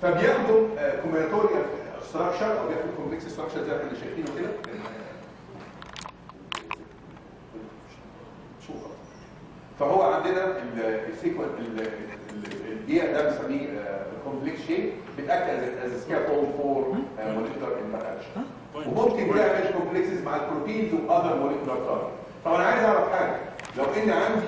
فبياخدوا كومبيناتوريال ستراكشر او بياخدوا كومبلكس ستراكشر زي ما احنا شايفينه كده شوف فهو عندنا السيكونس الجير ده بنسميه كومبلكس شيب بيتاكد از سكافولد فور موليكولار انتراكشن وممكن تعمل كومبلكسز مع البروتينز واذر موليكولار تارجت طب انا عايز اعرف حاجه لو ان عندي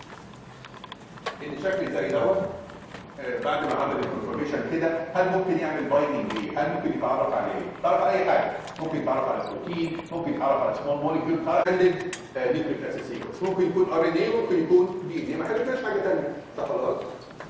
ان شكل زي دوت آه، بعد ما عمل الكونفورميشن كده هل ممكن يعمل بايندنج ايه؟ هل ممكن يتعرف على ايه؟ يتعرف على اي حاجه ممكن يتعرف على بروتين ممكن يتعرف على سمول موليكيول يتعرف على نيوكليك اسيد سيكونس ممكن يكون ار ان اي ممكن يكون دي ان اي ما حددناش حاجه ثانيه صح ولا غلط؟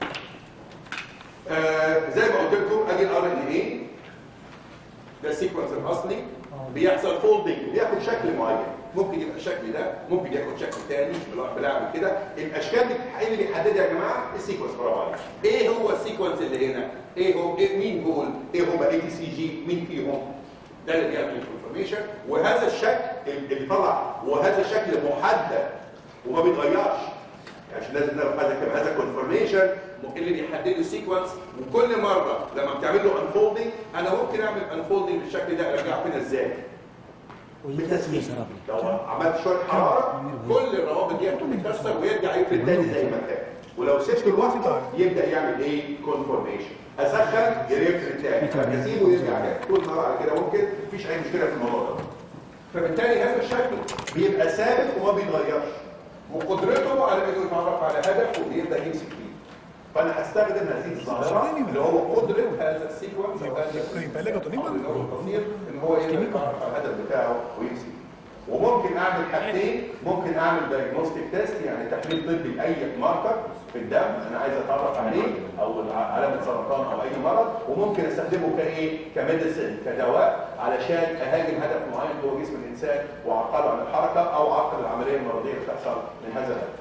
آه زي ما قلت لكم ادي الار ان اي ده السيكونس الاصلي بيحصل فولدنج بياخد شكل معين ممكن يبقى الشكل ده ممكن ياخد شكل تاني بلعب كده الاشكال دي ايه اللي بيحددها يا جماعه السيكونس برافو عليك ايه هو السيكونس اللي هنا ايه هو إيه مين دول ايه هم اي تي سي جي مين فيهم ده اللي بيعمل الكونفرميشن وهذا الشكل اللي طلع وهذا الشكل محدد وما بيتغيرش يعني عشان لازم نعرف هذا كم هذا كونفرميشن اللي بيحدد له سيكونس وكل مره لما بتعمل له انفولدنج انا ممكن اعمل انفولدنج بالشكل ده ارجعه هنا ازاي؟ بالتسخين لو عملت شويه حراره كل الروابط دي هتتكسر ويرجع يفرد تاني زي ما كان ولو سبته لوحده يبدا يعمل ايه كونفورميشن اسخن يفرد تاني اسيبه يرجع تاني طول ما على كده ممكن مفيش اي مشكله في الموضوع ده فبالتالي هذا الشكل بيبقى ثابت وما بيتغيرش وقدرته على انه يتعرف على هدف ويبدا يمسك فيه فانا هستخدم هذه الظاهره اللي هو قدره هذا السيكونس او هذا اللي هو القصير ان هو يقدر يتعرف على الهدف بتاعه ويمسك فيه وممكن اعمل حاجتين ممكن اعمل دايجنوستيك تيست يعني تحليل طبي لاي ماركر في الدم انا عايز اتعرف عليه او علامه سرطان او اي مرض وممكن استخدمه كايه كميديسن كدواء علشان اهاجم هدف معين جوه جسم الانسان واعطله عن الحركه او اعطل العمليه المرضيه اللي بتحصل من هذا الهدف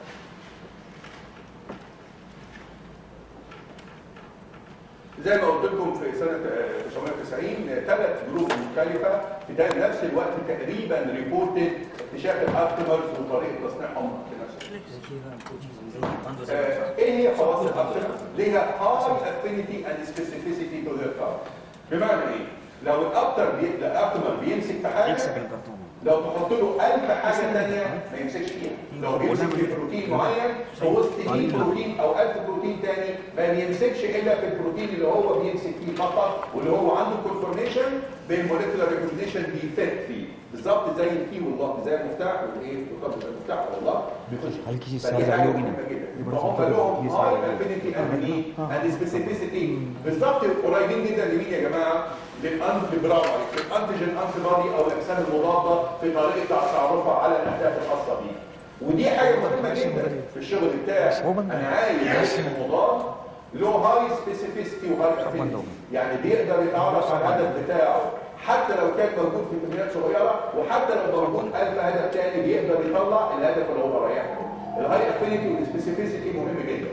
زي ما قلت لكم في سنة 1990 ثلاث جروب مختلفة في ده نفس الوقت تقريبا ريبورتد اكتشاف الارتمرز وطريقة تصنيعهم في نفس الوقت. آه، ايه هي خواص الارتمرز؟ ليها high affinity and specificity to their target. بمعنى ايه؟ لو الابتر بي... الابتمر بيمسك في حاجة لو تحط له 1000 حاجه ثانيه ما يمسكش فيها لو بيمسك في بروتين معين في وسط 100 بروتين او 1000 بروتين ثاني ما بيمسكش الا في البروتين اللي هو بيمسك فيه فقط واللي هو عنده كونفورميشن بالموليكولار ريكوجنيشن بيفت فيه بالظبط زي الكي واللوك زي المفتاح والايه والقبض المفتاح والله بيخش هلكي فدي حاجه مهمه جدا فهم لهم هاي افينيتي اند اند سبيسيفيسيتي بالظبط قريبين جدا لمين يا جماعه؟ للانت برافو عليك الانتيجين انتي بادي او الاجسام المضاده في طريقه تعرفها على الاهداف الخاصه بيه ودي حاجه مهمه جدا في الشغل بتاعي انا عايز جسم مضاد له هاي سبيسيفيستي وهاي افينيتي يعني بيقدر يتعرف على الهدف بتاعه حتى لو كان موجود في كميات صغيره وحتى لو موجود 1000 هدف تاني بيقدر يطلع الهدف اللي هو رايحه الهاي افينيتي والسبيسيفيسيتي مهم جدا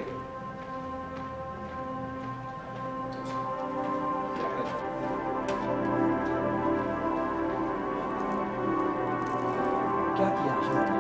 क्या किया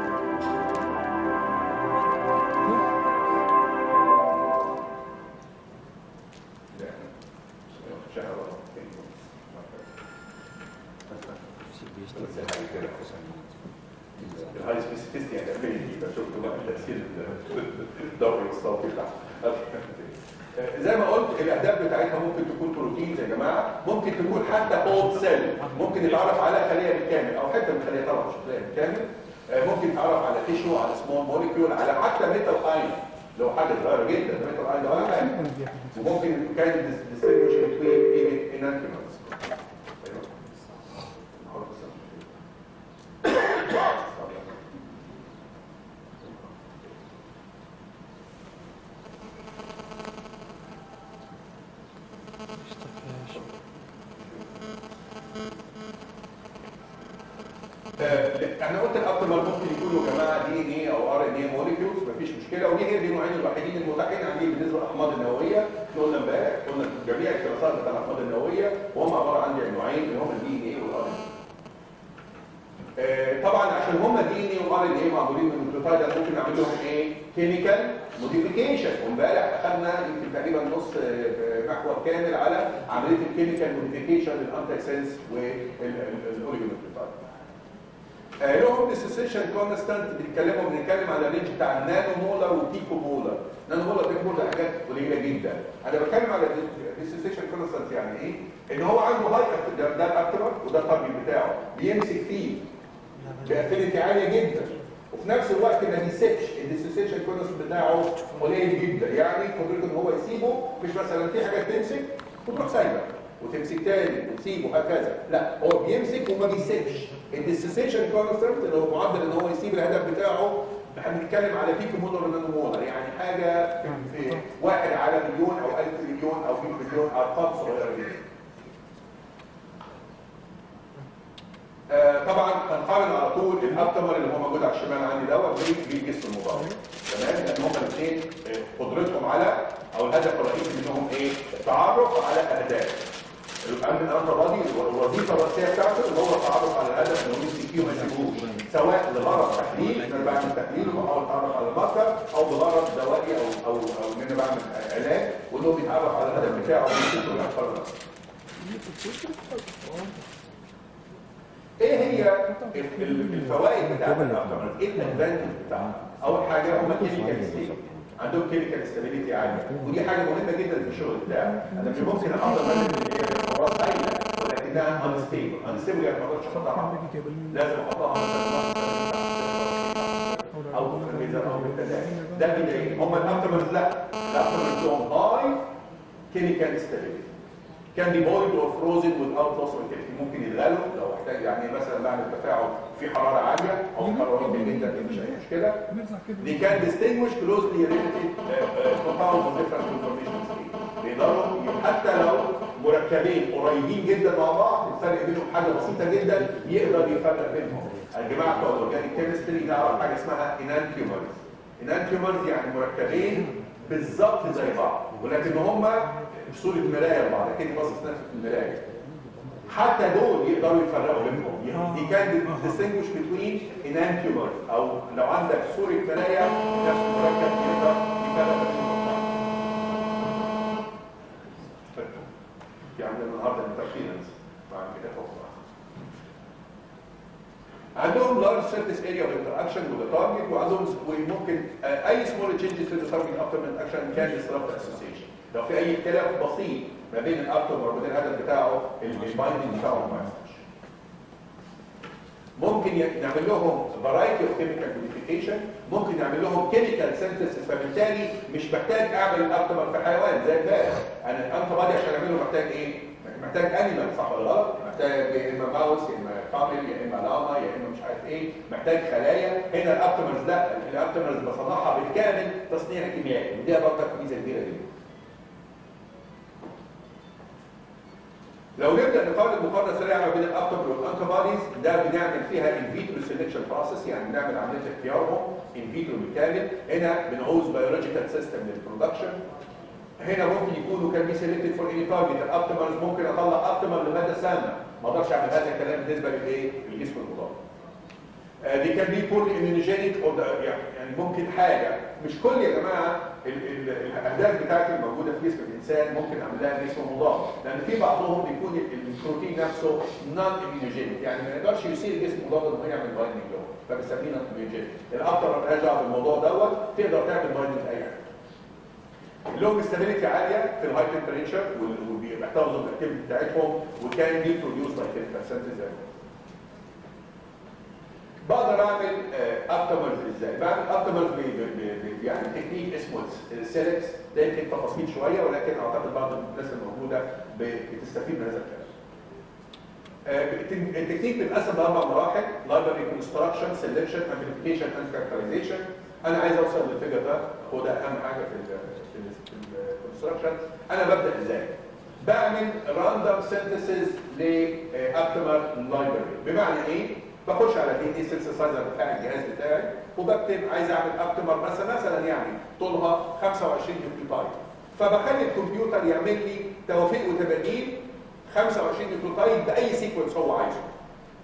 الهاي سبيسيفيستي يعني افينيتي فشفتوا بقى تاثير الدوري الصوتي بتاعها زي ما قلت الاهداف بتاعتها ممكن تكون بروتين يا جماعه ممكن تكون حتى اولد سيل ممكن يتعرف على خليه بالكامل او حته من الخليه طبعا مش خليه بالكامل ممكن يتعرف على تيشو على سمول موليكيول على حتى ميتال اين لو حاجه صغيره جدا ميتال اين ده ولا حاجه وممكن كان distinguish between even enantiomers احنا قلت الابتمال ممكن يكونوا يا جماعه دي ان ايه او ار ان ايه موليكيولز مفيش مشكله ودي هي دي النوعين الوحيدين المتاحين عندي بالنسبه للاحماض النوويه احنا قلنا امبارح قلنا جميع الكلاسات بتاع الاحماض النوويه وهم عباره عن نوعين اللي هم الدي ان ايه والار ان آه، طبعا عشان هم دي ان اي وار ان اي معمولين من النيوكليوتايد ممكن نعمل لهم ايه؟ كيميكال موديفيكيشن وامبارح اخذنا يمكن تقريبا نص آه، محور كامل على عمليه الكيميكال موديفيكيشن للانتي سيلز والاوليجونيوكليوتايد آه، لهم ديسوسيشن كونستانت بيتكلموا بنتكلم على الرينج بتاع النانو مولر والبيكو مولر نانو مولر بيكو مولر حاجات قليله جدا انا بتكلم على ديسوسيشن كونستانت يعني ايه ان هو عنده هاي ده, ده الاكتر وده التارجت بتاعه بيمسك فيه بافينيتي عاليه جدا وفي نفس الوقت ما بيسيبش الديسوسيشن كونستانت بتاعه قليل جدا يعني قدرته ان هو يسيبه مش مثلا في حاجات تمسك وتروح سايبه وتمسك تاني وتسيبه هكذا لا هو بيمسك وما بيسيبش الديسوسيشن كونستانت اللي هو معدل ان هو يسيب الهدف بتاعه احنا بنتكلم على بيكو مولر ونانو مولر يعني حاجه في في واحد على مليون او ألف مليون او 100 مليون ارقام صغيره جدا آه، طبعا هنقارن على طول الابتمر اللي هو موجود على الشمال عندي دوت بالجسم المضاد تمام لان هما الاثنين آه، قدرتهم على او الهدف الرئيسي منهم ايه؟ التعرف على الاهداف الامن الانتربادي الوظيفه الرئيسيه بتاعته اللي هو التعرف على الهدف اللي هو يمسك فيه وما يسيبوش سواء لغرض تحليل ان انا بعمل تحليل وبحاول اتعرف على الماركر او بغرض دوائي او او او ان انا بعمل علاج وان هو بيتعرف على الهدف بتاعه ويمسكه ويحفظه ايه هي ال- ال- الفوائد بتاعت الابتمر ايه الادفانتج بتاعها اول حاجه هم كيميكال ستيت عندهم كيميكال ستابيليتي عاليه ودي حاجه مهمه جدا في الشغل بتاعي انا مش ممكن احضر ماده اللي هي خلاص هايله ولكنها انستيبل انستيبل يعني ما اقدرش احطها لازم احطها مثلا او في الميزان او في الثلاجه ده بدايه هم الابتمرز لا الابتمرز لهم هاي كيميكال ستابيليتي كان بي بويلد اور فروزن without loss of activity ممكن يتغلوا لو احتاج يعني مثلا بعمل تفاعل في حراره عاليه او حراره واطيه جدا مش اي مشكله They can distinguish closely related uh, uh, compounds of different information state. بيقدروا حتى لو مركبين قريبين جدا مع بعض الفرق بينهم حاجه بسيطه جدا يقدر يفرق بينهم. الجماعه بتوع الاورجانيك كيمستري نعرف حاجه اسمها انانتيومرز. انانتيومرز يعني مركبين بالظبط زي بعض ولكن هم بصوره مرايه لبعض كده باصص نفسه في المرايه. حتى دول يقدروا يفرقوا بينهم دي كان distinguish between enantiomers او لو عندك صورة مرايا نفس المركب يقدر يفرق بينهم في عندنا النهارده انترفيرنس بعد كده فوق عندهم large surface area of interaction with the target وعندهم وممكن آه، اي small changes to the target after interaction can disrupt the association لو في اي اختلاف بسيط ما بين الابتوم وبين الهدف بتاعه البايندنج بتاعه ما يحصلش ممكن ي- نعمل لهم variety of chemical modification ممكن نعمل لهم chemical synthesis فبالتالي مش محتاج اعمل الابتومر في حيوان زي البارح انا الانتي عشان اعمله محتاج ايه؟ محتاج انيمال صح ولا غلط؟ محتاج يا اما ماوس يا اما كامل يا اما لاما يا اما مش عارف ايه محتاج خلايا هنا الابتومرز لا الابتومرز بصنعها بالكامل تصنيع كيميائي ودي برضه ميزه كبيره جدا لو نبدا نقارن مقارنه سريعه ما بين الابتوم والانتي بوديز ده بنعمل فيها ان فيترو سيلكشن بروسيس يعني بنعمل عمليه اختيارهم ان فيترو بالكامل هنا بنعوز بيولوجيكال سيستم للبرودكشن هنا ممكن يكونوا كان بي سيلكتد فور اني تارجت الابتومرز ممكن اطلع ابتومر لماده سامه ما اقدرش اعمل هذا الكلام بالنسبه للايه؟ للجسم المضاد دي كان بي بور immunogenic او ده- يعني يعني ممكن حاجه مش كل يا جماعه ال- ال- الاهداف بتاعتي الموجوده في جسم الانسان ممكن اعمل لها جسم مضاد لان في بعضهم بيكون ال- البروتين نفسه نون immunogenic يعني ما يقدرش يصير جسم مضاد انه يعمل بايندنج له فبنسميه نون immunogenic الابتر مالهاش دعوه بالموضوع دوت تقدر تعمل بايندنج اي حاجه لهم استابيليتي عاليه في الهاي تمبريتشر وبيحتفظوا بالاكتيفيتي بتاعتهم وكان بي بروديوس لايك كيميكال زي بقدر اعمل ابتمرز ازاي؟ بعمل ابتمرز يعني تكنيك اسمه السيلكس ده يمكن تفاصيل شويه ولكن اعتقد بعض الناس الموجوده ب- بتستفيد من هذا الكلام. آه، التك- التكنيك بيتقسم لاربع مراحل لايبرري كونستراكشن سيلكشن امبليفيكيشن اند كاركترايزيشن انا عايز اوصل للفيجر ده هو ده اهم حاجه في ال في الكونستراكشن انا ببدا ازاي؟ بعمل راندوم سينثيسيس لابتمر لايبرري بمعنى ايه؟ بخش على دي اي سينثيسايزر بتاع الجهاز بتاعي وبكتب عايز اعمل ابتمر مثلا مثلا يعني طولها 25 نيوكليوتايد فبخلي الكمبيوتر يعمل لي توافيق وتباديل 25 نيوكليوتايد باي سيكونس هو عايزه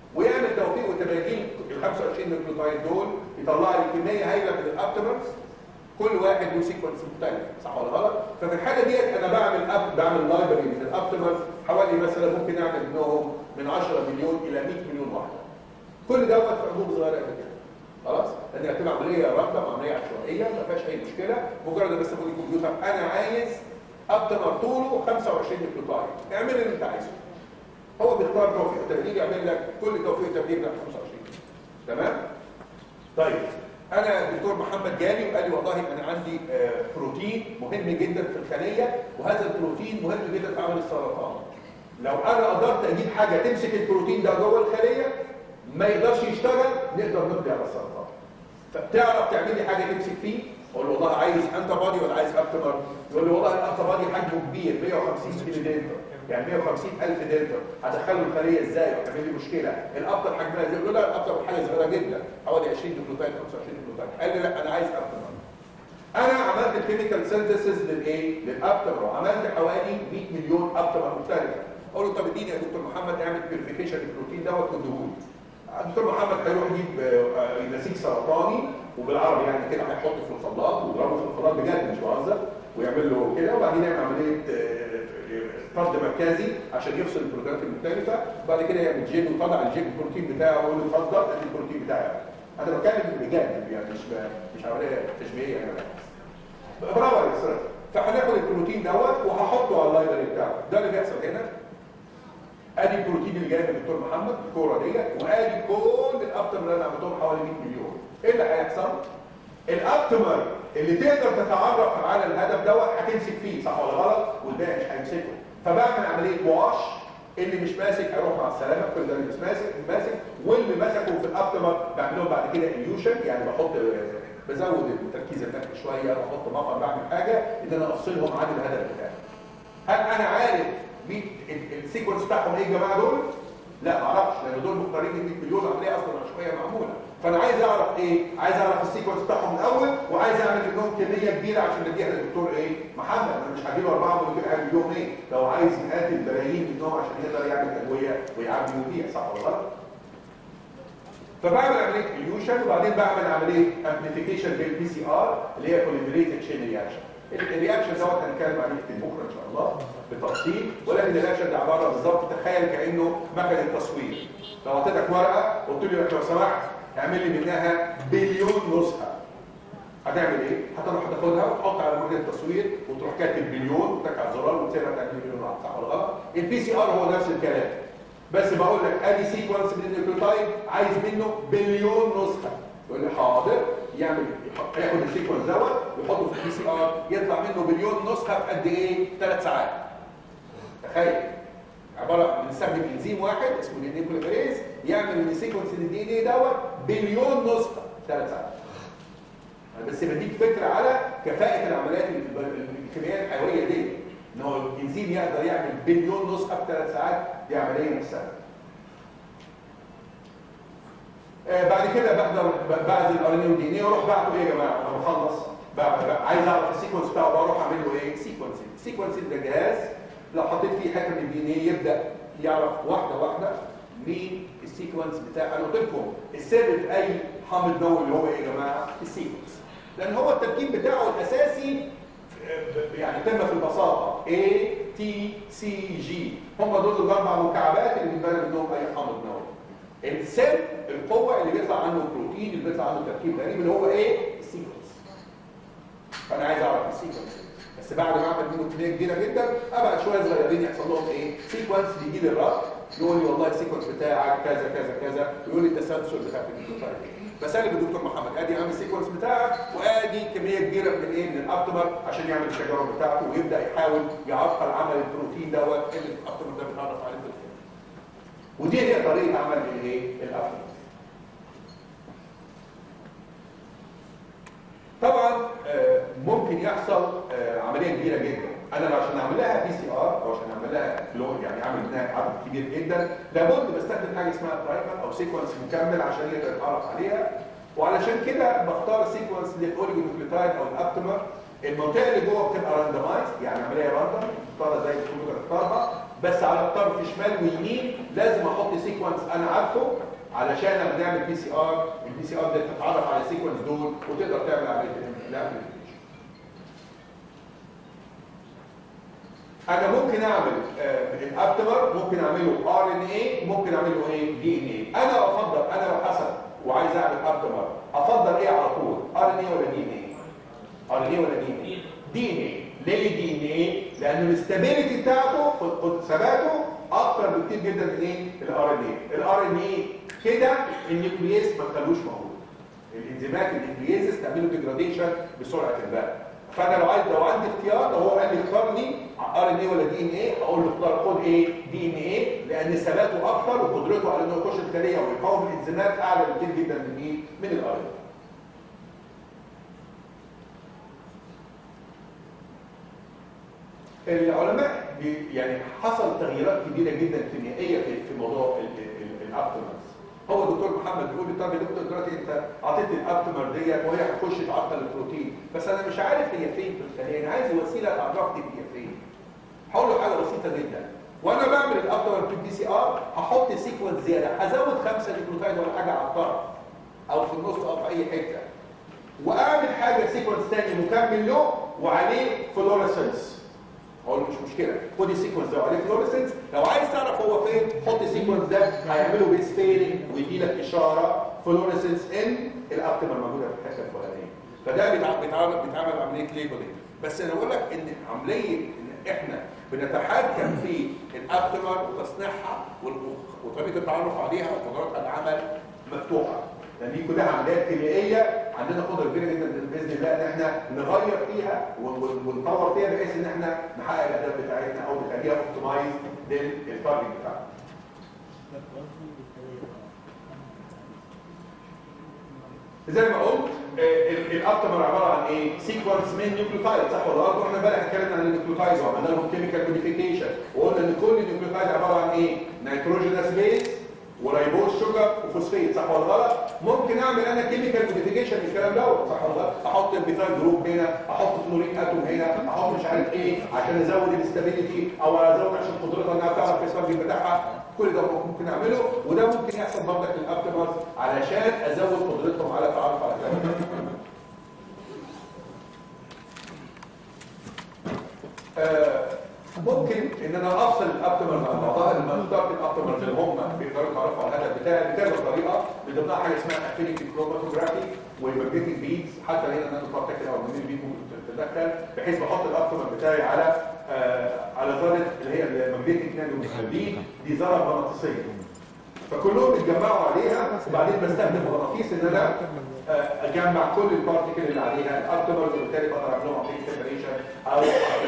ويعمل توفيق وتباديل ال 25 نيوكليوتايد دول يطلع لي كميه هائله من الابتمرز كل واحد له سيكونس مختلف صح ولا غلط ففي الحاله ديت انا بعمل أب بعمل لايبرري من الابتمرز حوالي مثلا ممكن اعمل منهم من 10 مليون الى 100 مليون واحده كل دوت في حدود صغيره قد كده خلاص لان هتبقى عمليه رابطه عمليه عشوائيه ما فيهاش اي مشكله مجرد بس اقول للكمبيوتر انا عايز ابتمر طوله 25 نيوكليوتايد اعمل اللي انت عايزه هو بيختار توفيق وتبديل يعمل لك كل توفيق وتبديل بتاع 25 تمام طيب انا الدكتور محمد جالي وقال لي والله انا عندي آه، بروتين مهم جدا في الخليه وهذا البروتين مهم جدا في عمل السرطان لو انا قدرت اجيب حاجه تمسك البروتين ده جوه الخليه ما يقدرش يشتغل نقدر نقضي على السرطان فبتعرف تعمل لي حاجه تمسك فيه اقول له والله عايز انت بادي ولا عايز ابتمر يقول لي والله الانت بادي حجمه كبير 150 كيلو دلتا يعني 150 الف دلتا هدخله الخليه ازاي وهتعمل لي مشكله الابتر حجمها ازاي يقول له لا الابتر حاجه صغيره جدا حوالي 20 نيوكليوتايد 25 نيوكليوتايد قال لي لا انا عايز ابتمر انا عملت الكيميكال سينثيسيس للايه للابتمر وعملت حوالي 100 مليون ابتمر مختلفه اقول له طب اديني يا دكتور محمد اعمل بيرفيكيشن للبروتين دوت واديهولي الدكتور محمد هيروح يجيب آه، نسيج سرطاني وبالعربي يعني كده هيحطه في الخلاط ويضربه في الخلاط بجد مش بهزر ويعمل له كده وبعدين يعمل عمليه آه، طرد مركزي عشان يفصل البروتينات المختلفه وبعد كده يعمل جين ويطلع الجين البروتين بتاعه ويقول له اتفضل ادي البروتين بتاعي انا بتكلم بجد يعني مش مش عمليه تشبيهيه يعني برافو عليك سر فهناخد البروتين دوت وهحطه على اللايبرري بتاعه ده اللي بيحصل هنا ادي البروتين اللي جاي من الدكتور محمد الكوره ديت وادي كل الابتمر اللي انا عملتهم حوالي 100 مليون ايه اللي هيحصل؟ الابتمر اللي تقدر تتعرف على الهدف دوت هتمسك فيه صح ولا غلط والباقي مش هيمسكه فبعمل عمليه واش اللي مش ماسك هيروح مع السلامه كل ده اللي مش ماسك ماسك واللي مسكه في الابتمر بعملهم بعد كده اليوشن يعني بحط بزود التركيز النفسي شويه بحط مفر بعمل حاجه ان انا افصلهم عن الهدف بتاعي هل انا عارف مين ال- السيكونس بتاعهم ايه يا جماعه دول؟ لا ما اعرفش لان دول مختارين 100 مليون عمليه اصلا عشوائيه معموله فانا عايز اعرف ايه؟ عايز اعرف السيكونس بتاعهم الاول وعايز اعمل منهم كميه كبيره عشان اديها للدكتور ايه؟ محمد انا مش هديله اربعه ولا هديله ايه؟ لو عايز مئات البلايين منهم عشان يقدر يعمل ادويه ويعبي ويبيع صح ولا غلط؟ فبعمل عمليه اليوشن وبعدين بعمل عمليه امبليفيكيشن بالبي سي ار اللي هي بوليمريز تشين رياكشن الرياكشن دوت هنتكلم عليه في بكره ان شاء الله بالتفصيل ولكن الرياكشن ده عباره بالظبط تخيل كانه مكنه تصوير لو اعطيتك ورقه قلت لي لو سمحت اعمل لي منها بليون نسخه هتعمل ايه؟ هتروح تاخدها وتحط على مكنه التصوير وتروح كاتب بليون وتك على الزرار وتسيبها تعمل بليون واحد صح ولا غلط؟ البي سي ار هو نفس الكلام بس بقول لك ادي سيكونس من النيوكليوتايد عايز منه بليون نسخه يقول لي حاضر يعمل يحط- ياخد السيكونس دوت ويحطه في البي سي ار يطلع منه بليون نسخه في قد ايه؟ ثلاث ساعات تخيل عباره بنستخدم انزيم واحد اسمه دي نيوكليوتيريز يعمل من سيكونس الدي ان ايه دوت بليون نسخه في ثلاث ساعات انا بس بديك فكره على كفاءه العمليات ال- الكيميائيه الحيويه دي ان هو الانزيم يقدر يعمل بليون نسخه في ثلاث ساعات دي عمليه مش سهله آه، بعد كده بقدر ب- بعد الار ان اي والدي ان اي اروح بعته ايه يا جماعه انا بخلص ب- ب- عايز اعرف السيكونس بتاعه بروح اعمل له ايه سيكونسنج سيكونسنج ده جهاز لو حطيت فيه حته من الدي ان اي يبدا يعرف واحده واحده مين السيكونس بتاع انا قلت لكم السر في اي حامض نووي اللي هو ايه يا جماعه السيكونس لان هو التركيب بتاعه الاساسي ب- يعني قمه في البساطه A T C G هم دول الاربع مكعبات اللي بيتبنى منهم اي حامض نووي السر القوه اللي بيطلع عنه البروتين اللي بيطلع عنه تركيب غريب اللي هو ايه السيكونس فانا عايز اعرف السيكونس بس بعد ما اعمل منه كميه كبيره جدا ابعد شويه صغيرين يحصل لهم ايه سيكونس بيجي لي الرد يقول لي والله السيكونس بتاعك كذا كذا كذا ويقول لي التسلسل بتاع النيوكليوتايد بسالك الدكتور محمد ادي عامل السيكونس بتاعك وادي كميه كبيره من الايه من الابتمر عشان يعمل التجارب بتاعته ويبدا يحاول يعطل عمل البروتين دوت اللي الابتمر ده بيتعرف عليه في الفيلم ودي هي طريقه عمل الايه الابتمر طبعا آه، ممكن يحصل آه، عمليه كبيره جدا انا عشان اعمل لها بي سي ار او عشان اعمل لها لو يعني اعمل منها عدد كبير جدا لابد بستخدم حاجه اسمها برايمر او سيكونس مكمل عشان يقدر يتعرف عليها وعلشان كده بختار سيكونس للاوليجونوكليوتايد او الابتمر المنطقه اللي جوه بتبقى راندمايز يعني عمليه راندوم مختاره زي الكمبيوتر اختارها بس على الطرف شمال ويمين لازم احط سيكونس انا عارفه علشان لما نعمل بي سي ار البي سي ار ده تتعرف على السيكونس دول وتقدر تعمل عمليه الابلكيشن انا ممكن اعمل الابتمر ممكن اعمله ار ان اي ممكن اعمله ايه دي ان اي انا افضل انا لو حسب وعايز اعمل ابتمر افضل ايه على طول ار ان اي ولا دي ان اي ار ان اي ولا دي ان اي دي ان اي ليه دي ان اي لان الاستابيليتي بتاعته ثباته اكتر بكتير جدا من ايه الار ان اي الار ان اي كده النيوكلييس ما تخلوش موجود الانزيمات النيوكلييز تعمله ديجراديشن بسرعه البرد فانا لو عايز لو عندي اختيار لو هو قال لي اختار لي ار ان اي ولا دي ان اي اقول له اختار خد ايه دي ان اي لان ثباته اكتر وقدرته على انه يخش الخليه ويقاوم الانزيمات اعلى بكتير جدا من ايه من الار ان العلماء يعني حصل تغييرات كبيره جدا كيميائيه في في موضوع الابتمرز هو الدكتور محمد بيقول لي طب يا دكتور دلوقتي انت اعطيتني الابتمر ديت وهي هتخش تعطل البروتين بس انا مش عارف هي فين في الخليه انا عايز وسيله تعرفني هي فين هقول له حاجه بسيطه جدا وانا بعمل الابتمر في البي سي ار هحط سيكونس زياده هزود خمسه نيوكليوتايد ولا حاجه على الطرف او في النص او في اي حته واعمل حاجه سيكونس ثاني مكمل له وعليه فلوريسنس اقول له مش مشكله خد السيكونس ده وعليه فلوريسنس لو عايز تعرف هو فين حط السيكونس ده هيعمله بيس بيرنج ويدي لك اشاره فلوريسنس ان الابتمر موجوده في الحته الفلانيه فده بيتعمل بيتعمل بيتعمل عمليه ليبلنج بس انا بقول لك ان عمليه ان احنا بنتحكم في الابتمر وتصنيعها وطريقه التعرف عليها وقدراتها العمل مفتوحه لان دي كلها عمليات كيميائيه عندنا قدره كبيره جدا باذن الله ان احنا نغير فيها ونطور فيها بحيث ان احنا نحقق الاهداف بتاعتنا او نخليها اوبتمايز للتارجت بتاعنا. زي ما قلت الابتمر عباره عن ايه؟ سيكونس من نيوكليوتايد صح ولا غلط؟ واحنا امبارح اتكلمنا عن النيوكليوتايد وعملنا لهم كيميكال موديفيكيشن وقلنا ان كل نيوكليوتايد عباره عن ايه؟ نيتروجينس بيس ورايبوز شوجر وفوسفيت صح ولا غلط ممكن اعمل انا كيميكال موديفيكيشن الكلام دوت صح ولا غلط احط البيتايل جروب هنا احط فلورين اتوم هنا احط مش عارف ايه عشان ازود الاستابيليتي او ازود عشان قدرتها انها تعرف السبب بتاعها كل ده ممكن اعمله وده ممكن يحصل برضك للابتمرز علشان ازود قدرتهم على التعرف على الكلام آه ممكن ان انا افصل الابتمرز عن بعضها لما اخترت الابتمرز اللي هم بيقدروا يتعرفوا على الهدف بتاعي بكذا طريقه من ضمنها حاجه اسمها افينيتي كروماتوجرافي والماجنتيك بيدز حتى هنا الناس بتقعد تاكل او من البيت ممكن تتدخل بحيث بحط الابتمر بتاعي على آه على ذره اللي هي الماجنتيك نانو بيد دي ذره مغناطيسيه فكلهم اتجمعوا عليها وبعدين بستخدم مغناطيس ان انا آه اجمع كل البارتيكل اللي عليها الابتمرز وبالتالي بقدر اعمل لهم عمليه سيبريشن او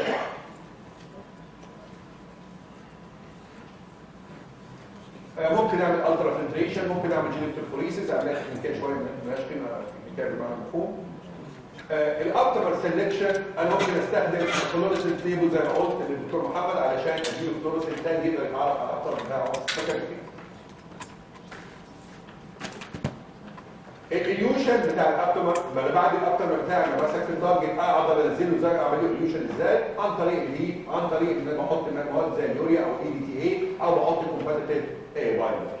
ممكن اعمل الترا فلتريشن ممكن اعمل جينيتوفوريسيس اعمل كيميكال شويه مالهاش قيمه كيميكال بمعنى مفهوم الابتمر سelection انا ممكن استخدم فلوريسنت تيبل زي ما قلت للدكتور محمد علشان اديله فلوريسنت تاني يقدر يتعرف على الابتمر بتاعه فكر فيه الاليوشن بتاع الابتمر بعد الابتمر بتاعي لما ماسك في التارجت اقدر انزله ازاي اعمل له اليوشن ازاي عن طريق الهيت عن طريق ان انا بحط مواد زي اليوريا او اي دي تي اي او بحط كومباتيتيف بايندر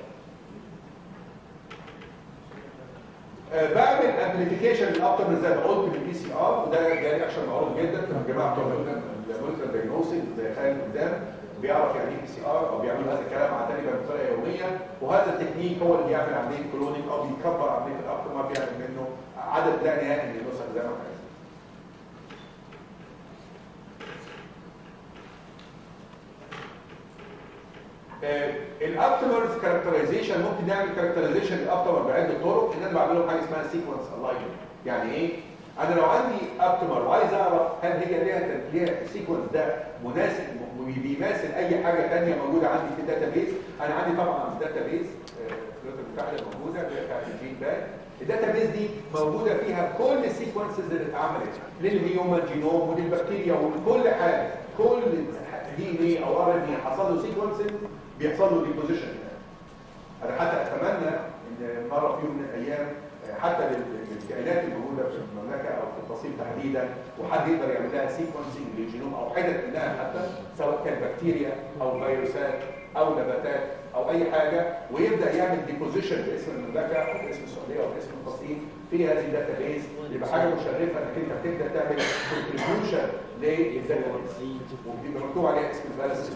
أه بعمل امبليفيكيشن للابتمر زي ما قلت بالبي سي ار وده جاري اكشن معروف جدا في الجماعه بتوع المولكيولر دايجنوستيك زي خالد قدام بيعرف يعني ايه بي سي ار او بيعمل هذا الكلام مع تقريبا بطريقه يوميه وهذا التكنيك هو اللي بيعمل عمليه كلونينج او بيكبر عمليه الابتمر بيعمل منه عدد لا نهائي من النسخ زي ما احنا الابتمرز كاركترايزيشن ممكن نعمل كاركترايزيشن للابتمر بعده طرق ان انا بعمل لهم حاجه اسمها سيكونس الاينمنت يعني ايه انا لو عندي ابتمر وعايز اعرف هل هي ليها ليها السيكونس ده مناسب بيماثل اي حاجه ثانيه موجوده عندي في الداتا بيز انا عندي طبعا الداتا بيز الداتا بتاعتي موجوده اللي هي بتاعت الجين باك الداتا بيز دي موجوده فيها كل السيكونسز اللي اتعملت للهيومن جينوم وللبكتيريا ولكل حاجه كل دي ان ايه او ار ان ايه حصل له سيكونسز بيحصل له ديبوزيشن انا حتى اتمنى ان مره في يوم من الايام حتى لل- للكائنات الموجوده في المملكه او في الفصيل تحديدا وحد يقدر يعمل لها سيكونسنج للجينوم او حتت منها حتى سواء كان بكتيريا او فيروسات او نباتات او اي حاجه ويبدا يعمل ديبوزيشن باسم المملكه او باسم السعوديه او باسم الفصيل في هذه الداتا بيز يبقى حاجه مشرفه انك انت هتبدا تعمل كونتريبيوشن للداتا بيز وبيبقى مكتوب عليها اسم الفيروس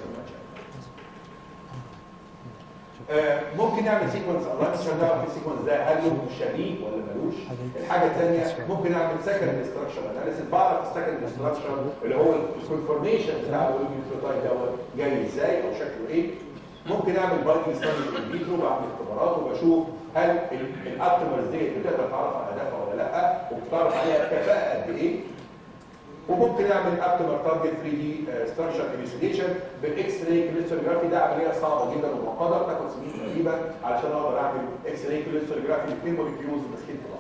آه، ممكن نعمل سيكونس الله عشان نعرف السيكونس ده هل له شبيه ولا ملوش الحاجه الثانيه ممكن نعمل سكند ستراكشر اناليسيس بعرف السكند ستراكشر اللي هو الكونفورميشن بتاع النيوكليوتايد دوت جاي ازاي او شكله ايه ممكن اعمل بايندنج ستادي ان فيترو بعمل اختبارات وبشوف هل الابتمرز ديت بتقدر تعرف على هدفها ولا لا وبتعرف عليها كفاءه قد ايه وممكن اعمل ابتمر تارجت 3 دي ستراكشر انفستيجيشن بالاكس راي كريستالوجرافي ده عمليه صعبه جدا ومعقده بتاخد سنين تقريبا علشان اقدر اعمل اكس راي كريستالوجرافي الاثنين موليكيولز ماسكين في بعض.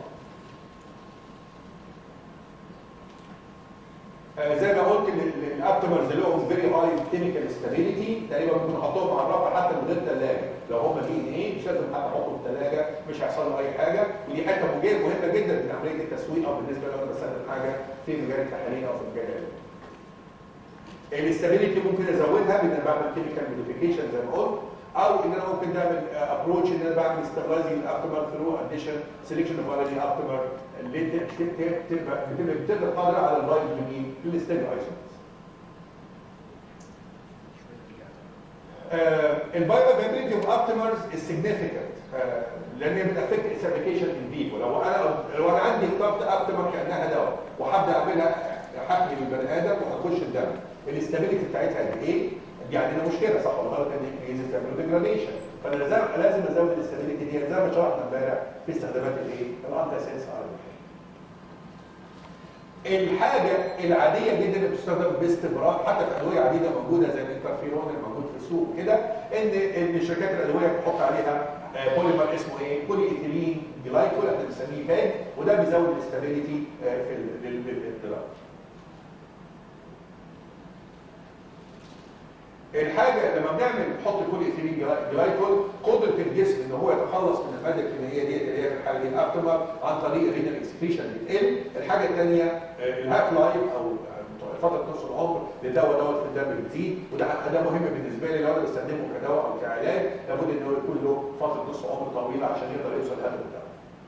آه، زي ما قلت الابتمرز لهم فيري هاي كيميكال ستابيليتي تقريبا ممكن احطهم على الرف حتى من غير ثلاجه لو هم دي ان ايه مش لازم حتى احطهم في ثلاجه مش هيحصل له اي حاجه ودي حته مهمه مهمه جدا في عمليه التسويق او بالنسبه لو انا بستخدم حاجه في مجال التحاليل او في مجال العلم. الاستابيليتي ممكن ازودها بان انا بعمل كيميكال موديفيكيشن زي ما قلت او ان انا ممكن نعمل ابروتش ان انا بعمل استغلازي الابتمر ثرو اديشن سelection اوف اريدي ابتمر اللي بتبقى بتبقى بتبقى قادره على الرايز من للستيل ايسومرز. البايو افيلابيلتي اوف ابتمرز از سيجنيفيكانت لان هي بتافكت اتس ابلكيشن ان فيفو لو انا لو انا عندي اخترت ابتمر كانها دواء وهبدا اعملها حقن للبني ادم وهتخش الدم الاستابيليتي بتاعتها قد ايه؟ دي عندنا مشكله صح ولا غلط ان الانجليزي تعمل ديجراديشن فانا لازم لازم ازود الاستابيليتي دي زي ما شرحنا امبارح في استخدامات الايه؟ الانتي سنس الحاجه العاديه جدا اللي بتستخدم باستمرار حتى في ادويه عديده موجوده زي الانترفيرون اللي موجود في السوق كده ان ان شركات الادويه بتحط عليها آه، بوليمر اسمه ايه؟ بولي ايثيلين جلايكول احنا بنسميه فاد وده بيزود الاستابيليتي آه، في ال- لل- للدراج. الحاجه لما بنعمل نحط كل ايثيلين جلا- جلايكول قدره الجسم ان هو يتخلص من الماده الكيميائيه دي اللي هي في الحاله دي الابتمر عن طريق رينال اكسكريشن بتقل الحاجه الثانيه الهاف لايف او آه، فتره نص العمر للدواء دوت في الدم بتزيد وده ده مهم بالنسبه لي لو انا بستخدمه كدواء او كعلاج لابد ان هو يكون له فتره نص عمر طويله عشان يقدر يوصل للهدف بتاعه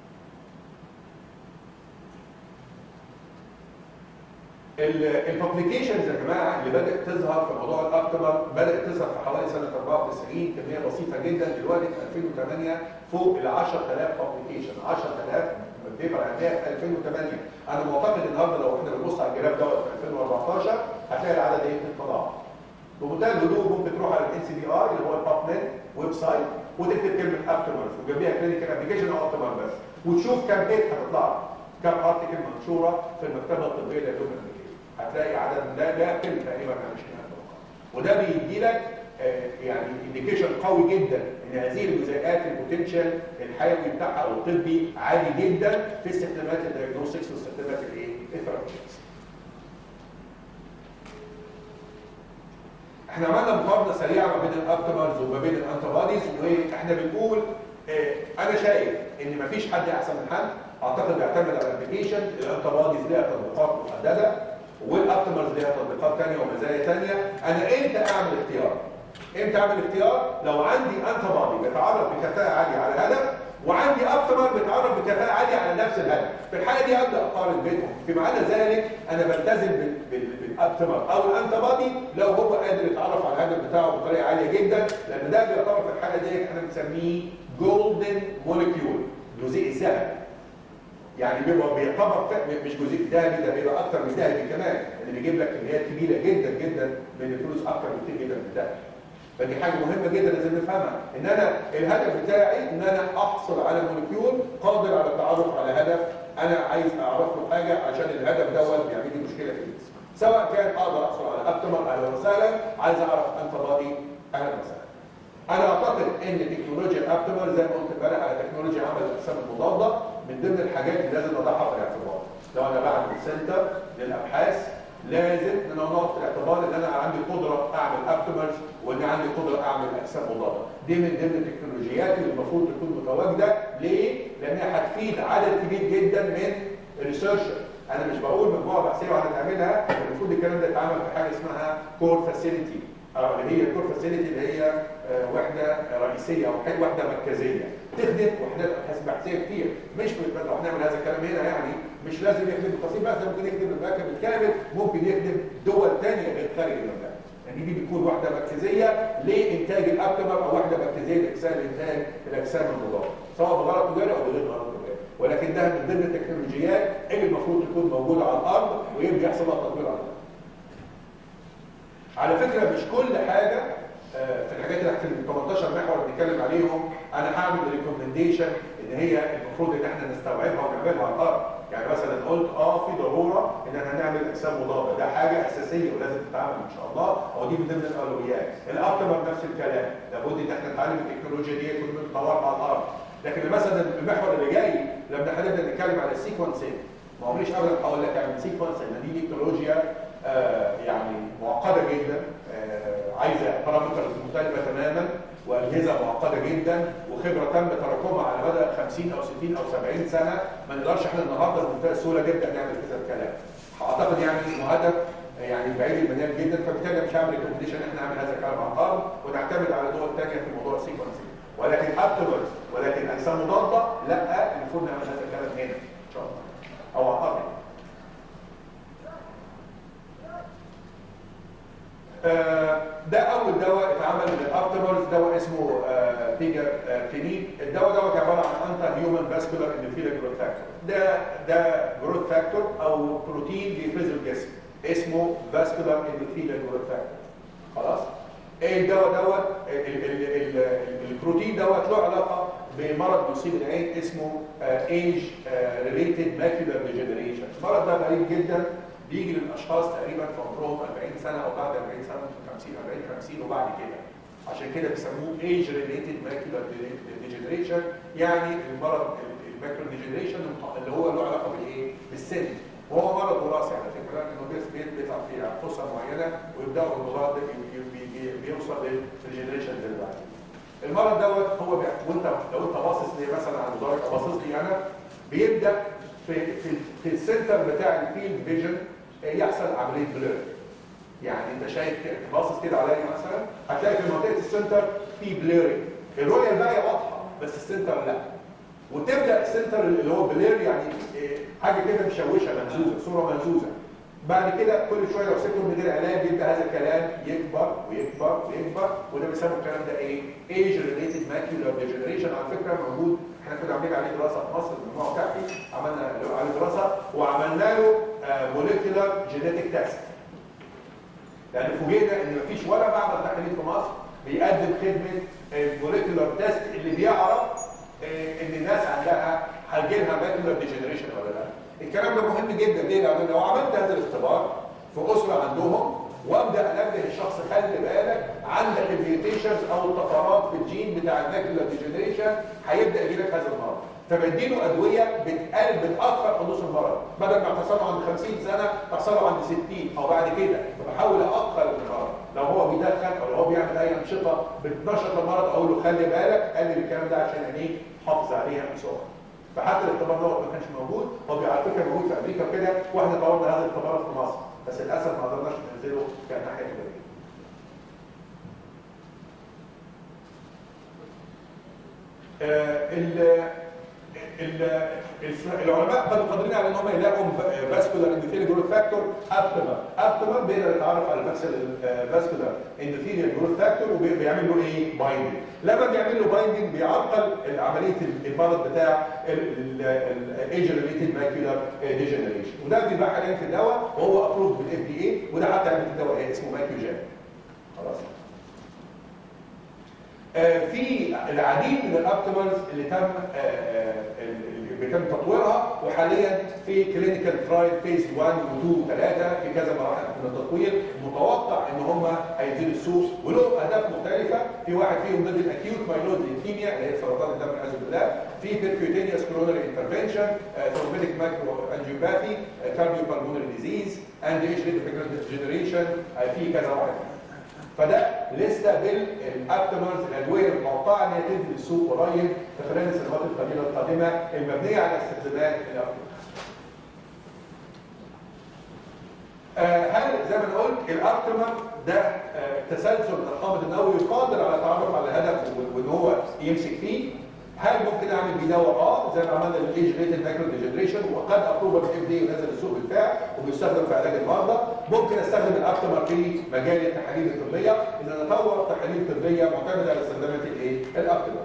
الببليكيشنز يا جماعه اللي بدات تظهر في موضوع الابتمر بدات تظهر في حوالي سنه 94 كميه بسيطه جدا دلوقتي في 2008 فوق ال 10000 ببليكيشن 10000 بيبر علميه في 2008 انا معتقد النهارده لو احنا بنبص على الجراف دوت في 2014 هتلاقي العدد ايه تضاعف بمنتهى الهدوء ممكن تروح على الان سي بي ار اللي هو الباب نت ويب سايت وتكتب كلمه ابتمرز وجنبيها كلينيكال ابلكيشن او ابتمر بس وتشوف كام هيت هتطلع لك. كام ارتكل منشوره في المكتبه الطبيه للعلوم الامريكيه هتلاقي عدد لا لا يقل تقريبا عن 20000 وده بيدي لك آه، يعني انديكيشن قوي جدا ان هذه الجزيئات البوتنشال الحيوي بتاعها او الطبي عالي جدا في استخدامات الدايجنوستكس واستخدامات الايه؟ الثيرابيوتكس. احنا عملنا مقارنه سريعه ما بين الابتمرز وما بين الانتباديز واحنا بنقول اه انا شايف ان مفيش حد احسن من حد اعتقد بيعتمد على الابلكيشن الانتباديز ليها تطبيقات محدده والابتمرز ليها تطبيقات ثانيه ومزايا ثانيه انا امتى اعمل اختيار؟ امتى اعمل اختيار؟ لو عندي انتبادي بيتعرض بكفاءه عاليه على هدف وعندي ابتمر بيتعرض بكفاءه عاليه على نفس الهدف في الحاله دي ابدا اقارن بينهم في معنى ذلك انا بلتزم بال- بال- بالابتمر او الانتبادي لو هو قادر يتعرف على الهدف بتاعه بطريقه عاليه جدا لان ده بيعتبر في الحاله دي احنا بنسميه جولدن موليكيول جزيء ذهبي يعني بيبقى بيعتبر ف- مش جزيء ذهبي ده بيبقى اكتر من ذهبي كمان اللي بيجيب لك كميات كبيره جدا جدا من الفلوس اكتر بكتير جدا من الذهب فدي حاجه مهمه جدا لازم نفهمها ان انا الهدف بتاعي ان انا احصل على مولكيول قادر على التعرف على هدف انا عايز اعرف له حاجه عشان الهدف دوت بيعمل لي مشكله في الجسم سواء كان اقدر احصل على ابتمر اهلا وسهلا عايز اعرف انتبادي اهلا وسهلا انا اعتقد ان تكنولوجيا الابتمر زي ما قلت امبارح على تكنولوجيا عمل الاجسام المضاده من ضمن الحاجات اللي لازم اضعها في الاعتبار لو انا بعمل سنتر للابحاث لازم ان انا نقط في الاعتبار ان انا عندي قدره اعمل ابتمرز وان عندي قدره اعمل اجسام مضاده دي من ضمن التكنولوجيات اللي المفروض تكون متواجده ليه؟ لانها هتفيد عدد كبير جدا من الريسيرشر انا مش بقول مجموعه بحثيه وهنعملها المفروض الكلام ده يتعمل في حاجه اسمها كور فاسيلتي او اللي هي الكور فاسيلتي اللي هي آه، وحده رئيسيه او حاجة- وحده مركزيه تخدم وحدات ابحاث بحثيه كتير مش في لو هنعمل هذا الكلام هنا يعني مش لازم يخدم التصميم بس ده ممكن يخدم المركب الكامل ممكن يخدم دول ثانيه غير خارج المملكه يعني دي بتكون وحده مركزيه لانتاج الابتمر او وحده مركزيه لاجسام الانتاج الاجسام المضاده سواء بغرض تجاري او بغير غرض تجاري ولكن ده من ضمن التكنولوجيات اللي المفروض تكون موجوده على الارض ويبدا يحصل لها تطوير على الارض. على فكره مش كل حاجه آه، في الحاجات اللي في ال 18 محور اللي بنتكلم عليهم انا هعمل ريكومنديشن ان هي المفروض ان احنا نستوعبها ونعملها على الارض يعني مثلا قلت اه في ضروره ان احنا نعمل اجسام مضاده ده حاجه اساسيه ولازم تتعمل ان شاء الله او دي من ضمن الاولويات الابتمر نفس الكلام لابد ان احنا نتعلم التكنولوجيا دي ونطورها على الارض لكن مثلا المحور اللي جاي لما هنبدا نتكلم على السيكونسنج ما هو مش ابدا هقول لك اعمل سيكونس ان دي تكنولوجيا آه يعني معقده جدا آه عايزه بارامترز مختلفه تماما واجهزه معقده جدا وخبره تم تراكمها على مدى 50 او 60 او 70 سنه ما نقدرش احنا النهارده بمنتهى السهوله نبدا نعمل كذا الكلام. اعتقد يعني انه هدف يعني بعيد المنال جدا فبالتالي مش هعمل ريكومنديشن ان احنا نعمل هذا الكلام على الارض ونعتمد على دول ثانيه في موضوع السيكونسنج ولكن ابتورز ولكن اجسام مضاده لا المفروض نعمل هذا الكلام هنا ان شاء الله او على الارض آه، ده اول دواء اتعمل للابتمرز دواء اسمه آه، بيجا آه، كينين الدواء دوت عباره عن انتي هيومن فاسكولار اندوثيليال جروث فاكتور ده ده جروث فاكتور او بروتين بيفرزه الجسم اسمه فاسكولار اندوثيليال جروث فاكتور خلاص ايه الدواء دوت ال- ال- ال- ال- البروتين دوت له علاقه بمرض بيصيب العين اسمه ايج ريليتد ماكيولار ديجنريشن المرض ده غريب جدا بيجي للاشخاص تقريبا في عمرهم 40 سنه او بعد 40 سنه 50 40 50 وبعد كده عشان كده بيسموه ايج ريليتد ماكيولار ديجنريشن يعني المرض الماكيولار ديجنريشن اللي هو له علاقه بالايه؟ بالسن وهو مرض وراثي على فكره لانه بيس- بيطلع في خصه معينه ويبداوا المرض ده بي- بي- بي- بيوصل للجنريشن اللي بعده. المرض دوت هو بي... وانت لو انت باصص لي مثلا على المدرج او باصص لي انا بيبدا في في, في السنتر بتاع الفيلد فيجن يحصل عمليه بلور يعني انت شايف كده باصص كده عليا مثلا هتلاقي في منطقه السنتر في بليرنج الرؤيه الباقيه واضحه بس السنتر لا وتبدا السنتر اللي هو بلير يعني إيه، حاجه كده مشوشه مهزوزه صوره مهزوزه بعد كده كل شويه لو سبته من غير علاج يبدا هذا الكلام يكبر ويكبر ويكبر وده بيسموا الكلام ده ايه؟ ايج ريليتد ماكيولار ديجنريشن على فكره موجود احنا كنا عاملين عليه دراسه في مصر المجموعه بتاعتي عملنا له عليه دراسه وعملنا له موليكولار جينيتك تيست لان فوجئنا ان مفيش ولا معمل تحليل في مصر بيقدم خدمه الموليكولار تيست اللي بيعرف آه، ان الناس عندها هيجي لها ماكيولار ديجنريشن ولا لا الكلام ده مهم جدا ليه؟ لان لو عملت هذا الاختبار في اسره عندهم وابدا انبه الشخص خلي بالك عندك الميوتيشنز او الطفرات في الجين بتاع الماكيولار ديجنريشن هيبدا يجي لك هذا المرض فبديله ادويه بتقل بتاخر حدوث المرض بدل ما تحصله عند 50 سنه تحصله عند 60 او بعد كده فبحاول اخر المرض لو هو بيدخن او لو هو بيعمل اي انشطه بتنشط المرض اقول له خلي بالك قلل الكلام ده عشان عينيك حافظ عليها بسرعه فحتى الاختبار دوت ما كانش موجود هو على فكره موجود في امريكا وكده واحنا طورنا هذا الاختبار في مصر بس للاسف ما قدرناش ننزله كناحيه تجاريه آه، ال ال- الف- العلماء كانوا قادرين على ان هم يلاقوا فاسكولار اندوثيليال جروث فاكتور ابتمر ابتمر بيقدر يتعرف على فاسكولار اندوثيليال جروث فاكتور وبيعمل له ايه بايندنج لما بيعمل له بايندنج بيعطل عمليه المرض بتاع الايج ريليتد ماكيولار ديجنريشن وده بيبقى حاليا في الدواء وهو ابروف بالاف دي اي وده حتى علبه الدواء ايه اسمه ماكيوجان خلاص آه، في العديد من الابتمرز اللي تم آه، آه، اللي بيتم تطويرها وحاليا في كلينيكال ترايل فيز 1 و2 و3 في كذا مراحل من التطوير متوقع ان هم هينزلوا السوق ولهم اهداف مختلفه في واحد فيهم ضد الاكيوت مايلود ليكيميا اللي هي سرطان الدم والعياذ بالله في بيركيوتينيوس كورونري انترفنشن ثرومبيتيك مايكرو انجيوباثي كارديو بالمونري ديزيز اند ايج ريت جنريشن في كذا واحد فده لسه بالابتمرز الادويه المتوقعه ان هي تنزل السوق قريب في خلال السنوات القليله القادمه المبنيه على استخدامات الابتمرز. آه، هل زي ما انا قلت الابتمر ده آه، تسلسل من الحامض النووي قادر على التعرف على الهدف و- وان هو يمسك فيه هل ممكن اعمل بيه دواء اه زي ما عملنا الايج ريتد ماكرو ديجنريشن وقد ابروفل اف دي ونزل السوق بالفعل وبيستخدم في علاج المرضى ممكن استخدم الابتمر في مجال التحاليل الطبيه ان انا اطور تحاليل طبيه معتمده على استخدامات الايه الابتمر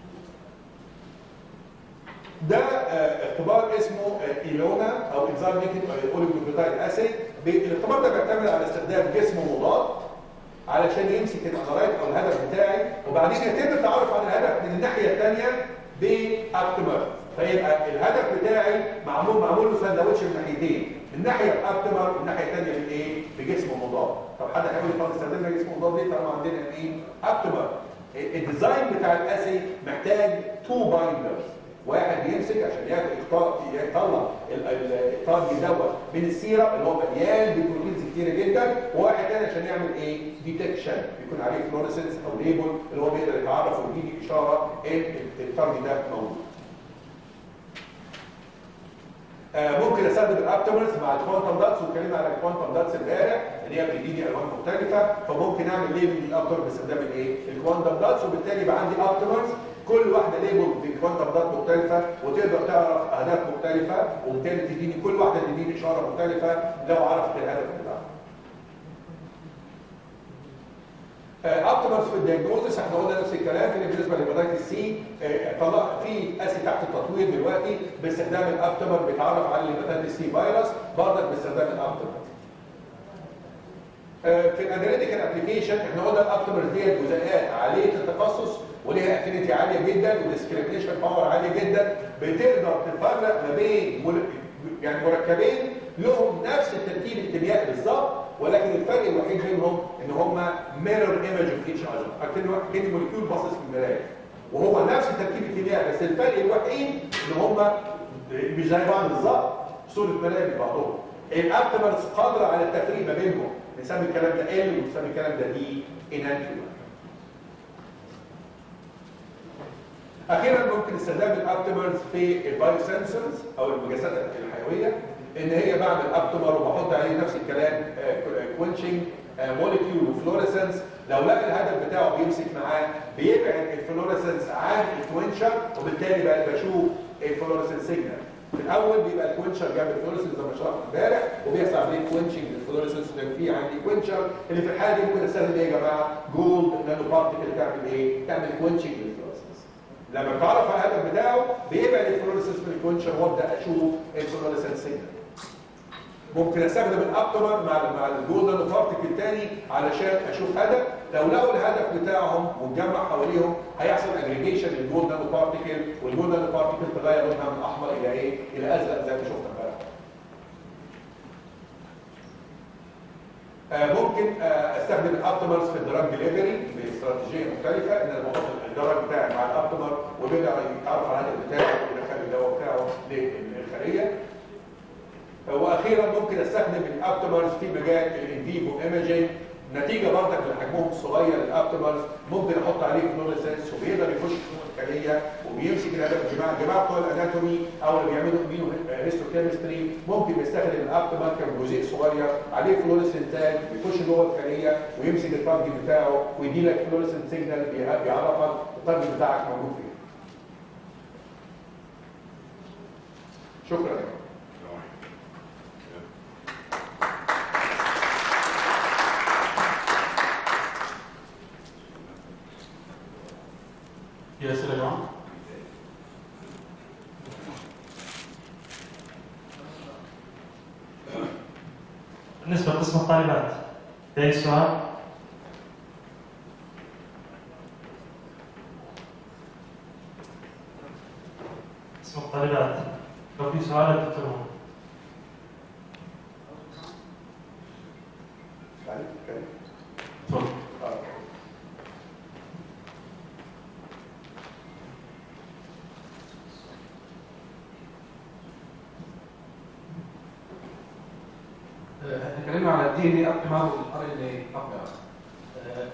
ده آه، اختبار اسمه آه، ايلونا او انزيميتد اوليجوجلوتايد اسيد الاختبار ده بيعتمد على استخدام جسم مضاد علشان يمسك النظريات او الهدف بتاعي وبعدين يتم التعرف على الهدف من الناحيه الثانيه بابتمر فيبقى الهدف بتاعي معمول معمول له سندوتش من ناحيتين من ناحيه بابتمر ومن ناحيه ثانيه بالايه؟ بجسم مضاد طب حد هيقول لي طب استخدمنا جسم مضاد ليه طالما عندنا ايه؟ ابتمر الديزاين بتاع الاسي محتاج تو بايندرز واحد بيمسك عشان ياخد يختار يطلع ال- ال- التارجت دوت من السيرة اللي هو مليان ببروتينز كتيرة جدا وواحد تاني عشان يعمل ايه؟ ديتكشن يكون عليه فلوريسنس او ليبل اللي هو بيقدر يتعرف ويديني اشاره ان التارجت ده موجود. آه، ممكن استخدم الابتمرز مع الكوانتم داتس واتكلمنا على الكوانتم داتس امبارح ان هي بتديني الوان مختلفه فممكن اعمل ليبل للابتمر باستخدام الايه؟ الكوانتم داتس وبالتالي يبقى عندي ابتمرز كل واحده ليبل بكوانتم دات مختلفه وتقدر تعرف اهداف مختلفه وبالتالي تديني كل واحده تديني اشاره مختلفه لو عرفت الهدف بتاعها. ابتمرز في الدياجنوزس احنا قلنا نفس الكلام في بالنسبه لهيباتيتس سي طلع في اسي تحت التطوير دلوقتي باستخدام الابتمر بيتعرف على الهيباتيتس سي فيروس برضك باستخدام الابتمر. في الاناليتيكال ابلكيشن احنا قلنا الابتمرز ديت جزيئات عاليه التخصص وليها افينيتي عاليه جدا وديسكريميشن باور عاليه جدا بتقدر تفرق ما بين مل... يعني مركبين لهم نفس التركيب الكيميائي بالظبط ولكن الفرق الوحيد بينهم ان هم ميرور ايمج اوف ايتش اذر اكن كان موليكيول باصص في المرايه وهو نفس التركيب الكيميائي بس الفرق الوحيد ان هم مش زي بعض بالظبط صوره مرايه لبعضهم الابتمرز قادره على التفريق ما بينهم بنسمي الكلام ده ال وبنسمي الكلام ده دي انانتيوم اخيرا ممكن استخدام الابتمرز في البايو سنسورز او المجسات الحيويه ان هي بعمل ابتمر وبحط عليه نفس الكلام كوينشنج موليكيول وفلوريسنس لو لقى الهدف بتاعه بيمسك معاه بيبعد الفلوريسنس عن الكوينشر وبالتالي بقى بشوف الفلوريسنس سيجنال في الاول بيبقى الكوينشر جنب الفلوريسنس زي ما شرحنا امبارح وبيحصل عمليه كوينشنج للفلوريسنس وده في عندي كوينشر اللي في الحاله دي ممكن استخدم ايه يا جماعه؟ جولد نانو بارتكل تعمل ايه؟ تعمل كوينشنج للفلوريسنس لما بتعرف على الهدف بتاعه بيبعد الفلوريسنس من الكوينشر وابدا اشوف الفلوريسنس سيجنال ممكن استخدم الابتمر مع مع الجولدن بارتكل الثاني علشان اشوف هدف لو لقوا الهدف بتاعهم واتجمع حواليهم هيحصل اجريجيشن للجولدن بارتكل والجولدن بارتكل تغير لونها من احمر الى ايه؟ الى ازرق زي ما شفنا امبارح. آه ممكن آه استخدم الابتمرز في الدراج ديليفري باستراتيجيه مختلفه ان انا بحط الدراج بتاعي مع الابتمر وبيقدر يتعرف على الهدف بتاعه ويدخل الدواء بتاعه للخليه واخيرا ممكن استخدم الابتمرز في مجال الانفيفو ايمجينج نتيجه برضك لحجمهم الصغير الابتمرز ممكن احط عليه فلوريسنس وبيقدر يخش في الخليه وبيمسك الهدف الجماعه الجماعه بتوع الاناتومي او اللي بيعملوا امينو هيستوكيمستري ممكن يستخدم الابتمر كجزيء صغير عليه فلوريسنتات بيخش جوه الخليه ويمسك التارجت بتاعه ويدي لك فلوريسنت سيجنال بيعرفك التارجت بتاعك موجود فين. شكرا يا في أسئلة يا جماعة؟ بالنسبة لقسم الطالبات في أي سؤال؟ قسم الطالبات لو في سؤال تكتبوه تفضل احنا اتكلمنا على الدي ان اي ابتمر والار ان اي ابتمر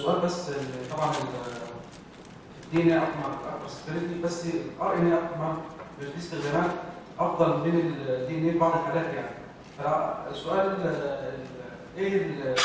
سؤال بس ال- طبعا الدي ان اي اقمر اكبر سكيورتي بس الار ان اي اقمر في استخدامات افضل من الدي ان اي في بعض الحالات يعني فالسؤال ال- ال- ايه ال- ال-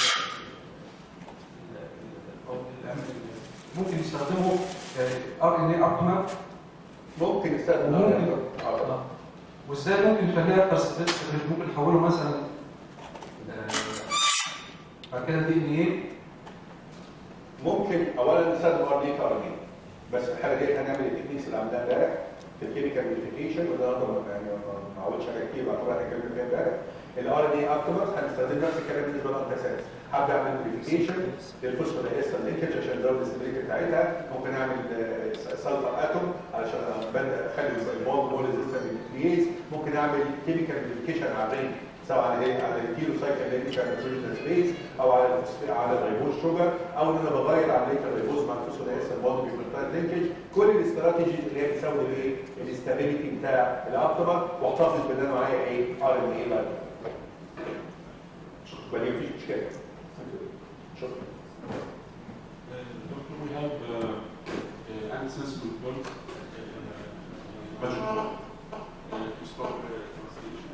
أو ال- ممكن يستخدمه ار ان اي اقمر ممكن يستخدم وممكن- آه. آه. وازاي ممكن نخليها اكتر سكيورتي ممكن نحوله مثلا آه، بعد كده دي ان ايه ممكن اولا نستخدم ار دي ار دي بس في الحاله دي هنعمل التكنيكس اللي عملناها امبارح في الكيميكال فيريفيكيشن وده اقدر يعني ما اعودش حاجه كتير بعتبرها هنتكلم فيها امبارح الار دي اكتمرز هنستخدم نفس الكلام بالنسبه للانتاسات هبدا اعمل فيريفيكيشن للفوسفودايستر لينكج عشان ازود الاستابيليتي بتاعتها ممكن اعمل سلفر اتوم علشان ابدا اخلي البوند مول ريزيستنت ممكن اعمل كيميكال فيريفيكيشن على الرينج سواء على ايه على الكيلو سايكل اللي هي بتاعت سبيس او على الفوسفي- على الريبوز شوجر او ان انا بغير عمليه الريبوز مع الفوسفودايستر بوند بيكون لينكج كل الاستراتيجيز اللي هي بتساوي الايه الاستابيليتي بتاع الابتومر واحتفظ بان انا معايا ايه ار ان اي لايف ولكن مفيش مشكله شكرا Doctor, we have uh, uh, answers to both uh, budget uh, to stop uh, translation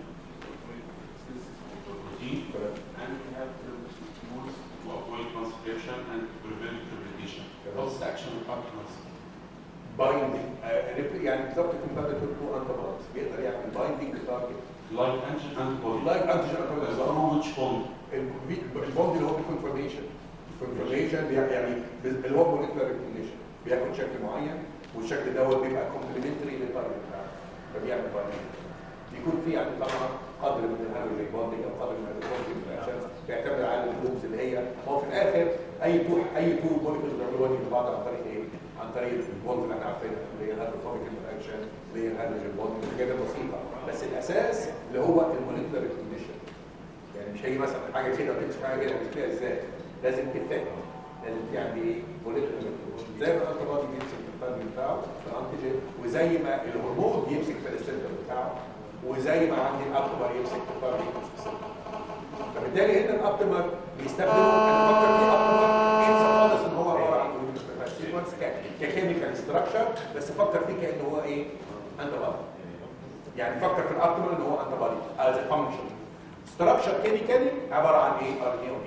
protein, and we have the tools to avoid concentration and to prevent replication. What's the action of partners? بايندينج يعني بالظبط كومباتيتور تو انتي بيقدر يعمل بايندينج لتارجت Like antigen antibody. لايك انتيجين Uh, انتي through which bond? البوند اللي هو الكونفرميشن الكونفرميشن يعني اللي هو موليكولار ريكوجنيشن بياخد شكل معين والشكل دوت بيبقى كومبلمنتري للتارجت بتاعه فبيعمل بايندينج بيكون في يعني طبعا قدر من الهيدروجين بوندنج او قدر من البوندنج عشان بيعتمد على الجروبس اللي هي هو في الاخر اي تو اي تو موليكولز بيعملوا بايندينج لبعض عن طريق ايه؟ عن طريق البوند اللي احنا عارفينها اللي هي الهيدروفوبيك انتراكشن اللي هي الهيدروجين بوندنج حاجات بسيطه بس الاساس اللي هو الموليكولار ريكوجنيشن يعني مش هيجي مثلا حاجه كده وتمسك حاجه كده وتمسكها ازاي لازم تفهم لازم تعمل ايه موليكولار زي ما الانتي بودي بيمسك في الفرد بتاعه في الانتيجين وزي ما الهرمون بيمسك في الريسبتور بتاعه وزي ما عندي الابتمر يمسك في الفرد فبالتالي هنا الابتمر بيستخدمه انا بفكر في ابتمر انسى خالص ان هو عباره عن سيكونس ككيميكال ستراكشر بس فكر فيه كانه هو ايه انتي بودي يعني فكر في الابتمر ان هو انتي بودي از فانكشن ستراكشر كيميكالي عباره عن ايه ار ان اي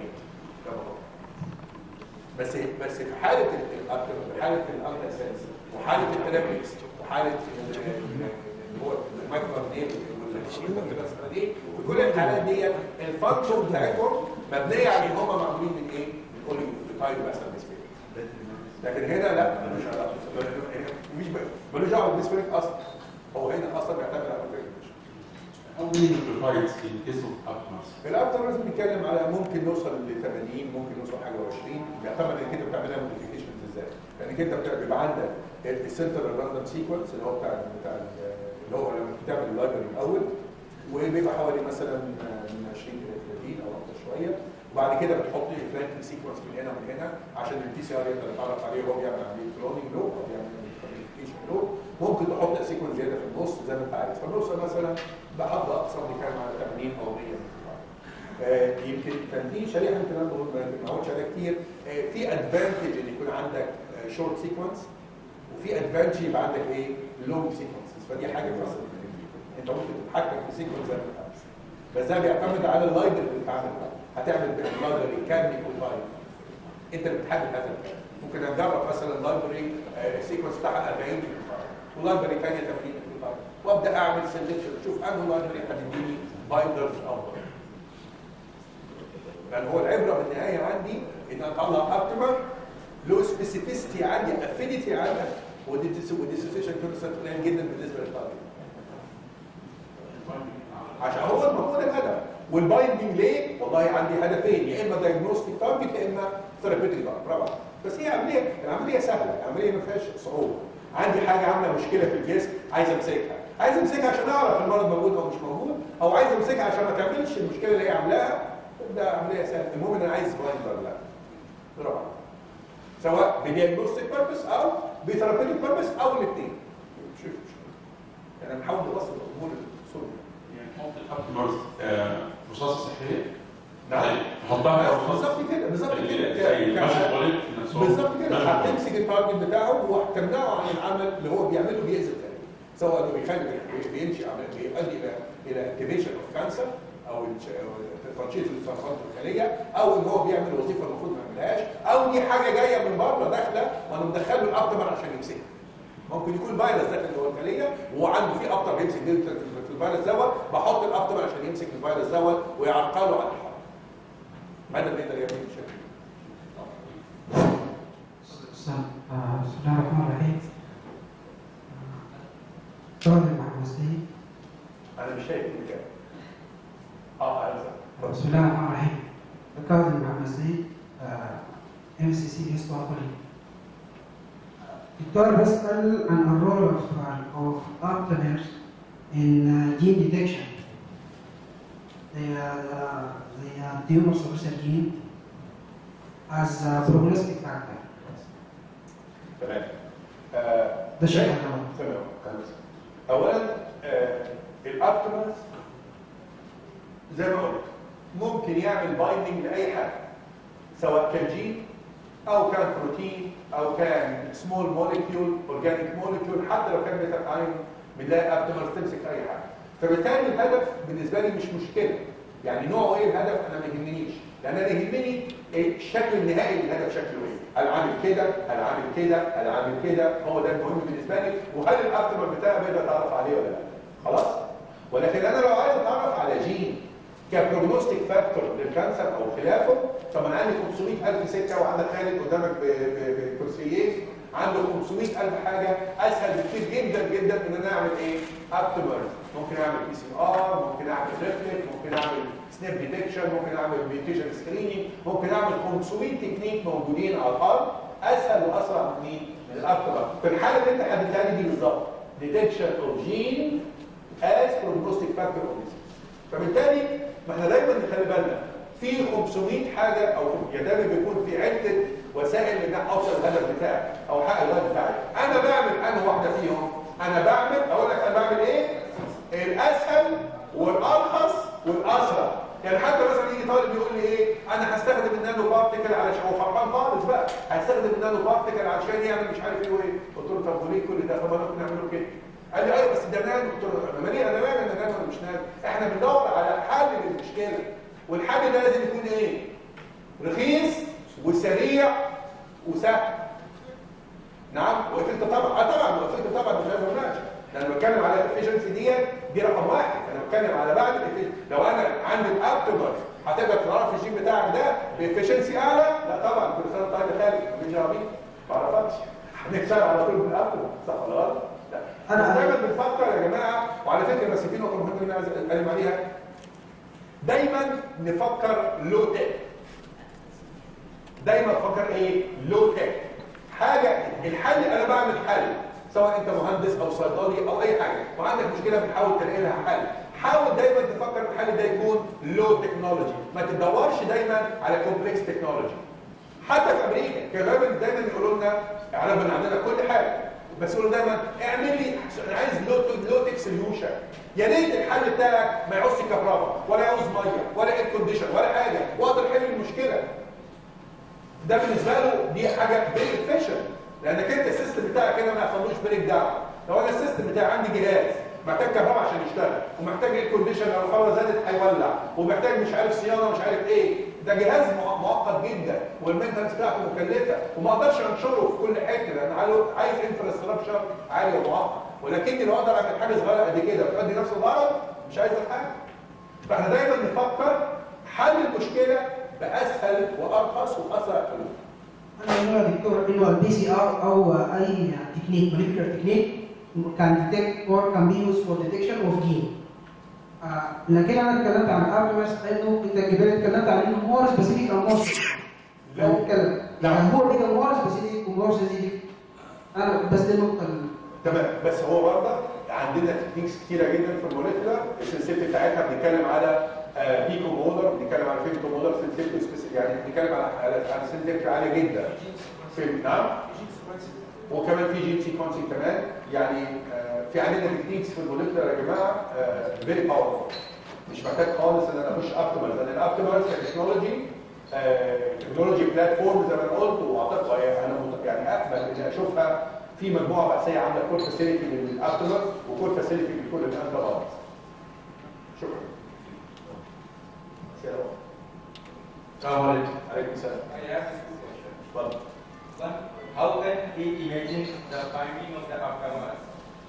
بس بس في حاله الابتمر في حاله الانتاسنس وحاله الترابيكس وحاله ال- اللي هو المايكرو ار ان اي دي في كل الحالات دي الفانكشن بتاعتهم مبنيه على ان هم معمولين من ايه؟ من اوليوتايد مثلا بالنسبه لكن هنا لا ملوش علاقه مش ملوش دعوه بالنسبه اصلا هو هنا اصلا بيعتمد على الفكره How many nucleotides in case of partners? الابتر لازم بيتكلم على ممكن نوصل ل 80 ممكن نوصل حاجه و20 بيعتمد انك انت بتعملها موديفيكيشنز ازاي لانك انت بتبقى بيبقى عندك السنتر راندوم سيكونس اللي هو بتاع بتاع ال- اللي هو لما بتعمل اللايبرري الاول وبيبقى حوالي مثلا من 20 الى 30 او اكتر شويه وبعد كده بتحط الفلانكينج سيكونس من هنا ومن هنا عشان البي سي ار يقدر يتعرف عليه وهو بيعمل عمليه كلونينج له او بيعمل كوميونيكيشن له ممكن تحط سيكونس زياده في النص زي ما انت عايز فبنوصل مثلا بحد اقصى بنتكلم على 80 او 100 آه، يمكن كان في شريحه يمكن انا بقول ما ما اقعدش عليها كتير آه، في ادفانتج ان يكون عندك شورت سيكونس وفي ادفانتج يبقى عندك ايه لونج سيكونسز فدي حاجه خاصه بالإنجليزي. انت ممكن تتحكم في سيكونس زي ما انت عايز بس ده بيعتمد على اللايبرري اللي بتعملها هتعمل باللايبرري كام يكون لايبرري انت اللي بتحدد هذا الكلام ممكن نجرب مثلا لايبرري السيكونس بتاعها 40 ولايبرري ثانيه 80 وابدا اعمل سيلكشن اشوف انه لايبرري هتديني بايندرز افضل لان هو العبره بالنهايه عندي ان اطلع ابتمر له سبيسيفيستي عاليه افينيتي عاليه ودي ديسوسيشن كونسنت قليل جدا بالنسبه للتارجت عشان هو هو ده الهدف والبايندنج ليه؟ والله عندي هدفين يا اما دايجنوستيك تارجت يا اما ثيرابيوتيك تارجت برافو بس هي عمليه العمليه سهله العمليه ما فيهاش صعوبه عندي حاجه عامله مشكله في الجسم عايز امسكها عايز امسكها عشان اعرف المرض موجود او مش موجود او عايز امسكها عشان ما تعملش المشكله اللي هي عاملاها ده عمليه سهله المهم ان انا عايز بايند ولا لا برافو سواء بديagnostic بيربس او بثيرابيوتيك بيربس او الاثنين مش مش يعني بنحاول نبسط الامور الصورة يعني تحط الابتمرز رصاصة صحية نعم حطها بالظبط كده بالظبط كده زي ك- الماشي ك- بوليت نفسهم. بالظبط كده ماشي هتمسك التارجت بتاعه وهتمنعه عن العمل اللي هو بيعمله بيأذي الخليه سواء انه بيخلي بيمشي عمل بيؤدي الى الى اكتيفيشن اوف كانسر او تنشيط السرطان في الخليه او ان هو بيعمل وظيفه المفروض ما يعملهاش او دي حاجه جايه من بره داخله وانا مدخله الابتمر عشان يمسكها ممكن يكون فيروس داخل جوه الخليه وعنده في ابتر بيمسك دي في الفيروس دوت بحط الابتمر عشان يمسك الفيروس دوت ويعرقله عن الحرب هذا اللي يقدر يعمله بشكل بسم آه، بسم الله الرحمن الرحيم طالب محمد سيد انا مش شايف المكان اه عايز بسم الله الرحمن الرحيم القاضي محمد سيد ام سي سي اس بابولي دكتور بسأل عن الرول of uh, of optimers in uh, gene detection. They are uh, the uh, tumor suppressor gene as a prognostic factor. تمام آه، ده الشيء زي- الأول. تمام خلاص. اولا آه، الابتمس زي ما قلت ممكن يعمل بايندنج لاي حاجه سواء كان جين او كان بروتين او كان سمول موليكيول اورجانيك موليكيول حتى لو كان بيتعامل بنلاقي ابتمس تمسك اي حاجه فبالتالي الهدف بالنسبه لي مش مشكله يعني نوعه ايه الهدف انا ما يهمنيش لان انا يهمني إيه الشكل النهائي للهدف شكله ايه هل عامل كده هل عامل كده هل عامل كده هو ده المهم بالنسبه لي وهل الابتمر بتاعي بقدر اتعرف عليه ولا لا خلاص ولكن انا لو عايز اتعرف على جين كبروجنوستيك فاكتور للكانسر او خلافه طب انا عندي 500000 سكه وعندك خالد قدامك ب- ب- بكرسيين عنده 500000 حاجه اسهل بكتير جدا جدا ان انا اعمل ايه؟ ابتمر ممكن اعمل بي سي ار ممكن اعمل ريفلكت ممكن اعمل سناب ديتكشن ممكن اعمل ميوتيشن سكريننج ممكن اعمل 500 تكنيك موجودين على الارض اسهل واسرع من مين؟ من الابتمر في الحاله اللي انت حددتها لي دي بالظبط ديتكشن اوف جين as prognostic factor of disease فبالتالي ما احنا دايما نخلي بالنا في 500 حاجه او يا دايما بيكون في عده وسائل ان أنا اوصل الهدف بتاعي او احقق الهدف بتاعي انا بعمل انهي واحده فيهم انا بعمل اقول لك انا بعمل ايه الاسهل والارخص والاسرع يعني حتى مثلا يجي طالب يقول لي ايه انا هستخدم النانو بارتيكل علشان هو فرحان خالص بقى هستخدم النانو بارتيكل علشان يعمل مش عارف ايه وايه قلت له طب وليه كل ده طب انا ممكن نعمله كده قال لي ايوه بس ده نانو قلت له انا مالي انا مالي انا نانو ولا مش نانو احنا بندور على حل للمشكله والحل ده لازم يكون ايه رخيص وسريع وسهل نعم وقفلت طبعا اه طبعا وقفلت طبعا مش عايز مناقشه ده انا بتكلم على الافشنسي ديت دي رقم واحد انا بتكلم على بعد الافشنسي لو انا عندي الابتمر هتقدر تعرف الجين بتاعك ده بافشنسي اعلى لا طبعا كل سنه طيب يا خالد مش عربي ما اعرفكش هنكسر على طول بالابتمر صح ولا غلط؟ لا أنا- بس دايما بنفكر يا جماعه وعلى فكره بس في نقطه مهمه اللي انا عايز اتكلم عليها دايما نفكر لو تك دايما افكر ايه لو تك حاجه الحل انا بعمل حل سواء انت مهندس او صيدلي او اي حاجه وعندك مشكله بتحاول تلاقي لها حل حاول دايما تفكر الحل ده يكون لو تكنولوجي ما تدورش دايما على كومبلكس تكنولوجي حتى في امريكا كانوا دايما دايما يقولوا لنا احنا من عندنا كل حاجه بس يقولوا دايما اعمل لي انا عايز لو لو تك سوليوشن يا ريت الحل بتاعك ما يعوزش كهرباء ولا يعوز ميه ولا اير كونديشن ولا حاجه واقدر احل المشكله ده بالنسبه له دي حاجه فيري افيشنت لانك انت السيستم بتاعك هنا ما يحصلوش بريك داون لو انا السيستم بتاعي عندي جهاز محتاج كهرباء عشان يشتغل ومحتاج اير كونديشن لو الحراره زادت هيولع ومحتاج مش عارف صيانه مش عارف ايه ده جهاز مع- معقد جدا والمينتنس بتاعته مكلفه وما اقدرش انشره في كل حته لان عايز- عايز انفراستراكشر عالي ومعقد ولكني لو اقدر اعمل حاجه صغيره قد كده بتؤدي نفس الغرض مش عايز حاجه فاحنا دايما نفكر حل المشكله باسهل وارخص واسرع حلول أنا يا دكتور إنه البي سي آر أو أي تكنيك molecular technique can detect or can be used for detection of gene. آه، لكن أنا اتكلمت عن الأرتمس إنه أنت كبير اتكلمت عن إنه مور سبيسيفيك أو مور لا. لو اتكلم لا. يعني هو كده مور سبيسيفيك ومور سبيسيفيك أنا بس دي النقطة ال- تمام بس هو برضه عندنا تكنيكس كتيره جدا في الموليكولر السنسيتي بتاعتها بنتكلم على بيكو مولر بنتكلم على فيكو مولر سنسيتي سبيسيفيك يعني بنتكلم على على على سنسيتي عاليه جدا في نعم وكمان في جين سيكونسينج كمان يعني آه، في عندنا تكنيكس في الموليكولر يا جماعه فيري باورفول مش محتاج خالص ان انا اخش ابتمرز لان الابتمرز كتكنولوجي تكنولوجي بلاتفورم زي ما انا قلت واعتقد انا مت- يعني اقبل ان اشوفها في مجموعه بحثيه عامله كور فاسيلتي للابتمرز وكور فاسيلتي لكل الانتربارز شكرا أسئلة أخرى؟ السلام عليكم. عليكم السلام I have two questions. اتفضل One, how can he imagine the finding of the aftermath?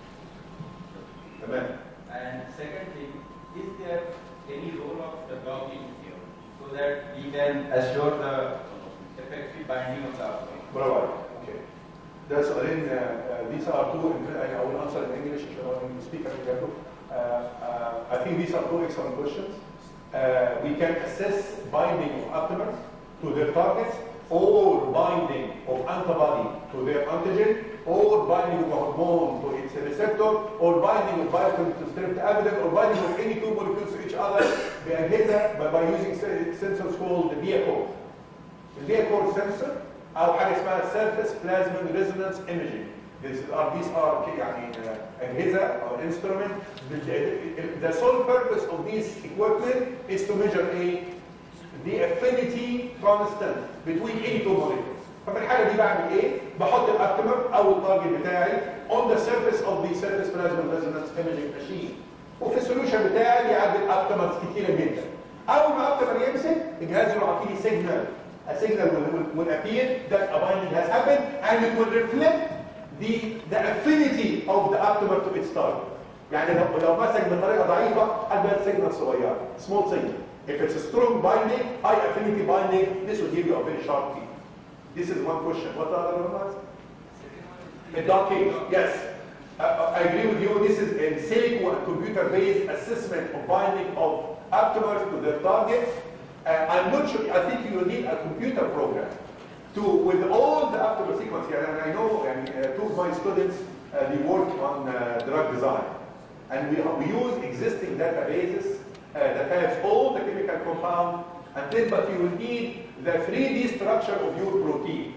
تمام And second thing, is there any role of the docking here so that we can assure the effective binding of the aftermath? برافو عليك اوكي ده سؤالين uh, uh, these are two I will answer in English عشان I speak as you uh, uh, I think these are two excellent questions uh, we can assess binding of aptamers to their targets or binding of antibody to their antigen or binding of a hormone to its receptor or binding of bioconstructive evidence or binding of any two molecules to each other بأجهزة by, by using sensors called the VIA-core الفيكور سنسور او حاجه اسمها سيرفيس بلازما ريزونانس ايمجينج These are, these are يعني uh, أجهزة or instrument. The, the sole purpose of this equipment is to measure a the affinity constant between any two molecules. ففي الحالة دي بعمل ايه؟ بحط الابتمر او التارجت بتاعي on the surface of the surface plasma resonance imaging machine. وفي السوليوشن بتاعي يعدي الابتمرز كتيرة جدا. اول ما الابتمر يمسك الجهاز يروح عاطيلي سيجنال a signal will, will, will appear that a binding has happened and it will reflect the, the affinity of the aptamer to its target. يعني لو لو مسك بطريقه ضعيفه هتبقى سيجنال صغيره small signal. If it's a strong binding, high affinity binding, this will give you a very sharp peak. This is one question. What are the other ones? The docking, yes. Uh, I agree with you. This is a silico and computer-based assessment of binding of aptamers to their target. Uh, I'm not sure. I think you will need a computer program to, with all the aptamer sequence here. And I know, and uh, two of my students, uh, they work on uh, drug design, and we, we use existing databases uh, that has all the chemical compound, and then but you will need the 3D structure of your protein.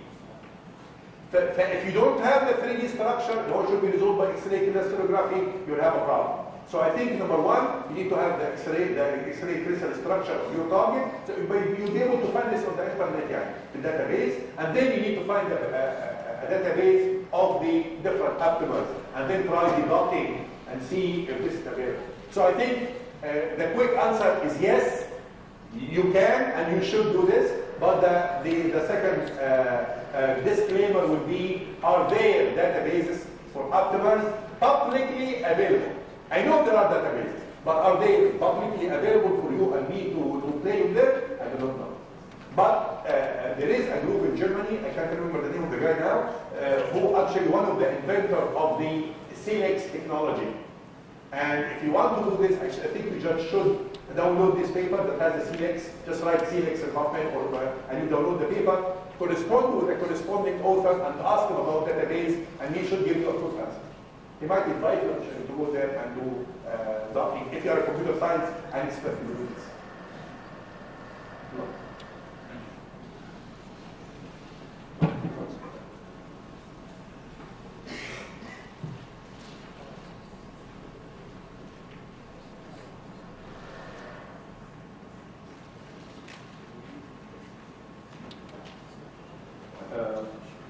ف- فif you don't have the 3D structure, nor should be resolved by X-ray crystallography, you'll have a problem. So I think number one, you need to have the X-ray, the X-ray crystal structure of your target. So but you'll be able to find this on the internet, يعني, the database, and then you need to find a, a, a- a database of the different aptamers, and then try the docking and see if this is available. So I think uh, the quick answer is yes, you can and you should do this, but the, the, the second uh, uh, disclaimer would be, are there databases for aptamers publicly available? I know there are databases, but are they publicly available for you and me to, to play with them? I do not know. But uh, there is a group in Germany, I can't remember the name of the guy now, uh, who actually one of the inventor of the Silex technology. And if you want to do this, actually, I think you just should download this paper that has the CX, just write CX and Hotmail or uh, and you download the paper, correspond with the corresponding author and ask him about database, and he should give you a truth answer. He might invite you actually to go there and do uh, docking if you are a computer science and expect to do this. Uh,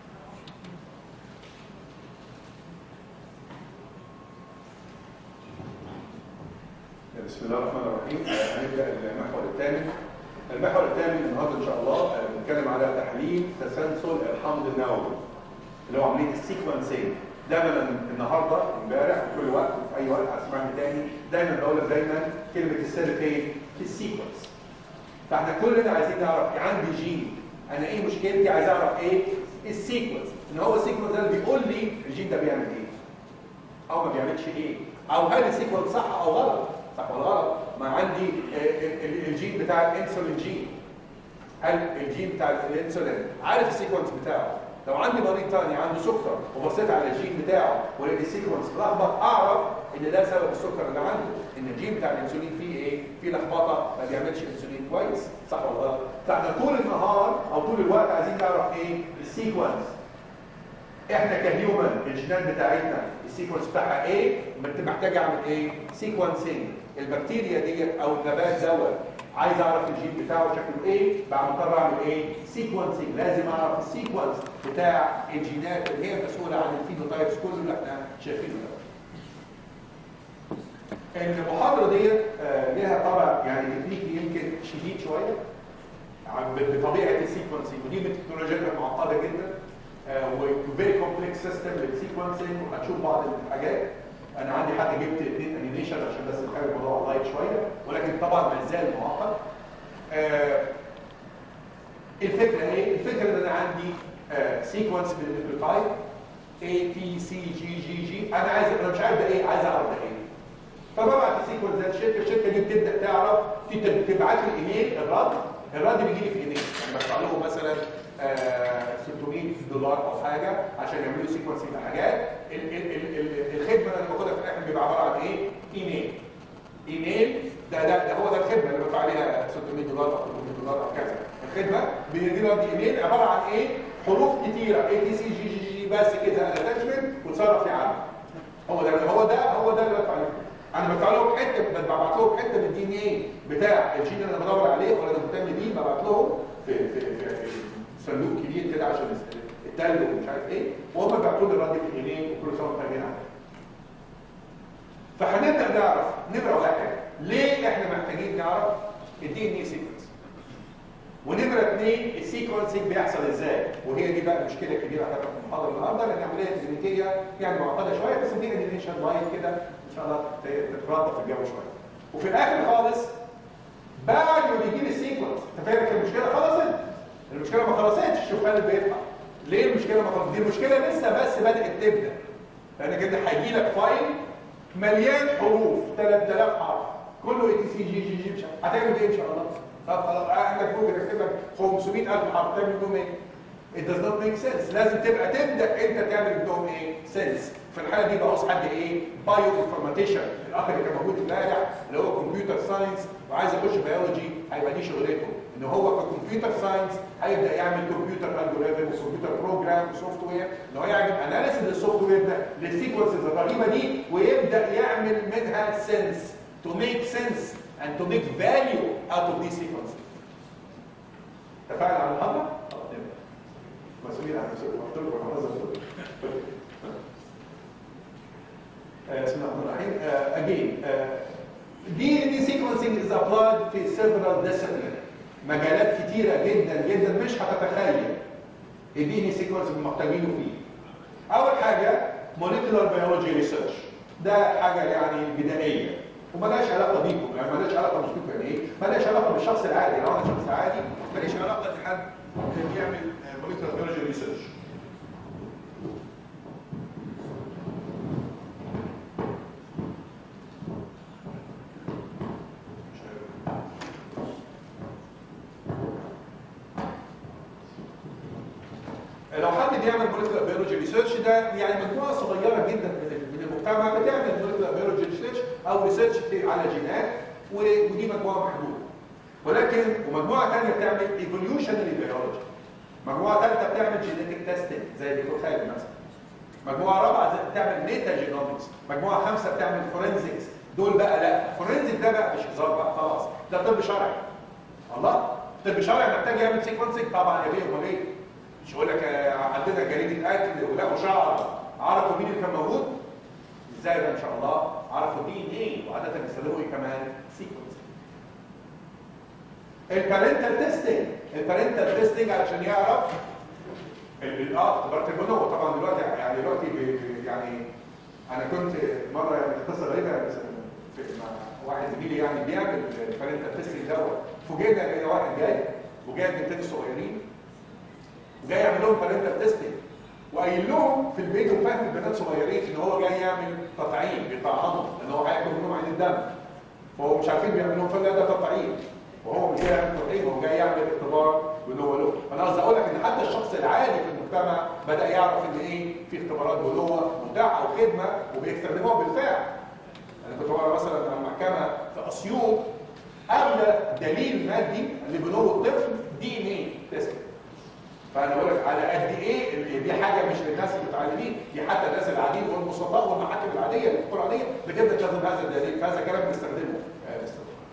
بسم الله الرحمن الرحيم آه، هنبدا المحور الثامن المحور الثامن النهارده ان شاء الله آه، بنتكلم على تحليل تسلسل الحمض النووي اللي هو عمليه السيكونسينج دايما النهارده امبارح في كل وقت في اي وقت هسمعني تاني دايما بقول لك دايما كلمه السر فين؟ في السيكونس فاحنا كلنا عايزين نعرف عندي جين انا ايه مشكلتي عايز اعرف ايه السيكونس ان هو السيكونس ده اللي بيقول لي الجين ده بيعمل ايه او ما بيعملش ايه او هل السيكونس صح او غلط صح ولا غلط ما عندي آه، ال- ال- الجين بتاع الانسولين جين هل الجين بتاع الانسولين عارف السيكونس بتاعه لو عندي مريض تاني عنده سكر وبصيت على الجين بتاعه ولقيت السيكونس لخبط اعرف ان ده سبب السكر اللي عنده ان الجين بتاع الانسولين فيه ايه فيه لخبطه ما بيعملش انسولين كويس صح ولا غلط فاحنا طول النهار او طول الوقت عايزين نعرف ايه السيكونس احنا كهيومن الجينات بتاعتنا السيكونس بتاعها ايه محتاج اعمل ايه سيكونسينج البكتيريا دي او النبات دوت عايز اعرف الجين بتاعه شكله ايه بقى مضطر اعمل ايه سيكونسينج لازم اعرف السيكونس بتاع الجينات اللي هي مسؤوله عن الفينوتايبس كله اللي احنا شايفينه ده المحاضره ديت آه، ليها طبع يعني تكنيكي يمكن شديد شويه عن- بطبيعه السيكونسينج ودي من التكنولوجيات المعقده جدا وفيري كومبلكس سيستم للسيكونسينج وهنشوف بعض الحاجات انا عندي حتى جبت اثنين انيميشن عشان بس نخلي الموضوع لايت شويه ولكن طبعا ما زال معقد آه، الفكره ايه؟ الفكره ان انا عندي سيكونس بالنيوكليوتايد A T C G G G انا عايز انا مش عارف ده ايه عايز اعرف ده ايه فببعت السيكونس ده للشركه الشركه دي بتبدا تعرف تت- تبعت لي ايميل الرد الرد بيجي لي في ايميل يعني بدفع لهم مثلا آه، 600 دولار او حاجه عشان يعملوا سيكونسنج لحاجات ال- ال- ال- ال- الخدمه اللي انا باخدها في الاخر بيبقى عباره عن ايه؟ ايميل ايميل ده ده, ده هو ده الخدمه اللي بدفع عليها 600 دولار او 800 دولار او كذا الخدمه بيجي لي رد ايميل عباره عن ايه؟ حروف كتيره اي تي سي جي جي جي بس كده اتاتشمنت وتصرف لي عنه هو ده هو ده هو ده اللي بدفع عليه انا بدفع لهم حته ببعت لهم حته من الدي ان ايه بتاع الجين اللي انا بدور عليه ولا انا مهتم بيه ببعت لهم في في في, في صندوق كبير كده عشان التلج ومش عارف ايه وهم بيبعتوا لي الرد في الايميل وكل سنه وانتم طيبين عليه فهنبدا نعرف نمره واحد ليه احنا محتاجين نعرف الدي ان اي سيكونس ونمره اثنين السيكونسنج بيحصل ازاي وهي دي بقى المشكله الكبيره بتاعت المحاضره النهارده لان العمليه الكلينيكيه يعني معقده شويه بس دي انيميشن لاين كده ان شاء الله ت- تترطب في الجو شويه وفي الاخر خالص بعد ما بيجيب السيكونس انت فاهم كان المشكله خلصت المشكله ما خلصتش شوف خالد بيفتح ليه المشكله ما خلصتش دي المشكله لسه بس بدات تبدا لان كده هيجي لك فايل مليان حروف 3000 حرف كله اي تي سي جي جي جي مش عارف. هتعمل ايه ان شاء الله طب خلاص عندك ممكن اكتب لك 500000 حرف تعمل بيهم ايه It does not make sense لازم تبقى تبدا انت تعمل بيهم ايه سنس في الحاله دي بعوز حد ايه بايو انفورماتيشن الاخ اللي كان موجود امبارح اللي هو كمبيوتر ساينس وعايز يخش بيولوجي هيبقى دي شغلته ان هو ككمبيوتر ساينس هيبدا يعمل كمبيوتر الجوريثم وكمبيوتر بروجرام وسوفت وير ان هو يعمل اناليسيس للسوفت وير ده للسيكونسز الرهيبه دي ويبدا يعمل منها سنس to make sense and to make value out of these sequences اتفقنا على المحاضره؟ مسؤولين عن نفسكم قلت لكم انا هنظم بسم الله الرحمن الرحيم uh, again uh, DNA sequencing is applied في several disciplines مجالات كتيرة جدا جدا مش هتتخيل ال DNA sequencing محتاجينه فيه أول حاجة molecular biology research ده حاجة يعني بدائية وملهاش علاقة بيكم يعني ملهاش علاقة مش بيكم يعني ايه؟ ملهاش علاقة بالشخص العادي لو أنا شخص عادي ماليش علاقة بحد بيعمل molecular biology research لو حد بيعمل موليكولار بيولوجي ريسيرش ده يعني مجموعه صغيره جدا من من المجتمع بتعمل موليكولار بيولوجي ريسيرش او ريسيرش في على جينات و- ودي مجموعه محدوده ولكن ومجموعه ثانيه بتعمل ايفوليوشنري بيولوجي مجموعه ثالثه بتعمل جينيتك تيستنج زي دكتور خالد مثلا مجموعه رابعه زي- بتعمل ميتا جينومكس مجموعه خمسه بتعمل فورنزكس دول بقى لا فورنزك ده بقى مش هزار بقى خلاص ده طب شرعي الله طب شرعي محتاج يعمل سيكونسنج طبعا يا بيه امال ايه مش هقول لك آه، عندنا جريده اكل ولقوا شعر عرفوا مين اللي كان موجود ازاي ده ان شاء الله عرفوا دي ان ايه وعاده بيستخدموا ايه كمان سيكونس البارنتال تيستنج البارنتال تيستنج علشان يعرف ال- ال- اه اختبارات البنوه طبعا دلوقتي يعني دلوقتي بي- بي- يعني انا كنت مره يعني قصه غريبه بس في- مع واحد زميلي يعني بيعمل البارنتال تيستنج دوت فوجئنا ان واحد جاي وجايب بنتين صغيرين جاي يعمل لهم بارنتال تيستنج وقايل لهم في البيت وفاهم البنات صغيرين ان هو جاي يعمل تطعيم بيطعمهم ان هو هياخد منهم عين الدم فهو مش عارفين بيعمل لهم فلا ده تطعيم وهو مش جاي يعمل تطعيم هو جاي يعمل اختبار بنوه له انا قصدي اقول لك ان حتى الشخص العادي في المجتمع بدا يعرف ان ايه في اختبارات بنوه متاحه او خدمه وبيستخدموها بالفعل انا كنت بقرا مثلا عن محكمه في اسيوط قبل دليل مادي لبنوه الطفل دي ان ايه تيست فانا بقول لك على قد ايه دي حاجه مش للناس المتعلمين دي حتى الناس العاديين والبسطاء والمحاكم العاديه الحقوق العاديه بتبدا تاخد هذا الدليل فهذا كلام بنستخدمه آه،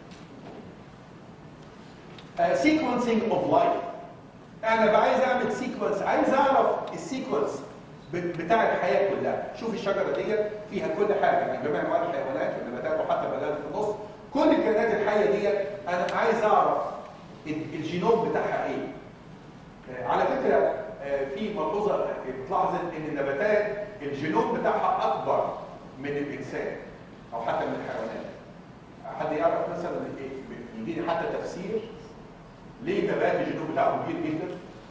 بنستخدمه. سيكونسينج اوف لايف انا بقى عايز اعمل سيكونس عايز اعرف السيكونس ب- بتاع الحياه كلها شوف الشجره دي فيها كل حاجه يعني جميع انواع الحيوانات والنباتات وحتى البلاد في النص كل الكائنات الحيه دي انا عايز اعرف ال- الجينوم بتاعها ايه آه، على فكره آه، في ملحوظه اتلاحظت ان النباتات الجينوم بتاعها اكبر من الانسان او حتى من الحيوانات حد يعرف مثلا ايه يديني حتى تفسير ليه النبات الجينوم بتاعه كبير جدا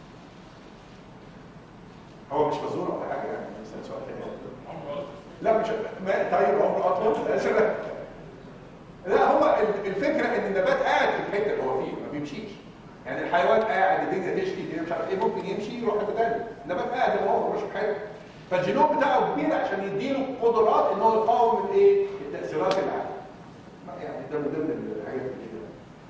هو مش فزوره ولا حاجه يعني بس سؤال تاني لا مش ما طيب عمره اطول لا شبه لا هو ال- الفكره ان النبات قاعد في الحته اللي هو فيه ما بيمشيش يعني الحيوان قاعد الدنيا تشتي الدنيا مش عارف ايه ممكن يمشي يروح حته ثانيه النبات قاعد هو هو مش في حته فالجينوم بتاعه كبير عشان يديله قدرات ان هو يقاوم الايه التاثيرات العاليه ما يعني ده من ضمن الحاجات اللي كده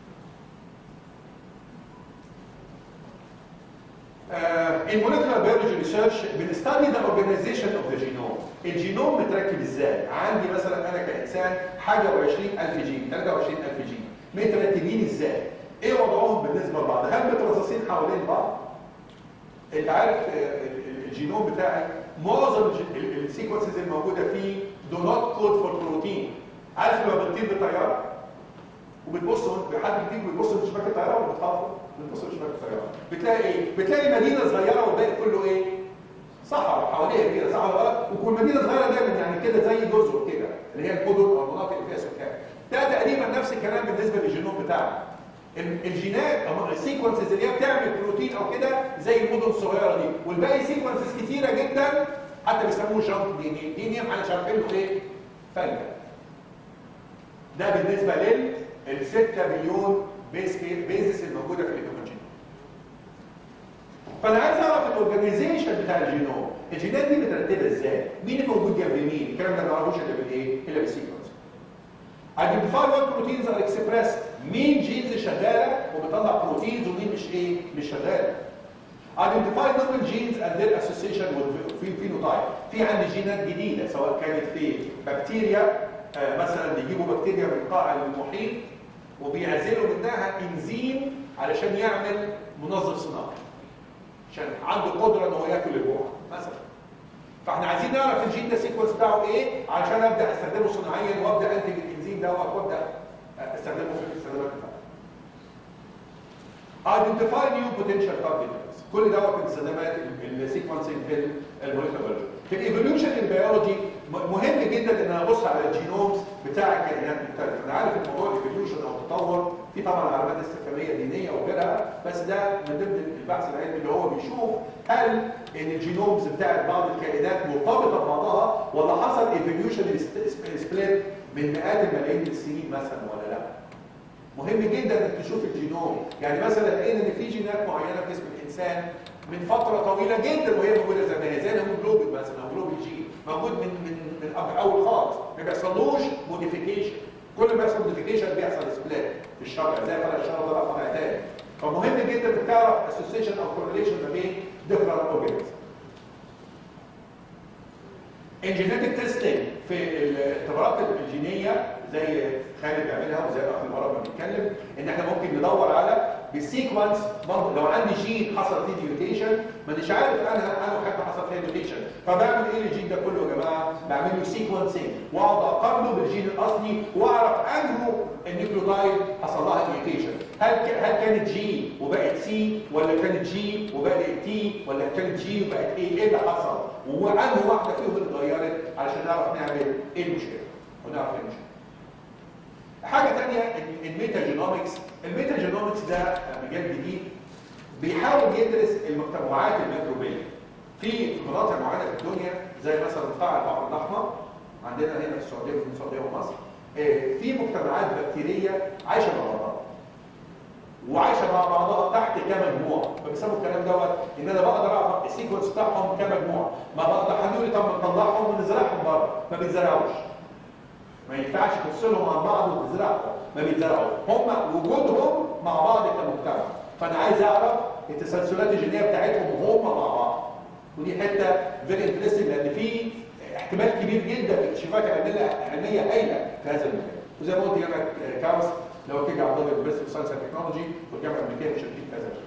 المولكيولار بيولوجي ريسيرش بنستدي ذا اورجانيزيشن اوف ذا جينوم الجينوم متركب ازاي عندي مثلا انا كانسان حاجه و20000 جين 23000 جين مترتبين ازاي ايه وضعهم بالنسبه لبعض هل مترصصين حوالين بعض انت عارف آه، ال- ال- الجينوم بتاعي معظم السيكونسز الموجوده فيه دو نوت كود فور بروتين عارف لما بتطير بالطياره وبتبص حد بيجي بيبص في شباك الطياره ولا بتخاف بتبص في شباك الطياره بتلاقي ايه بتلاقي مدينه صغيره والباقي كله ايه صحراء حواليها كده صح ولا غلط وكل مدينه صغيره دايما يعني كده زي جزر كده اللي هي الجزر او المناطق اللي فيها سكان ده تقريبا نفس الكلام بالنسبه للجينوم بتاعنا ال- الجينات او السيكونسز اللي هي بتعمل بروتين او كده زي المدن الصغيره دي والباقي سيكونسز كتيره جدا حتى بيسموه جانك دي ان ايه دي ان ايه احنا عارفين له ايه فايده ده بالنسبه لل ال 6 مليون بيس بيزس الموجوده في الايكوجين فانا عايز اعرف الاورجانيزيشن بتاع الجينوم الجينات دي مترتبه ازاي مين اللي موجود جنب مين الكلام ده ما نعرفوش الا بالايه الا بالسيكونس identify what proteins are expressed مين جينز شغاله وبتطلع بروتينز ومين مش ايه مش شغاله identify novel genes and their association with phe- phenotype في عندي جينات جديده سواء كانت في بكتيريا آه، مثلا بيجيبوا بكتيريا من قاع المحيط وبيعزلوا منها انزيم علشان يعمل منظف صناعي عشان عنده قدره ان هو ياكل الجوع مثلا فاحنا عايزين نعرف الجين ده سيكونس بتاعه ايه علشان ابدا استخدمه صناعيا وابدا انتج الانزيم دوت وابدا استخدمه في الاستخدامات بتاعتي identify new potential targets كل دوت من استخدامات السيكونسنج في الموليكولر في الايفولوشن البيولوجي مهم جدا ان انا ابص على الجينومز بتاع الكائنات المختلفه انا عارف ان موضوع الايفولوشن او التطور في طبعا علامات استفهاميه دينيه وغيرها بس ده من ضمن البحث العلمي اللي هو بيشوف هل ان الجينومز بتاعت بعض الكائنات مرتبطه ببعضها ولا حصل ايفولوشن سبليت من مئات الملايين السنين مثلا ولا لا مهم جدا انك تشوف الجينوم يعني مثلا لقينا ان في جينات معينه في جسم الانسان من فتره طويله جدا وهي موجوده زي ما هي زي الهيموجلوبين مثلا او جلوبين جين موجود من من من اول خالص ما بيحصلوش موديفيكيشن كل ما يحصل موديفيكيشن بيحصل سبليت في الشجره زي فرع الشجره طلع فرع تاني فمهم جدا انك تعرف اسوسيشن او كورليشن ما بين ديفرنت اورجانيزم الجينيتك تيستنج في الاختبارات الجينيه زي خالد بيعملها وزي اخ المره ما بنتكلم ان احنا ممكن ندور على بالسيكونس برضه لو عندي جين حصل فيه ميوتيشن مانيش عارف انا انا حاجه حصل فيها ميوتيشن فبعمل ايه للجين ده كله يا جماعه؟ بعمل له سيكونسنج واقعد اقارنه بالجين الاصلي واعرف انه النيوكليوتايد حصل لها ميوتيشن هل ك- هل كانت جي وبقت سي ولا كانت جي وبقت تي ولا كانت جي وبقت ايه ايه اللي حصل وانه واحده فيهم اللي اتغيرت علشان نعرف نعمل ايه المشكله ونعرف ايه المشكله حاجه ثانيه الميتا جينومكس الميتا جينومكس ده مجال جديد بيحاول يدرس المجتمعات الميكروبيه في في مناطق معينه في الدنيا زي مثلا قاع البحر الاحمر عندنا هنا في السعوديه وفي السعوديه ومصر آه، في مجتمعات بكتيريه عايشه مع بعضها وعايشه مع بعضها تحت كمجموعه فبيسموا الكلام دوت ان انا بقدر اعرف السيكونس بتاعهم كمجموعه ما بقدر حد يقول لي طب ما نطلعهم ونزرعهم بره ما بيتزرعوش ما ينفعش تفصلهم عن بعض وتزرعهم ما بيتزرعوا هم وجودهم مع بعض كمجتمع فانا عايز اعرف التسلسلات الجينيه بتاعتهم هم مع بعض ودي حته فيري انترستنج لان في احتمال كبير جدا اكتشافات علميه علميه هايله في هذا المجال وزي ما قلت جامعه كاوس لو تيجي على ضمن يونيفرستي اوف ساينس اند تكنولوجي والجامعه الامريكيه مشاركين في هذا المجال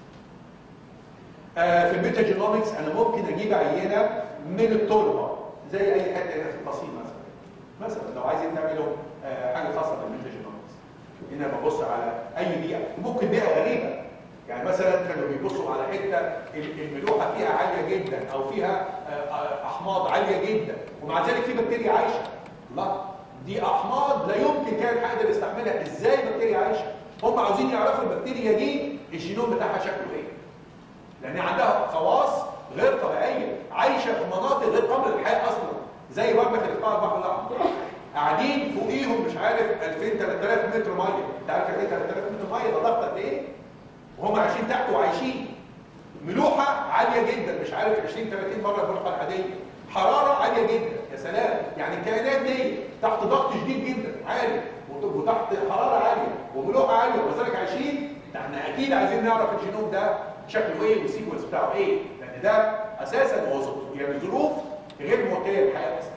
آه، في الميتا جينومكس انا ممكن اجيب عينه من التربه زي اي حد هنا في الفصيل مثلا مثلا لو عايزين تعملوا آه، حاجه خاصه بالميتا جينومكس هنا ببص على اي بيئه ممكن بيئه غريبه يعني مثلا كانوا بيبصوا على حته ال- الملوحه فيها عاليه جدا او فيها آه، آه، احماض عاليه جدا ومع ذلك في بكتيريا عايشه لا دي احماض لا يمكن كان حد يستحملها ازاي بكتيريا عايشه هم عاوزين يعرفوا البكتيريا دي الجينوم بتاعها شكله ايه لان عندها خواص غير طبيعيه عايشه في مناطق غير قابله للحياه اصلا زي برمه اللي في قاع البحر الاحمر قاعدين فوقيهم مش عارف 2000 3000 متر ميه انت عارف يعني ايه 3000 متر ميه ده ضغط قد ايه وهم عايشين تحت وعايشين ملوحه عاليه جدا مش عارف 20 30 مره الملوحه العاديه حراره عاليه جدا يا سلام يعني الكائنات دي تحت ضغط شديد جدا عالي وت- وتحت حراره عاليه وملوحه عاليه وذلك عايشين ده احنا اكيد عايزين نعرف الجينوم ده شكله ايه والسيكونس بتاعه ايه لان ده اساسا هو ظ- يعني ظروف غير مواتيه للحياه اصلا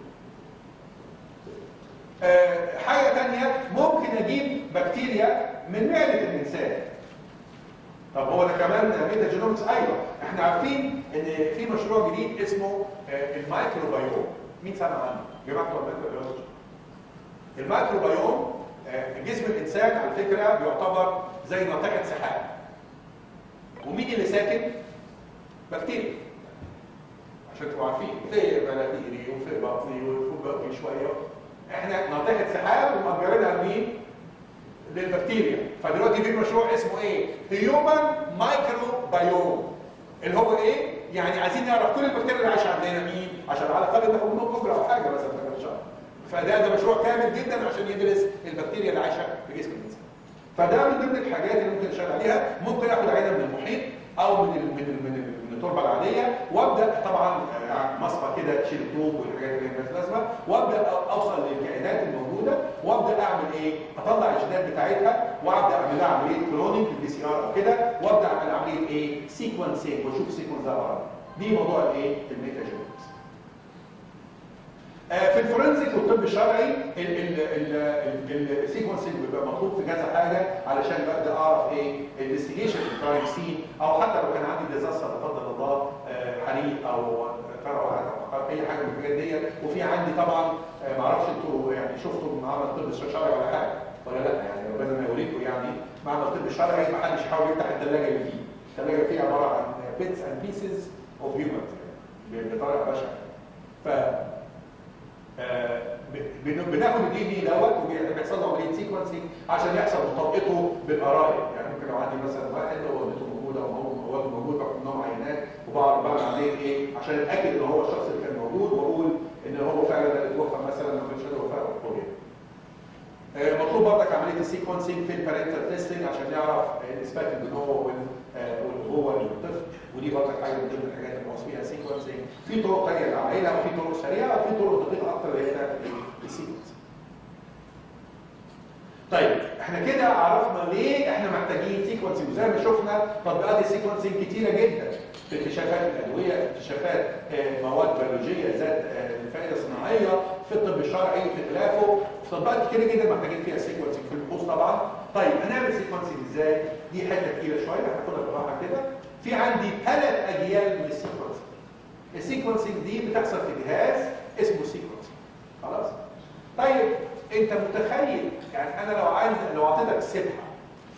آه، حاجه ثانيه ممكن اجيب بكتيريا من معده الانسان طب هو ده كمان ميتا جينومكس ايوه احنا عارفين ان في مشروع جديد اسمه آه، الميكروبيوم مين سمع عنه؟ جماعه بتوع الميكروبيولوجي الميكروبيوم آه، في جسم الانسان على فكره بيعتبر زي ناطحه سحاب ومين اللي ساكن؟ بكتيريا عشان تبقوا عارفين في مناخيري وفي بطني وفي بطني شويه احنا ناطحه سحاب ومأجرينها لمين؟ للبكتيريا فدلوقتي في مشروع اسمه ايه هيومن مايكروبيوم اللي هو ايه يعني عايزين نعرف كل البكتيريا اللي عايشه عندنا مين عشان على الاقل ناخد منهم بكره او حاجه مثلا في الشهر فده ده مشروع كامل جدا عشان يدرس البكتيريا اللي عايشه في جسم الانسان فده من ضمن الحاجات اللي ممكن اشتغل عليها ممكن اخد عينه من المحيط او من ال من ال من, ال من التربه العاديه وابدا طبعا آه، مصفى كده تشيل الطوب والحاجات اللي مالهاش لازمه وابدا أ- اوصل للكائنات الموجوده وابدا اعمل ايه؟ اطلع الجينات بتاعتها وابدا اعمل لها عمليه كلوننج بالبي سي ار او كده وابدا اعمل عمليه ايه؟ سيكونسينج واشوف السيكونس ده عباره عن إيه. دي موضوع الايه؟ الميتا جينومكس. آه، في الفورنزيك والطب الشرعي السيكونسنج بيبقى مطلوب في كذا حاجه علشان ببدا اعرف ايه الانفستيجيشن الكرايم سين او حتى لو كان عندي ديزاستر لا قدر الله آه، حريق او ثروه او اي حاجه من الحاجات دي وفي عندي طبعا آه، ما اعرفش انتوا يعني شفتوا معمل الطب الشرعي ولا حاجه ولا لا يعني ربنا ما يوريكم يعني معمل الطب الشرعي ما حدش يحاول يفتح الثلاجه اللي فيه الثلاجه فيه عباره عن بيتس اند بيسز اوف هيومنز بطريقه بشعه ف آه، ب- بن- بناخد الدي ان اي دوت وبيحصل له عمليه سيكونسنج عشان يحصل مطابقته بالقرايب يعني ممكن لو عندي مثلا واحد لو والدته موجوده او هو والده موجود باخد منهم عينات وبعرف بعمل عمليه ايه عشان اتاكد ان هو الشخص اللي كان موجود واقول ان هو فعلا ده اللي توفى مثلا ما كانش ده وفاه طبيعي. آه، مطلوب برضك عمليه السيكونسنج في البارنتال تيستنج عشان يعرف آه، اثبات ان هو وال- آه، هو الطفل ودي برضك حاجه من ضمن الحاجات اللي بنقص فيها سيكونسنج في طرق ثانيه للعمليه وفي طرق سريعه وفي طرق دقيقه اكتر اللي هي بتاعت السيكونسنج. طيب احنا كده عرفنا ليه احنا محتاجين سيكونسنج وزي ما شفنا تطبيقات السيكونسنج كتيره جدا في اكتشافات الادويه في اكتشافات آه، مواد بيولوجيه ذات آه، فائده صناعيه في الطب الشرعي في خلافه في تطبيقات كتيره جدا محتاجين فيها سيكونسنج في البحوث طبعا طيب هنعمل سيكونسنج ازاي دي حته كتيره شويه هناخدها بالراحه كده في عندي ثلاث اجيال من السيكونسنج السيكونسنج دي بتحصل في جهاز اسمه سيكونسنج خلاص طيب انت متخيل يعني انا لو عايز لو اعطيتك سبحه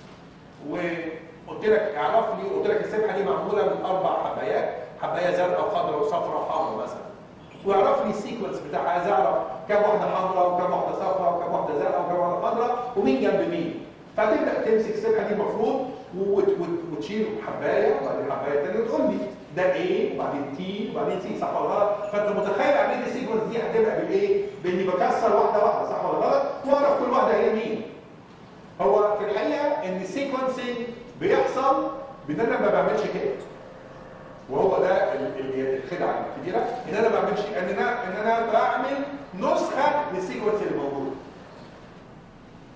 وقلت لك اعرف لي قلت لك السبحه دي معموله من اربع حبايات حبايه زرقاء وخضراء وصفراء وحمراء مثلا واعرف لي السيكونس بتاعها عايز اعرف كم واحده حمراء وكم واحده صفراء وكم واحده زرقاء وكم واحده خضراء ومين جنب مين فتبدا تمسك السبحه دي المفروض وت- وت- وتشيل حبايه وبعدين حبايه ثانيه وتقول لي ده ايه وبعدين تي وبعدين سي صح ولا غلط فانت متخيل عمليه السيكونس دي هتبقى بالايه؟ باني بكسر واحده واحده صح ولا غلط واعرف كل واحده هي مين هو في الحقيقه ان السيكونسنج بيحصل بان انا ما بعملش كده وهو ده ال- ال- الخدعه الكبيره ان انا ما بعملش ان انا ان انا بعمل نسخه للسيكونس اللي موجود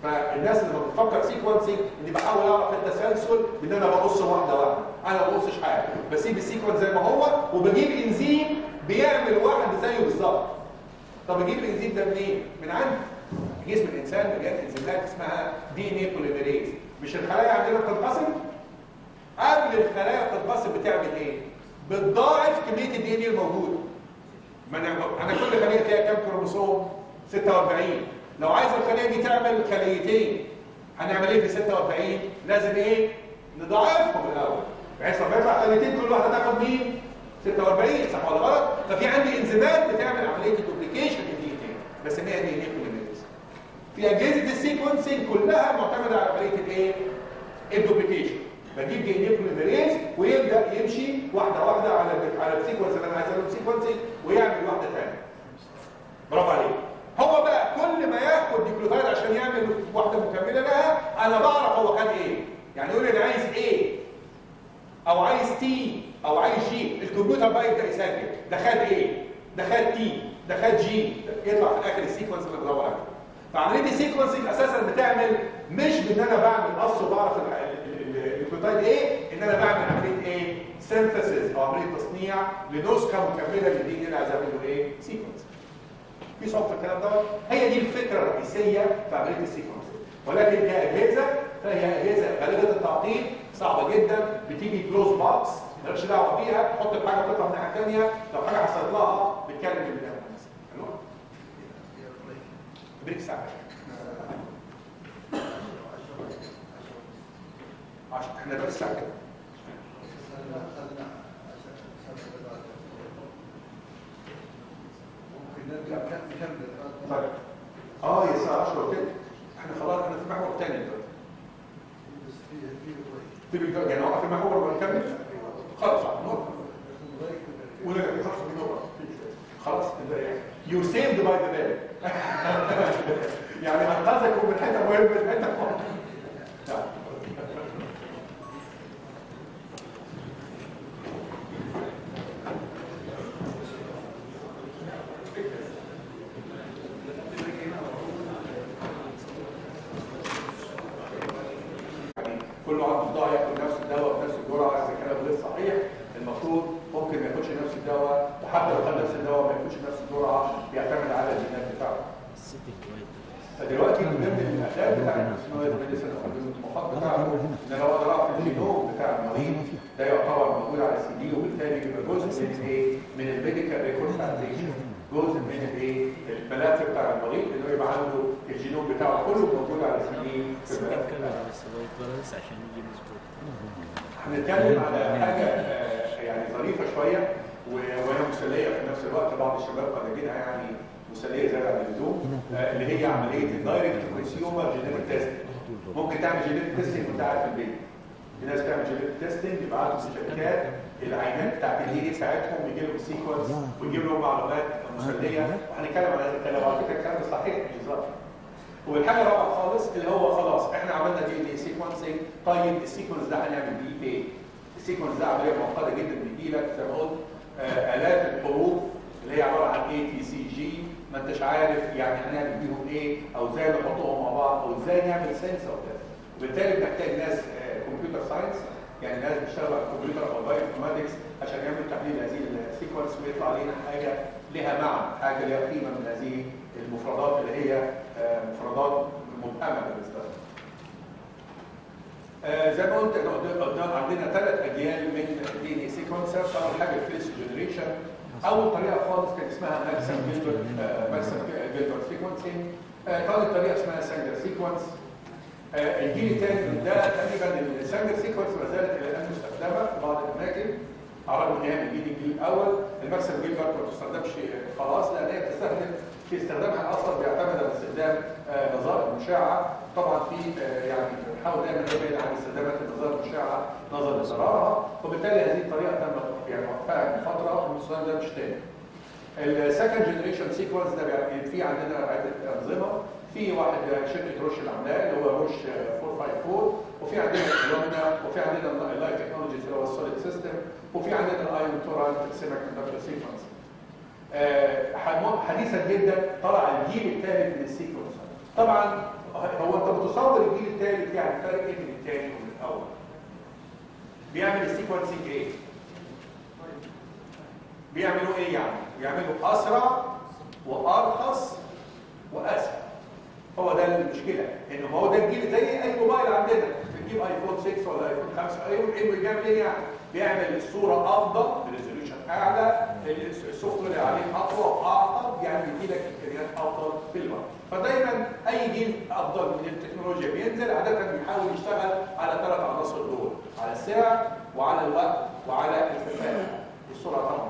فالناس اللي بتفكر سيكونسنج اني بحاول اعرف التسلسل بان انا ببص واحده واحده انا ما ببصش حاجه بسيب السيكونس زي ما هو وبجيب انزيم بيعمل واحد زيه بالظبط طب اجيب الانزيم ده منين؟ من عندي جسم الانسان مليان انزيمات اسمها دي ان اي بوليميريز مش الخلايا عندنا بتنقسم قبل الخلايا تتبسط بتعمل ايه؟ بتضاعف كميه الدي ان اي الموجوده. ما انا انا كل خليه فيها كام كروموسوم؟ 46 لو عايز الخليه دي تعمل خليتين هنعمل ايه في 46 لازم ايه نضاعفهم الاول بحيث لما يطلع خليتين كل واحده تاخد مين 46 صح ولا غلط ففي عندي انزيمات بتعمل عمليه الدوبليكيشن للدي ان اي بسميها دي ان اي بوليميريز في اجهزه السيكونسنج كلها معتمده على عمليه الايه الدوبليكيشن بجيب دي ان اي بوليميريز ويبدا يمشي واحده واحده على على السيكونس اللي انا عايز اعمله سيكونسنج ويعمل واحده ثانيه برافو عليك هو بقى كل ما ياخد نيوكليوتايد عشان يعمل واحده مكمله لها انا بعرف هو خد ايه يعني يقول لي انا عايز ايه او عايز تي او عايز جي الكمبيوتر بقى يبدا يسجل ده خد ايه ده خد تي ده خد جي يطلع في الاخر السيكونس اللي بدور عليه فعمليه السيكونسنج اساسا بتعمل مش بان انا بعمل قص وبعرف النيوكليوتايد ايه ان انا بعمل عمليه ايه سينثيسيس او عمليه تصنيع لنسخه مكمله للدي ان اللي عايز اعمله ايه سيكونس في صعوبه في الكلام ده هي دي الفكره الرئيسيه في عمليه السيكونس ولكن كاجهزه فهي اجهزه غالبه التعقيد صعبه جدا بتيجي كلوز بوكس مالكش دعوه بيها تحط الحاجه تطلع من الناحيه الثانيه لو حاجه حصلت لها بتكلم اللي حلو بريك ساعه عشان احنا بس ساعه كده طيب اه يا ساعه 10 قلت لك احنا خلاص احنا في محور ثاني دلوقتي في بيجا يعني نوقف المحور ولا نكمل خلاص نوقف ولا خلاص نوقف خلاص يو سيفد باي ذا بيل يعني انقذك من حته مهمه من حته مهمه كل عنده صداع ياخد نفس الدواء بنفس الجرعه اذا كان غير صحيح المفروض ممكن ما ياخدش نفس الدواء وحتى لو خد نفس الدواء ما ياخدش نفس الجرعه بيعتمد على الجينات بتاعته. فدلوقتي من ضمن الاهداف بتاع الاسمويد ميديسن او المفاض بتاعه ان انا اقدر اعرف الجينوم بتاع المريض ده يعتبر موجود على السي دي وبالتالي بيبقى جزء من الايه؟ من الميديكال ريكورد فاونديشن جزء من الايه؟ الملف بتاع المريض انه يبقى عنده الجينوم بتاعه كله موجود على السي دي في الملف بتاعه. بس عشان يجي مظبوط هنتكلم على حاجة آه، يعني ظريفة شوية و- وهي مسلية في نفس الوقت بعض الشباب قد يجدها يعني مسلية زي عن اللزوم آه، اللي هي عملية الدايركت كونسيومر جينيتك تيستنج ممكن تعمل جينيتك تيستنج وانت قاعد في البيت في ناس بتعمل جينيتك تيستنج يبعتوا شركات العينات بتاعت الدي اي بتاعتهم ويجي لهم السيكونس ويجيب لهم معلومات مسلية وهنتكلم على هذا الكلام وعلى فكرة الكلام ده صحيح مش ظرف والحاجه الرابعه خالص اللي هو خلاص احنا عملنا دي ان اي سيكونسنج طيب السيكونس ده هنعمل بيه ايه؟ السيكونس ده عمليه معقده جدا بيجي لك زي ما قلت آه، الاف الحروف اللي هي عباره عن اي تي سي جي ما انتش عارف يعني هنعمل بيهم ايه او ازاي نحطهم مع بعض او ازاي نعمل سنس او كده وبالتالي بنحتاج ناس كمبيوتر ساينس يعني ناس بتشتغل على الكمبيوتر او بايو انفورماتكس عشان يعملوا تحليل هذه السيكونس ويطلع لنا حاجه لها معنى حاجه لها قيمه من هذه المفردات اللي هي آه، مفردات مبهمه بالنسبه لنا. آه، زي ما قلت احنا قدام قدام عندنا ثلاث اجيال من دي ان اي سيكونسرز اول حاجه الفيرست جنريشن اول طريقه خالص كان اسمها ماكسيم جيلبرت آه، ماكسيم جيلبرت سيكونسينج ثالث طريقه اسمها سانجر سيكونس آه، الجيل الثاني ده تقريبا السانجر سيكونس ما زالت الى الان مستخدمه في بعض الاماكن على الرغم ان هي من جيل الجيل الاول الماكسيم جيلبرت ما بتستخدمش خلاص لان هي بتستخدم في استخدامها اصلا بيعتمد على استخدام آه، نظائر المشعه طبعا في آه، يعني بنحاول دايما نبعد عن استخدامات النظائر المشعه نظرا لضررها وبالتالي هذه الطريقه تم يعني وقفها من فتره والمستخدم ده مش تاني. السكند جنريشن سيكونس ده بيبقى في عندنا عده انظمه في واحد شركه روش اللي عاملاه اللي هو روش 454 وفي عندنا الكولومنا وفي عندنا اللايت تكنولوجيز اللي هو السوليد سيستم وفي عندنا الايون تورانت سيمي كوندكتور سيكونس آه، حديثا جدا طلع الجيل الثالث من السيكونس طبعا هو انت متصور الجيل الثالث يعني الفرق ايه بين الثاني ومن الاول بيعمل السيكونسنج ايه بيعملوا ايه يعني بيعملوا اسرع وارخص واسهل هو ده المشكله ان هو ده الجيل زي اي موبايل عندنا بتجيب ايفون 6 ولا ايفون 5 ايوه ايه بيعمل ايه يعني بيعمل الصوره افضل بريزوليوشن اعلى السوفت وير اللي عليه اقوى واعقد يعني بيدي لك امكانيات افضل في الوقت فدايما اي جيل افضل من التكنولوجيا بينزل عاده بيحاول يشتغل على ثلاث عناصر دول على السعر وعلى الوقت وعلى الكفاءه السرعه طبعا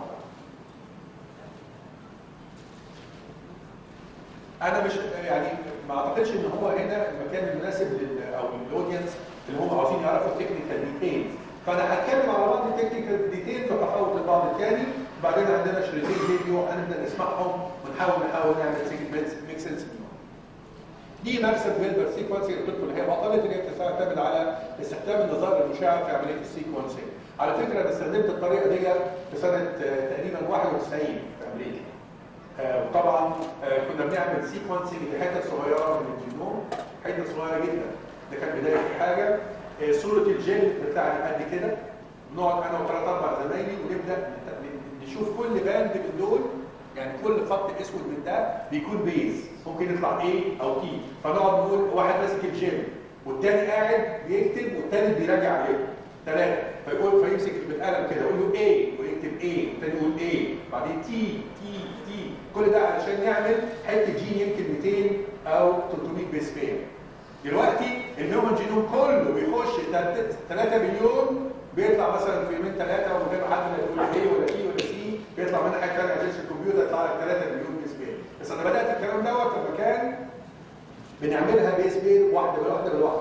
انا مش يعني ما اعتقدش ان هو هنا المكان المناسب لل او للاودينس اللي هم عاوزين يعرفوا التكنيكال ديتيلز فانا هتكلم على بعض التكنيكال ديتيلز وتفاوت البعض الثاني بعدين عندنا شريطين فيديو هنبدا نسمعهم ونحاول نحاول نعمل ميك سنس منهم دي مارسل ويلبر سيكونس اللي قلت لكم اللي هي بطلت اللي هي بتعتمد على استخدام النظام المشع في عمليه السيكونسنج على فكره انا استخدمت الطريقه دي في سنه آه، تقريبا 91 في امريكا آه، وطبعا آه، كنا بنعمل سيكونسنج لحتت صغيره من الجينوم حته صغيره جدا ده كان بدايه حاجه آه، صوره الجيل بتاعي قد كده نقعد انا وثلاث اربع زمايلي ونبدا نت- نشوف كل باند من دول يعني كل خط اسود من ده بيكون بيز ممكن يطلع A او T فنقعد نقول واحد ماسك الجيم والتاني قاعد بيكتب والتالت بيراجع عليه ثلاثة فيقول فيمسك بالقلم كده يقول له A ويكتب A والتاني يقول A بعدين T T T كل ده علشان نعمل حته جين يمكن 200 او 300 بيس بير دلوقتي الهيومن جينوم كله بيخش 3 مليون بيطلع مثلا في يومين ثلاثه ومن غير حد ما يقول ايه ولا اي ولا سي بيطلع منها حاجه ثانيه على الكمبيوتر يطلع لك 3 مليون بيس بير بس انا بدات الكلام دوت لما كان بنعملها بيس بير واحده بالواحده بالواحده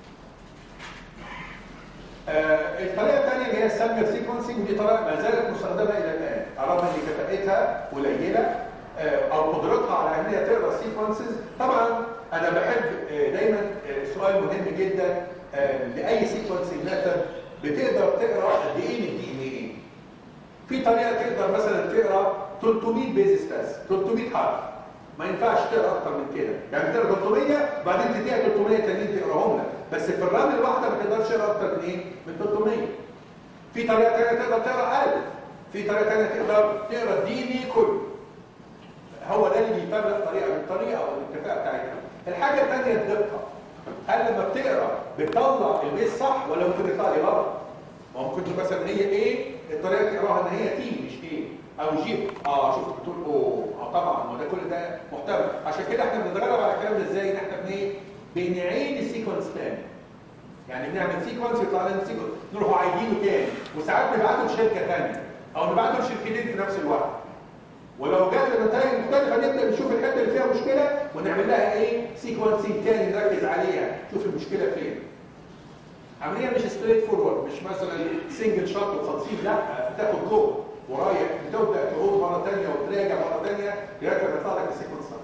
آه، الطريقه الثانيه اللي هي السامبل سيكونسنج ودي طريقه ما زالت مستخدمه الى الان رغم ان كفاءتها قليله آه، او قدرتها على ان هي تقرا السيكونسز طبعا انا بحب آه، دايما آه، سؤال مهم جدا آه، لاي سيكونسنج ميثود بتقدر تقرا قد ايه من الدي ان ايه في طريقه تقدر مثلا تقرا 300 بيزس بس 300 حرف ما ينفعش تقرا اكتر من كده يعني تقرا 300 بعدين تديها 300 تانيين تقراهم لك بس في الرمل الواحده ما تقدرش تقرا اكتر من ايه من 300 في طريقه ثانيه تقدر تقرا 1000 في طريقه ثانيه تقدر تقرا الدي ان ايه كله هو ده اللي بيفرق الطريقه من الطريقه او الكفاءه بتاعتها الحاجه الثانيه الدقه هل لما بتقرا بتطلع البيس صح ولا ممكن يطلع لي غلط ما هو كنت مثلا هي ايه الطريقه تقراها ان هي تي مش ايه او جي اه شفت بتقول اوه اه طبعا ما ده كل ده محتمل عشان كده احنا بنتغلب على الكلام ده ازاي ان احنا بن ايه بنعيد السيكونس تاني يعني بنعمل سيكونس يطلع لنا سيكونس نروح عايدينه تاني وساعات نبعته لشركه ثانيه او نبعته لشركتين في نفس الوقت ولو جات نتائج مختلفه نبدا نشوف الحته اللي فيها مشكله ونعمل لها ايه سيكونسنج تاني نركز عليها شوف المشكله فين عمليه مش ستريت فورورد مش مثلا سنجل شوت وخلصين لا بتاخد جو ورايح بتبدا تهوب مره ثانيه وتراجع مره ثانيه لغايه ما يطلع لك السيكونس صح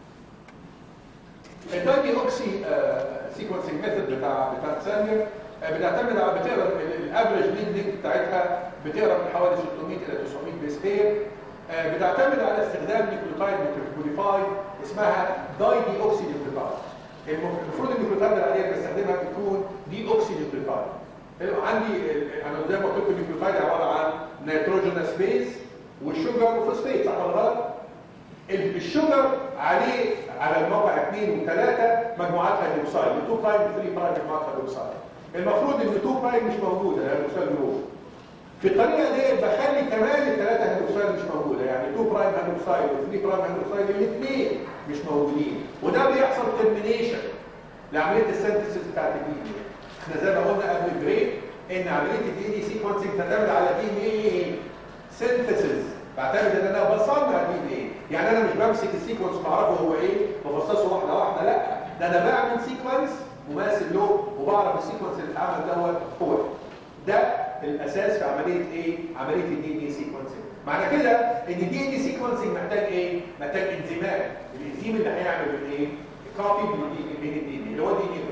الدايبي اوكسي سيكونسنج ميثود بتاع بتاع سامير آه، بتعتمد على بتقرا الافريج لينك بتاعتها بتقرا من حوالي 600 الى 900 بيس بير آه، بتعتمد على استخدام نيوكليوتايد موديفاي اسمها داي دي اوكسي نيوكليوتايد المفروض النيوكليوتايد العاديه اللي بستخدمها بتكون دي اوكسي نيوكليوتايد عندي ال- انا زي ما قلت لكم النيوكليوتايد عباره عن نيتروجينوس بيس والشوجر وفوسفيت صح ولا غلط؟ ال- الشوجر عليه على الموقع 2 و3 مجموعات هيدروكسيد 2 برايم و 3 برايم مجموعات هيدروكسيد المفروض ان 2 برايم مش موجوده الهيدروكسيد جروب في الطريقه دي بخلي كمان الثلاثه هيدروكسيد مش موجوده يعني 2 برايم هيدروكسيد و 3 برايم هيدروكسيد الاثنين مش موجودين وده بيحصل ترمينيشن لعمليه السنتسيس بتاعت الدي ان ايه احنا زي ما قلنا قبل البريك ان عمليه الدي ان اي سيكونسنج تعتمد على دي ان ايه سينثيسيس بعتمد ان انا بصنع دي ان ايه يعني انا مش بمسك السيكونس بعرفه هو ايه بفصصه واحده واحده لا ده انا بعمل سيكونس مماثل له وبعرف السيكونس اللي اتعمل دوت هو إيه. ده الاساس في عمليه ايه عمليه الدي ان اي سيكونسنج معنى كده ان الدي ان اي سيكونسنج محتاج ايه محتاج انزيمات الانزيم اللي هيعمل الايه كوبي من الدي ان اي اللي هو الدي ان اي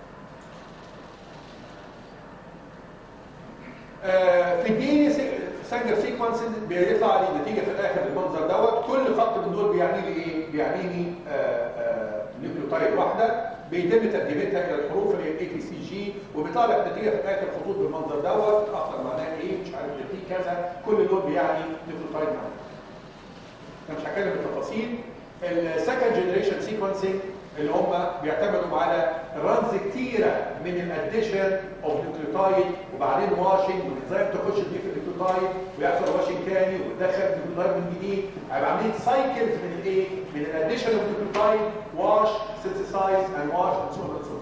في الدي ان سانجر سيكونس بيطلع لي نتيجه في الاخر المنظر دوت كل خط من دول بيعني لي ايه؟ بيعني لي نيوكليوتايد واحده بيتم ترجمتها الى الحروف اللي هي الاي تي سي جي وبيطلع نتيجه في الاخر خطوط بالمنظر دوت اخضر معناه ايه مش عارف ده في كذا كل دول بيعني نيوكليوتايد معين انا مش هتكلم بالتفاصيل السكند جنريشن سيكونسنج اللي هم بيعتمدوا على رانز كتيره من الاديشن اوف نيوكليوتايد وبعدين واشنج وازاي تخش تضيف النيوكليوتايد ويحصل واشنج تاني وتدخل نيوكليوتايد من جديد هيبقى عاملين سايكلز من الايه؟ من الاديشن اوف نيوكليوتايد واش سينثسايز اند واش اند سو اون سو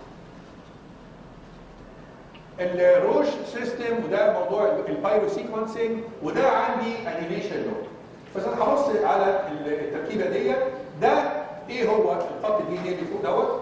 الروش سيستم وده موضوع البايرو سيكونسنج وده عندي انيميشن نوت بس انا هبص على التركيبه ديت ده ايه هو الخط الدي ان اللي فوق دوت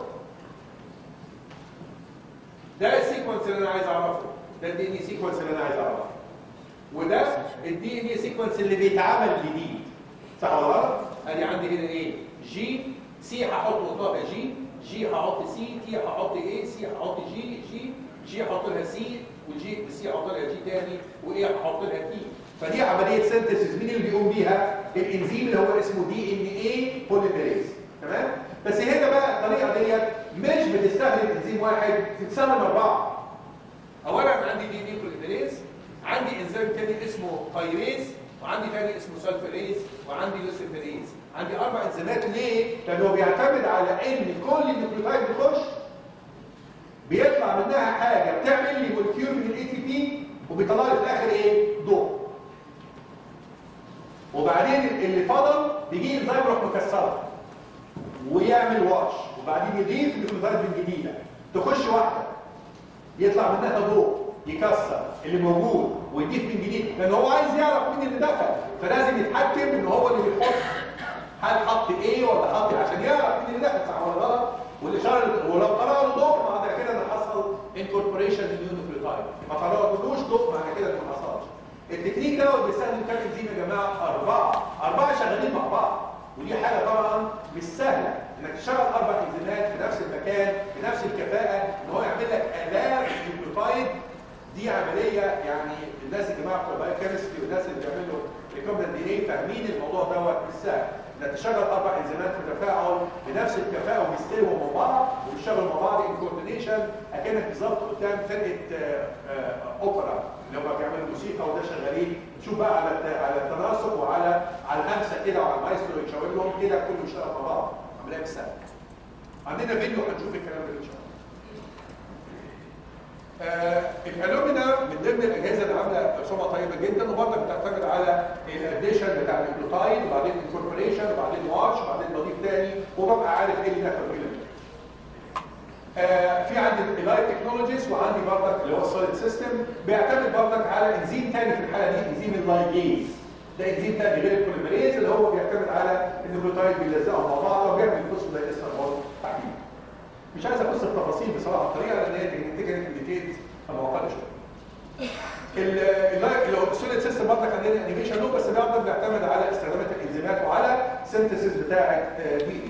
ده السيكونس اللي انا عايز اعرفه ده الدي ان سيكونس اللي انا عايز اعرفه وده الدي ان سيكونس اللي بيتعمل جديد صح ولا غلط؟ ادي عندي هنا ايه جي سي هحط قصادها جي جي هحط سي تي هحط ايه سي هحط جي جي جي هحط لها سي وجي سي هحط لها جي تاني وايه هحط لها تي فدي عمليه سينثيسيس مين اللي بيقوم بيها الانزيم اللي هو اسمه دي ان اي بوليميريز تمام بس هنا بقى الطريقه ديت مش بتستخدم انزيم واحد بتستخدم اربعه اولا عندي دي ان اي بوليميريز عندي انزيم تاني اسمه بايريز وعندي تاني اسمه سلفريز وعندي لوسيفيريز عندي اربع انزيمات ليه لانه بيعتمد على ان كل نيوكليوتايد بيخش بيطلع منها حاجه بتعمل لي مولكيول من الاي تي بي وبيطلع لي في الاخر ايه ضوء وبعدين اللي فضل بيجي انزيم يروح مكسرها ويعمل واش وبعدين يضيف نيوكليوتايد من جديده تخش واحده يطلع منها ضوء يكسر اللي موجود ويضيف من جديد لان هو عايز يعرف مين اللي دخل فلازم يتحكم ان هو اللي بيحط هل حط ايه ولا حط إيه عشان يعرف مين اللي دخل صح ولا غلط والاشاره ولو قرأ له ضوء معنى كده ان حصل انكوربوريشن للنيوكليوتايد ما قرألوش ضوء معنى كده انه ما حصلش التكنيك دوت بيستخدم كام انزيم يا جماعه اربعه اربعه شغالين مع بعض ودي حاجه طبعا مش سهله انك تشغل اربع انزيمات في نفس المكان بنفس الكفاءه ان هو يعمل لك الاف نيوكليوتايد دي عمليه يعني الناس يا جماعه بتوع بايوكيمستري والناس اللي بيعملوا ريكومبنت دي ايه فاهمين الموضوع دوت مش سهل انك تشغل اربع انزيمات في تفاعل بنفس الكفاءه وبيستووا مع بعض وبيشتغلوا مع بعض ان كوردينيشن اكنك بالظبط قدام فرقه آه، آه، اوبرا اللي هم بيعملوا موسيقى وده شغالين تشوف بقى على الت- على التناسق وعلى على الهمسه كده وعلى المايسترو يشاور لهم كده كله يشتغل مع بعض عمليه مش سهله عندنا فيديو هنشوف الكلام ده ان شاء الله آه، الالومينا من ضمن الاجهزه اللي عامله سمعه طيبه جدا وبرضك بتعتمد على الاديشن بتاع الجلوتايد وبعدين انكوربوريشن وبعدين واش وبعدين بضيف تاني وببقى عارف ايه اللي داخل فيه آه، في عندي الاي تكنولوجيز وعندي برضك اللي هو السوليد سيستم بيعتمد برضك على انزيم تاني في الحاله دي انزيم اللايجيز ده انزيم تاني غير البوليميريز اللي هو بيعتمد على ان الجلوتايد بيلزقهم مع بعض وبيعمل فوسفو دايستر برضه تحديدا مش عايز اخش في التفاصيل بصراحه الطريقه لان هي تكنيكال ديتيلز معقده شويه السوليد سيستم برضك عندنا انيميشن لوب بس ده برضك بيعتمد على استخدامات الانزيمات وعلى سينثيسيس بتاعه دي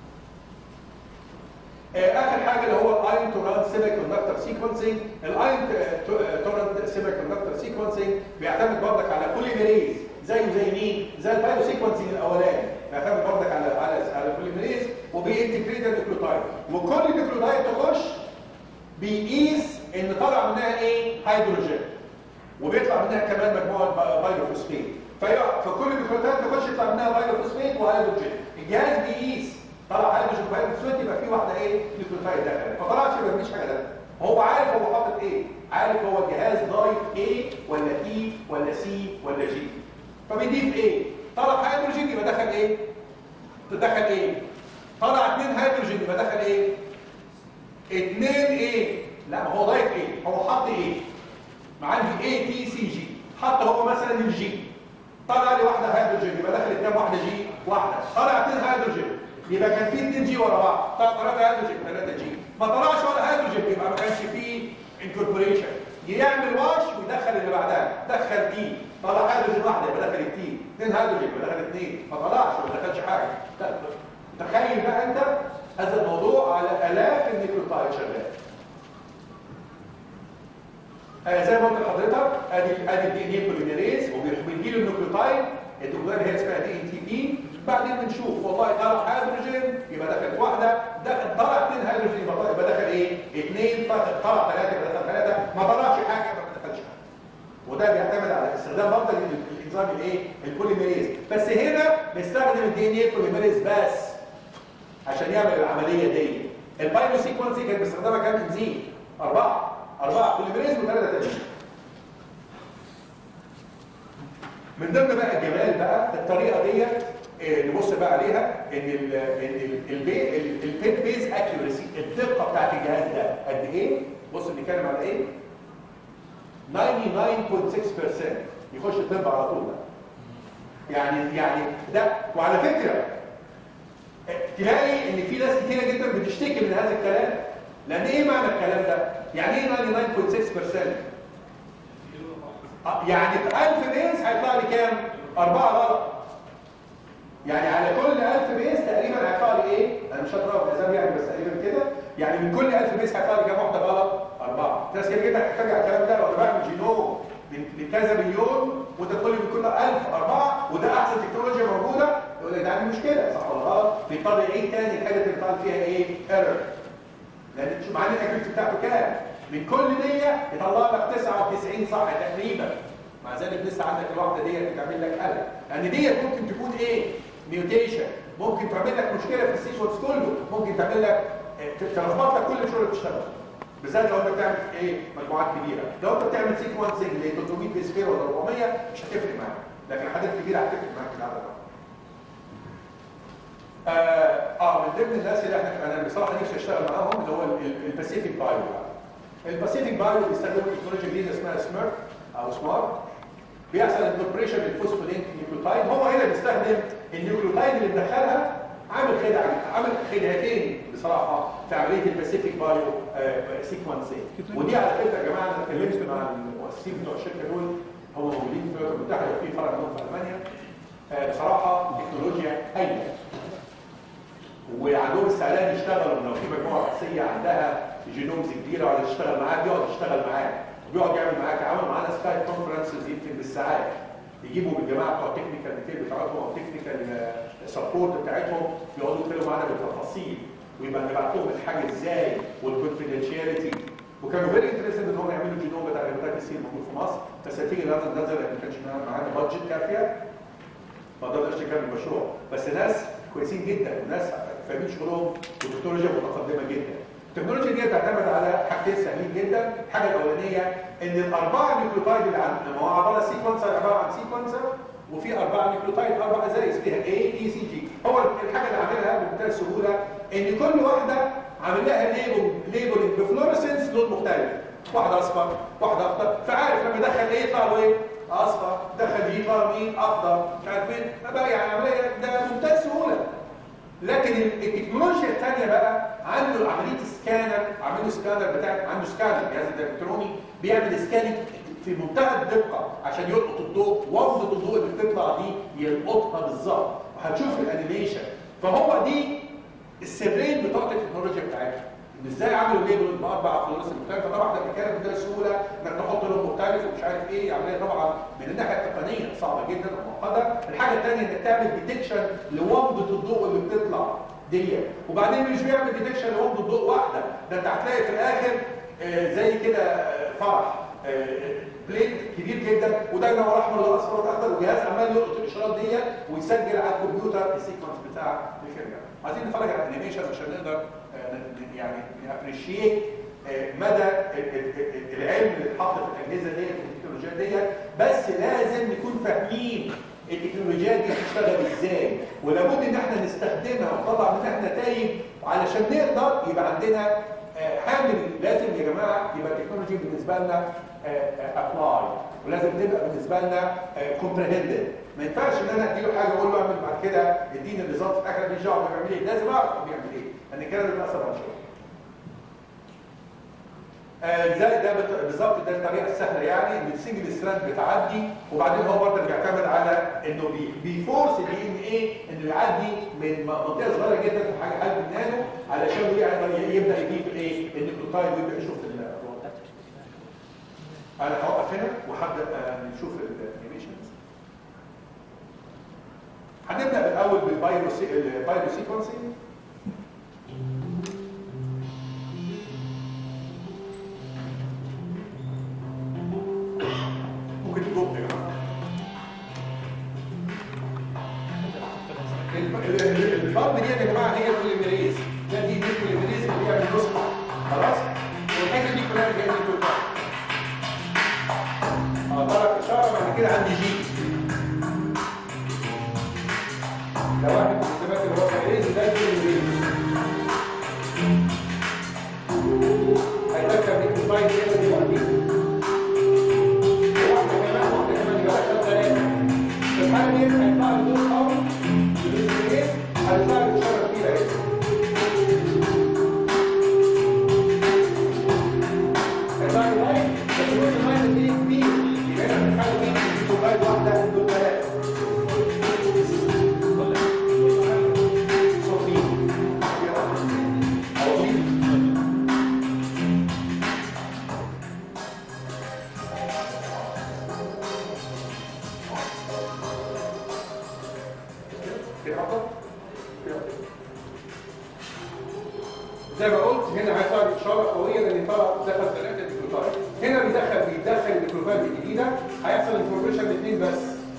اخر حاجه اللي هو الاين تورانت سيمي كوندكتور سيكونسنج الاين تورانت سيمي كوندكتور سيكونسنج بيعتمد برضك على بوليميريز زيه زي مين زي البايو سيكونسنج الاولاني بيعتمد برضك على على على بوليميريز وبينتجريت النيوكليوتايد وكل نيوكليوتايد تخش بيقيس ان طالع منها ايه هيدروجين وبيطلع منها كمان مجموعه بايروفوسفيت في- فكل نيوكليوتايد تخش يطلع منها بايروفوسفيت وهيدروجين الجهاز بيقيس طلع هيدروجين وهيدروجين يبقى في واحده ايه نيوكليوتايد دخلت ما طلعش يبقى مفيش حاجه دخلت هو عارف هو حاطط ايه عارف هو الجهاز ضايف ايه ولا اي ولا سي ولا جي فبيضيف ايه طلع هيدروجين يبقى دخل ايه تدخل ايه طلع اثنين هيدروجين يبقى دخل ايه اتنين ايه لا ما هو ضايف ايه هو حط ايه ما عندي اي تي سي جي حط هو مثلا الجي طلع لي واحده هيدروجين يبقى دخلت كام واحده جي واحده طلع اثنين هيدروجين يبقى كان في اثنين جي ورا بعض طلع ثلاثه هيدروجين ثلاثه جي ما طلعش ولا هيدروجين يبقى ما كانش فيه انكوربوريشن يعمل واش ويدخل اللي بعدها دخل دي طلع هيدروجين واحده يبقى دخل التي اثنين هيدروجين يبقى دخل اثنين ما طلعش وما دخلش حاجه لا، تخيل بقى انت هذا الموضوع على الاف النيوكليوتايد شغال آه زي ما قلت لحضرتك ادي ادي الدي ان اي بوليميريز وبيجي له النيوكليوتايد النيوكليوتايد هي اسمها دي ان تي بي بعدين بنشوف والله طلع هيدروجين يبقى دخلت واحده دخل طلع اثنين هيدروجين يبقى يبقى دخل ايه؟ اثنين طلع ثلاثه يبقى دخل ثلاثه ما طلعش حاجه يبقى ما دخلش حاجه وده بيعتمد على استخدام برضه الانزيم الايه؟ البوليميريز بس هنا بنستخدم الدي ان اي بوليميريز بس عشان يعمل العمليه دي البايو سيكونسي كان بيستخدمها كام انزيم؟ اربعه اربعه بوليميريز وثلاثه تانيين من ضمن بقى الجمال بقى الطريقه ديت آه، نبص بقى عليها ان ال ان البين بيز اكيورسي الدقه بتاعت الجهاز ده قد ايه؟ بص بنتكلم على ايه؟ 99.6% يخش الطب على طول ده يعني يعني ده وعلى فكره آه، تلاقي ان في ناس كتيره جدا بتشتكي من هذا الكلام لان ايه معنى الكلام ده؟ يعني ايه 99.6%؟ آه، يعني في 1000 بيز هيطلع لي كام؟ أربعة غلط يعني على كل 1000 بيز تقريبا هيطلع لي ايه؟ انا مش هقرا الحساب يعني بس تقريبا كده يعني من كل 1000 بيز هيطلع لي كام واحده غلط؟ أربعة ناس كتير جدا هتحتاج على الكلام ده وانا بعمل جينوم من من كذا مليون وانت تقول لي من كل 1000 أربعة وده أحسن تكنولوجيا موجودة يقول لك ده عندي مشكلة صح ولا غلط؟ بيضطر يعيد تاني الحاجة اللي بيطلع فيها ايه؟ ايرور لان شوف معانا الاكيوريتي بتاعته كام؟ من كل 100 يطلع لك 99 صح تقريبا مع ذلك لسه عندك الواحده ديت بتعمل لك قلق لان ديت ممكن تكون ايه ميوتيشن ممكن تعمل لك مشكله في السيكونس كله ممكن تعمل لك آه، تلخبط لك كل الشغل اللي بتشتغله بالذات لو انت بتعمل ايه مجموعات كبيره لو انت بتعمل سيكونسنج ل 300 بيس بير ولا 400 مش هتفرق معاك لكن حاجات كبيره هتفرق معاك في العدد ده اه اه من ضمن الناس اللي احنا انا بصراحه نفسي اشتغل معاهم اللي هو الباسيفيك بايو الباسيفيك بايو بيستخدموا تكنولوجيا جديده اسمها سمارت او سمارت بيحصل انكوربريشن للفوسفولينك نيوكليوتايد هو هنا بيستخدم النيوكليوتايد اللي مدخلها عامل خدعه عامل خدعتين بصراحه في عمليه الباسيفيك بايو سيكونسينج ودي على فكره يا جماعه انا اتكلمت مع المؤسسين بتوع الشركه دول هم موجودين في الولايات المتحده وفي فرع منهم في المانيا آه، بصراحه تكنولوجيا هايله وعندهم استعداد يشتغلوا لو في مجموعه بحثيه عندها جينومز كبيره وعايز تشتغل معاه بيقعد يشتغل معاه بيقعد يعمل معاه تعاون معانا سكايب كونفرنسز يمكن بالساعات يجيبوا الجماعه بتوع التكنيكال ديتيل بتاعتهم او التكنيكال سبورت بتاعتهم يقعدوا يتكلموا معانا بالتفاصيل ويبقى نبعت لهم الحاجه ازاي والكونفيدنشاليتي وكانوا فيري انترستد ان هم يعملوا جينوم بتاع الهيباتيتس سي موجود في مصر بس هتيجي لندن نزل ما كانش معانا بادجت كافيه ما قدرناش نكمل المشروع بس ناس كويسين جدا وناس فاهمين شغلهم وتكنولوجيا متقدمه جدا التكنولوجيا دي بتعتمد على حاجتين سهلين جدا الحاجه الاولانيه ان الاربعه نيوكليوتايد اللي عندنا ما هو عباره سيكونسر عباره عن سيكونسر وفي اربعه نيوكليوتايد اربع ازايز فيها اي اي سي جي هو الحاجه اللي عاملها بمنتهى السهوله ان كل واحده عامل لها ليبل ليبلنج بفلورسنس لون مختلف واحده اصفر واحده اخضر فعارف لما يدخل ايه يطلع له ايه اصفر دخل دي يطلع له مين اخضر مش عارف مين بقى يعني عمليه ده بمنتهى السهوله لكن التكنولوجيا الثانيه بقى عنده عمليه سكانر عنده سكانر بتاع عنده سكانر جهاز الالكتروني بيعمل سكاننج في منتهى الدقه عشان يلقط الضوء وفضه الضوء اللي بتطلع دي يلقطها بالظبط وهتشوف الانيميشن فهو دي السرين بتوع التكنولوجيا بتاعتها ان ازاي عملوا ليبل باربع فلورسنت مختلفه طبعا ده بيتكلم بكل سهوله انك تحط لون مختلف ومش عارف ايه عمليه طبعا من الناحيه التقنيه صعبه جدا ومعقده الحاجه الثانيه انك تعمل ديتكشن لومضه الضوء اللي بتطلع دي وبعدين مش بيعمل ديتكشن لومضه الضوء واحده ده انت هتلاقي في الاخر آه، زي كده آه، فرح آه، بليد كبير جدا وده ينور احمر وده اصفر وده اخضر وجهاز عمال يلقط الاشارات دي ويسجل على الكمبيوتر السيكونس بتاع الخرجه عايزين نتفرج على الانيميشن عشان نقدر آه، ن- يعني نابريشيت مدى ال- ال- ال- العلم اللي اتحط في الاجهزه ديت والتكنولوجيات ديت بس لازم نكون فاهمين التكنولوجيات دي بتشتغل ازاي ولابد ان احنا نستخدمها ونطلع منها نتائج علشان نقدر يبقى عندنا آه، حامل لازم يا جماعه يبقى التكنولوجي بالنسبه لنا ابلاي ولازم تبقى بالنسبه لنا كومبريهندد ما ينفعش ان انا اديله حاجه اقول له اعمل بعد كده اديني الريزلت في الاخر مش دعوه بيعمل ايه لازم اعرف هو بيعمل ايه لان كده بيتاثر على شغله آه، زي ده بت- بالظبط ده الطريقه السهله يعني ان السنجل ستراند بتعدي وبعدين هو برضه بيعتمد على انه بي بيفورس الدي ان ايه انه يعدي من منطقه صغيره جدا في حاجه قلب النانو علشان يقدر ي- يبدا يجيب الايه النيوكليوتايد ويبدا يشوف ال- انا هوقف هنا وهبدا آه، نشوف الانيميشنز هنبدا بالاول بالبايرو البايرو سيكونسينج ممكن تجاوب يا جماعه ال- ال- البامب دي يا جماعه هي البوليميريز ده دي دي البوليميريز اللي بيعمل نسخه خلاص والحته دي كلها جايه من الكلها اه طلب اشاره بعد كده عندي جي ده واحد من الحسابات اللي هو البوليميريز ده البوليميريز هيركب نيكلوتايد هنا دلوقتي واحده كمان واحده كمان يبقى عشان ثلاثه في الحاله دي هيطلع لي دور قوي بالاسمين هيطلع لي اشاره كبيره اهي هيطلع لي لاين بس نص اللاين دي كبير يبقى انا في الحاله دي دي لاين واحده دول ثلاثه صوتين او مين كده افضل كده أفضل. زي ما قلت هنا هيطلع اشاره قويه لان طلع دخل ثلاثه نيكلوتايد هنا بيدخل بيدخل النيكلوتايد الجديده هيحصل انفورميشن الاثنين بس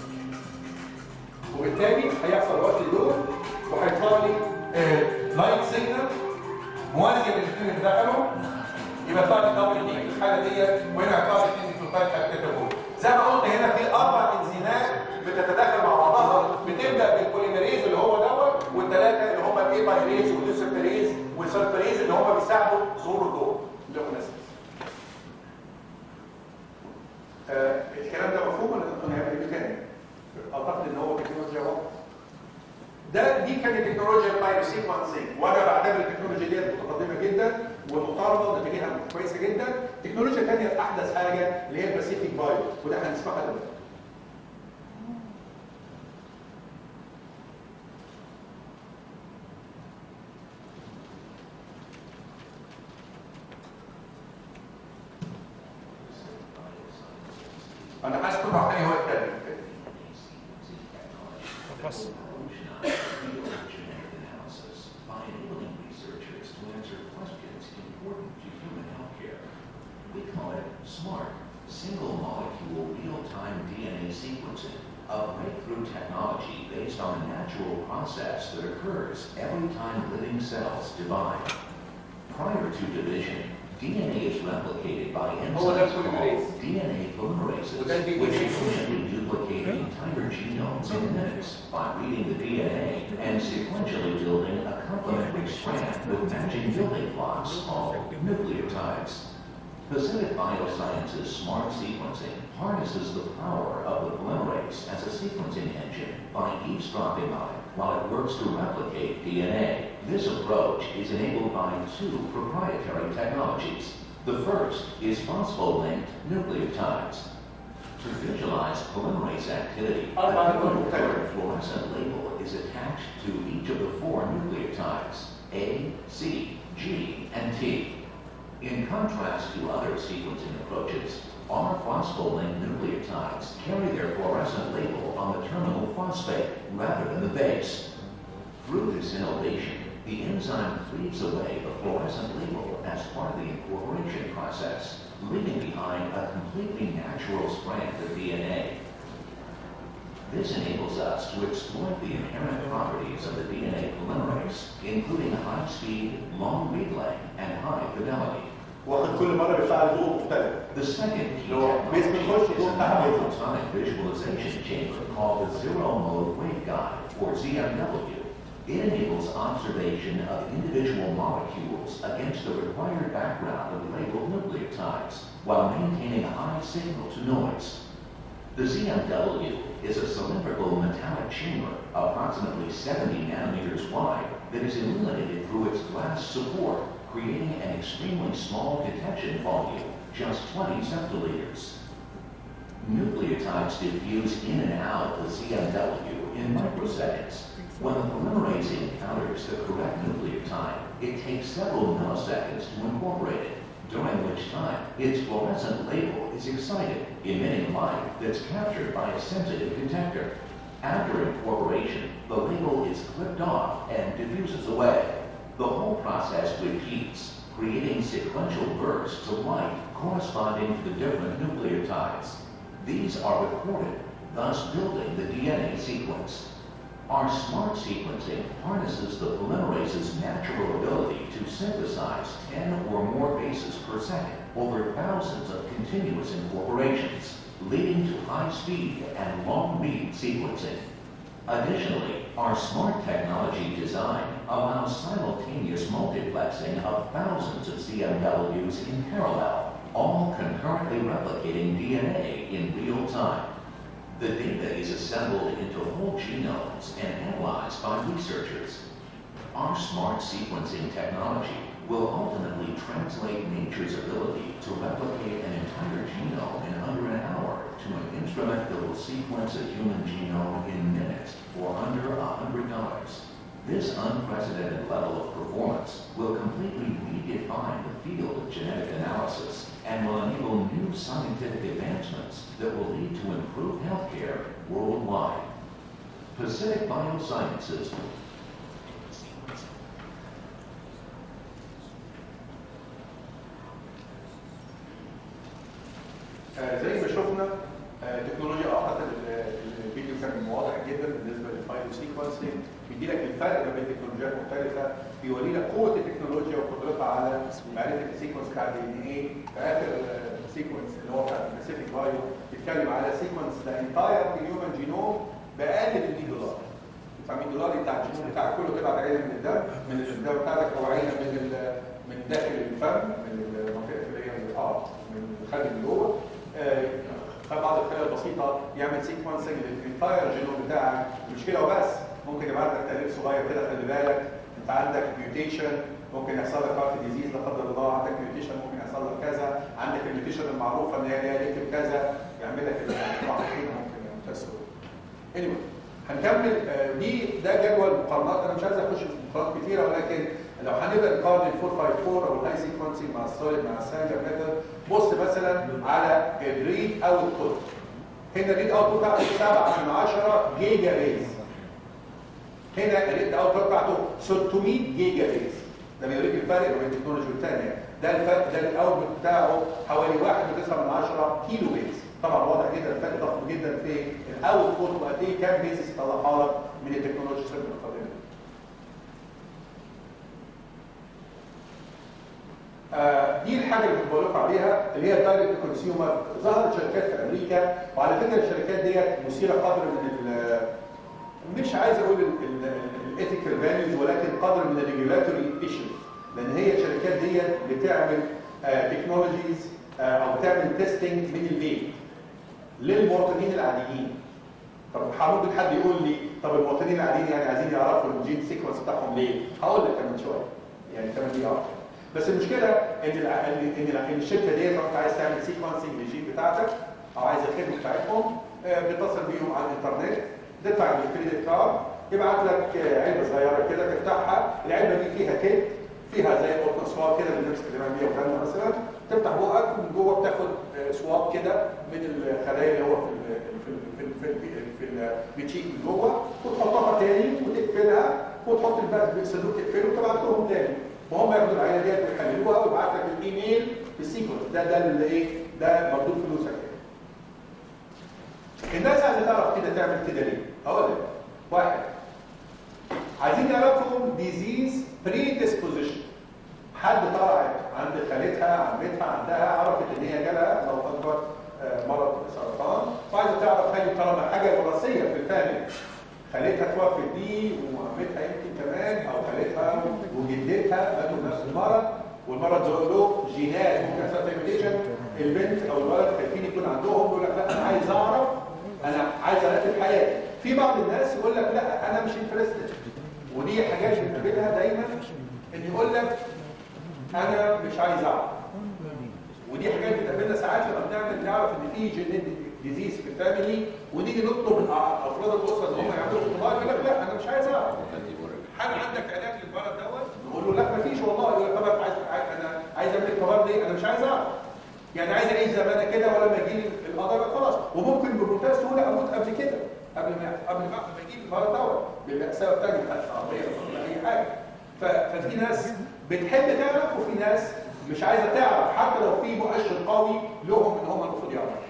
وبالتالي هيحصل وقت اللون وهيطلع لي لايت سيجنال موازيه للاثنين اللي دخلوا يبقى يطلع لي دبل دي في الحاله ديت وهنا هيطلع لي اثنين نيكلوتايد هيتكتبوا زي ما قلت هنا في اربع انزيمات بتتداخل مع بعضها بتبدا بالبوليميريز اللي هو دوت والثلاثه اللي هم الاي بايريز واللوسيفيريز والسلفريز اللي هم بيساعدوا ظهور الضوء اللي هو ناس آه الكلام ده مفهوم ولا دكتور هيعمل ايه تاني؟ اعتقد ان هو تكنولوجيا واضحه ده دي كانت تكنولوجيا البايرو سيكونسينج وانا بعتبر التكنولوجيا دي متقدمه جدا ومقاربه ونتيجتها كويسه جدا تكنولوجيا ثانيه احدث حاجه اللي هي الباسيفيك بايو وده هنسمعها دلوقتي انا هسكت عشان هو يتكلم analysis by enabling researchers to answer questions important to human healthcare. We call it SMART, Single Molecule Real-Time DNA Sequencing, a breakthrough technology based on a natural process that occurs every time living cells divide. Prior to division, DNA is replicated by هو ده enzymes called polymerase. DNA polymerases, وده ال DNA which sequence. efficiently duplicate entire genomes in minutes by reading the DNA and sequentially building a complementary strand with matching building blocks called nucleotides. Pacific Biosciences Smart Sequencing harnesses the power of the polymerase as a sequencing engine by eavesdropping on it while it works to replicate DNA. This approach is enabled by two proprietary technologies. The first is phospho-linked nucleotides. To visualize polymerase activity, a Alpha nuclear fluorescent label is attached to each of the four nucleotides, A, C, G, and T. In contrast to other sequencing approaches, our phospholinked nucleotides carry their fluorescent label on the terminal phosphate rather than the base. Through this innovation, the enzyme cleaves away the fluorescent label as part of the incorporation process, leaving behind a completely natural strand of DNA. This enables us to exploit the inherent properties of the DNA polymerase, including high speed, long read length, and high fidelity. واخد كل مره بيفعل ضوء مختلف The second key No, based on technology what is you a have. photonic visualization chamber called the Zero Mode Waveguide, or ZMW. It enables observation of individual molecules against the required background of labeled nucleotides, while maintaining a high signal to noise. The ZMW is a cylindrical metallic chamber approximately 70 nanometers wide that is illuminated through its glass support, creating an extremely small detection volume, just 20 centiliters. Nucleotides diffuse in and out of the CMW in microseconds. When the polymerase encounters the correct nucleotide, it takes several milliseconds to incorporate it. during which time its fluorescent label is excited, emitting light that's captured by a sensitive detector. After incorporation, the label is clipped off and diffuses away. The whole process repeats, creating sequential bursts of light corresponding to the different nucleotides. These are recorded, thus building the DNA sequence. Our smart sequencing harnesses the polymerase's natural ability to synthesize 10 or more bases per second over thousands of continuous incorporations, leading to high speed and long read sequencing. Additionally, our smart technology design allows simultaneous multiplexing of thousands of CMWs in parallel, all concurrently replicating DNA in real time. The data is assembled into whole genomes and analyzed by researchers. Our smart sequencing technology will ultimately translate nature's ability to replicate an entire genome in under an hour to an instrument that will sequence a human genome in minutes for under $100. This unprecedented level of performance will completely redefine the field of genetic analysis and will enable new scientific advancements that will lead to improved healthcare worldwide. Pacific Biosciences آه، زي ما شفنا آه، تكنولوجيا اه حتى ال- الفيديو كان واضح جدا بالنسبه للفايل سيكونسنج بيدي لك الفرق ما بين تكنولوجيات مختلفه بيوري لك قوه التكنولوجيا وقدرتها على معرفه السيكونس بتاع الدي ان ايه في اخر سيكونس اللي هو بتاع الباسيفيك بايو بيتكلم على سيكونس ذا انتاير هيومن جينوم باقل من 100 دولار 900 دولار بتاع الجينوم بتاعك كله تبعت عينه من الدم من الدم بتاعتك او عينه من ال- من داخل الفم من المنطقه اللي هي اه من الخارج من جوه آه، خد بعض الخلايا البسيطه يعمل سيكونسنج للانتاير جينوم بتاعك مش كده وبس ممكن يبعت لك تاريخ صغير كده خلي بالك انت عندك ميوتيشن ممكن يحصل لك هارت ديزيز لا قدر الله عندك ميوتيشن ممكن يحصل لك كذا عندك الميوتيشن المعروفه ان هي ليها يكتب كذا يعمل لك طبعا ممكن تسوي anyway هنكمل آه، دي ده جدول مقارنات انا مش عايز اخش في مقارنات كتيره ولكن لو هنبدا نقارن ال 454 او الهاي سيكونسنج مع السوليد مع السانجر ميثود بص مثلا على الريد اوت بوت هنا الريد اوت بوت بتاعته 7 من 10 جيجا بيز هنا الريد اوت بوت بتاعته 600 جيجا بيز ده بيوريك الفرق بين التكنولوجي والثانيه ده الفرق ده الاوت بوت بتاعه حوالي 1.9 من 10 كيلو بيز طبعا واضح جدا الفرق ضخم جدا في الاوت بوت وقد ايه كام بيزس يطلعها لك من التكنولوجي القادمه آه، دي الحاجه اللي كنت بقول لكم عليها اللي هي الدايركت كونسيومر ظهرت شركات في امريكا وعلى فكره الشركات ديت مثيره قدر من ال مش عايز اقول الايثيكال فاليوز ولكن قدر من الريجولاتوري ايشوز لان هي الشركات ديت بتعمل تكنولوجيز او بتعمل تيستنج من البيت للمواطنين العاديين طب ممكن حد يقول لي طب المواطنين العاديين يعني عايزين يعرفوا الجين سيكونس بتاعهم ليه؟ هقول لك كمان شويه يعني كمان دي اكتر بس المشكله ان ال ان ال ان الشركه ديت لو انت عايز تعمل سيكونسنج للجين بتاعتك او عايز الخدمه بتاعتهم آه، بتصل بيهم على الانترنت تدفع بالكريدت كارد يبعت لك آه، علبه صغيره كده تفتحها العلبه دي فيها كيت فيها زي قطن سواب كده اللي بنمسك كمان بيها وكلنا مثلا تفتح بقك ومن جوه بتاخد آه، سواب كده من الخلايا اللي هو في ال في ال في ال في ال في ال بتشيك من جوه وتحطها تاني وتقفلها وتحط الباقي بالصندوق تقفله وتبعت لهم تاني وهم ياخدوا العينه ديت ويحللوها ويبعت لك الايميل بالسيكونس ده ده اللي ايه ده مردود فلوسك ايه الناس عايزه تعرف كده تعمل كده ليه؟ هقول لك واحد عايزين يعرفوا ديزيز بري ديسبوزيشن حد طلعت عند خالتها عمتها عندها عرفت ان هي جالها لو اكبر آه، مرض سرطان وعايزه تعرف هل طالما حاجه وراثيه في الفاميلي خالتها توفت دي وعمتها يمكن كمان او خالتها وجدتها ماتوا بنفس المرض والمرض ده له جينات ممكن يحصل فيه ميوتيشن البنت او الولد خايفين يكون عندهم يقول لك لا انا عايز اعرف انا عايز ارتب حياتي في بعض الناس يقول لك لا انا مش انترستد ودي حاجات بنقابلها دايما ان يقول لك انا مش عايز اعرف ودي حاجات بتقابلنا ساعات لما بنعمل نعرف ان في جينيتك ديزيز في الفاميلي ونيجي نطلب من افراد الاسره ان هم يعملوا اختبار يقول لك لا انا مش عايز اعرف هل عندك علاج للمرض دوت؟ نقول له لا مفيش والله يقول لك طب أنا عايز انا عايز اعمل اختبار ليه انا مش عايز اعرف يعني عايز اعيش زي ما انا كده ولا ما يجي لي القدر خلاص وممكن بمنتهى السهوله اموت قبل كده قبل ما قبل ما ما يجي لي المرض دوت بيبقى سبب تاني خدش عربيه ولا اي حاجه ف- ففي ناس بتحب تعرف وفي ناس مش عايزه تعرف حتى لو في مؤشر قوي لهم ان هم المفروض يعرفوا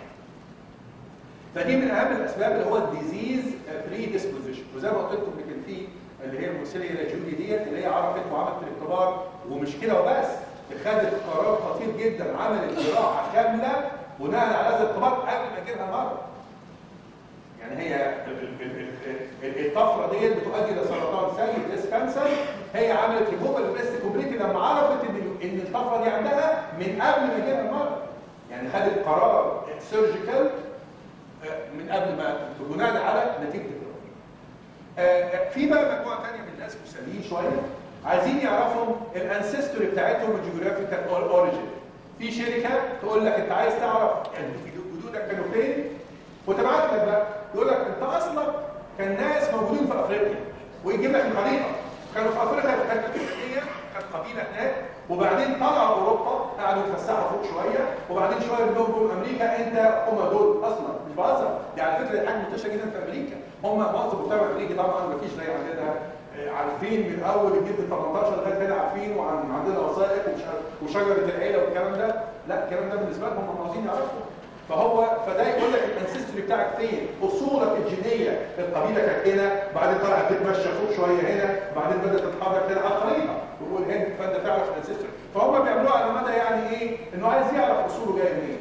فدي من اهم الاسباب اللي هو الديزيز بري ديسبوزيشن وزي ما قلت لكم إن كان في اللي هي المرسله الى جودي ديت اللي هي عرفت وعملت الاختبار ومش كده وبس خدت قرار خطير جدا عملت جراحه كامله بناء على هذا الاختبار قبل ما يجيلها المرض يعني هي ال- ال- ال- ال- الطفره ديت بتؤدي الى سرطان سيء بريست كانسر هي عملت ريموفال بريست كومبليتي لما عرفت ان ان الطفره دي عندها من قبل ما يجيلها المرض يعني خدت قرار سيرجيكال من قبل ما بناء على نتيجه الجراحه. آه، في بقى مجموعه ثانيه من الناس مسلمين شويه عايزين يعرفوا الانسيستوري بتاعتهم الجيوغرافيكال اوريجين. في شركه تقول لك انت عايز تعرف يعني جدودك كانوا فين وتبعت لك بقى يقول لك انت اصلا كان ناس موجودين في افريقيا ويجيب لك الخريطه كانوا في افريقيا كانت الفلانيه كانت قبيله هناك وبعدين طلعوا اوروبا قعدوا يتفسحوا فوق شويه وبعدين شويه منهم جم امريكا انت هم دول اصلا مش بهزر دي على فكره دي حاجه منتشره جدا في امريكا هم معظم المجتمع الامريكي طبعا ما فيش زي عندنا آه، عارفين من اول الجد 18 لغايه هنا عارفين وعندنا وثائق وش- وشجره العيله والكلام ده لا الكلام ده بالنسبه لهم هم عاوزين يعرفوا فهو فده يقول لك الانسيستوري بتاعك فين اصولك الجينيه القبيله كانت هنا بعدين طلعت تتمشى فوق شويه هنا بعدين بدات تتحرك هنا على الخريطه ويقول هنا فانت تعرف الانسيستوري فهم بيعملوها على مدى يعني ايه انه عايز يعرف اصوله جاي منين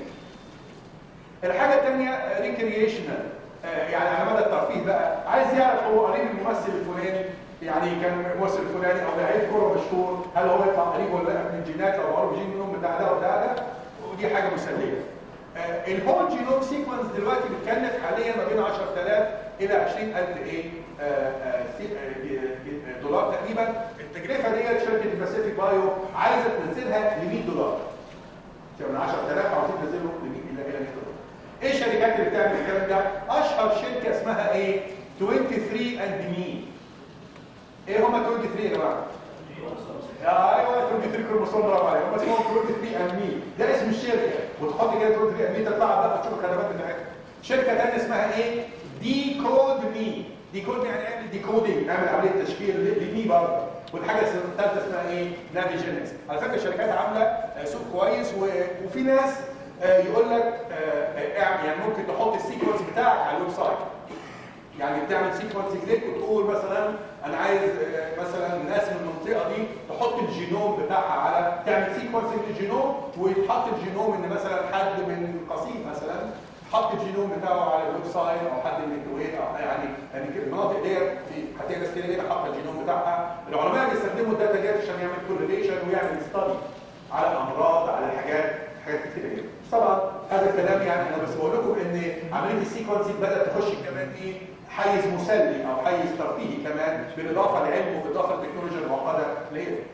الحاجه الثانيه ريكريشنال يعني على مدى الترفيه بقى عايز يعرف هو قريب الممثل الفلاني يعني كان ممثل فلاني او لعيب كوره مشهور هل هو يطلع قريب ولا لا من جينات او عرف جين منهم بتاع ده وبتاع ده ودي حاجه مسليه آه، الهول جينوم سيكونس دلوقتي بتكلف حاليا ما بين 10000 الى 20000 ايه آه، آه، سي- آه، آه، دولار تقريبا التكلفه ديت شركه الباسيفيك بايو عايزه تنزلها ل 100 دولار من 10000 عاوزين ينزلوا ل 100 الى الى 100 دولار ايه الشركات اللي بتعمل الكلام ده اشهر شركه اسمها ايه 23 اند مي ايه هم 23 يا جماعه يا ايوه 23 كروموسوم برافو عليك هم اسمهم 23 اند مي ده اسم الشركه وتحط كده 23 اند مي تطلع بقى تشوف الخدمات بتاعتها شركه ثانيه اسمها ايه دي كود مي دي كود يعني اعمل ديكودنج اعمل عمليه تشفير لمي برضه والحاجه الثالثه اسمها ايه نافيجينكس على فكره الشركات عامله آه، سوق كويس و- وفي ناس آه، يقول لك آه، آه، اعمل يعني ممكن تحط السيكونس بتاعك على الويب سايت يعني بتعمل سيكونس كليك وتقول مثلا انا عايز آه، مثلا ناس من المنطقه دي تحط الجينوم بتاعها على تعمل سيكونس للجينوم ويتحط الجينوم ان مثلا حد من قصيم مثلا حط الجينوم بتاعه على الويب سايت او حد من الكويت او يعني يعني كده المناطق ديت في هتلاقي ناس كده كده حاطه الجينوم بتاعها العلماء بيستخدموا الداتا ديت عشان يعمل كورليشن ويعمل ستادي على الامراض على حاجات حاجات كتير جدا طبعا هذا الكلام يعني انا بس بقول لكم ان عمليه السيكونسنج بدات تخش كمان ايه حيز مسلي او حيز ترفيهي كمان بالاضافه لعلم وبالاضافه للتكنولوجيا المعقده اللي هي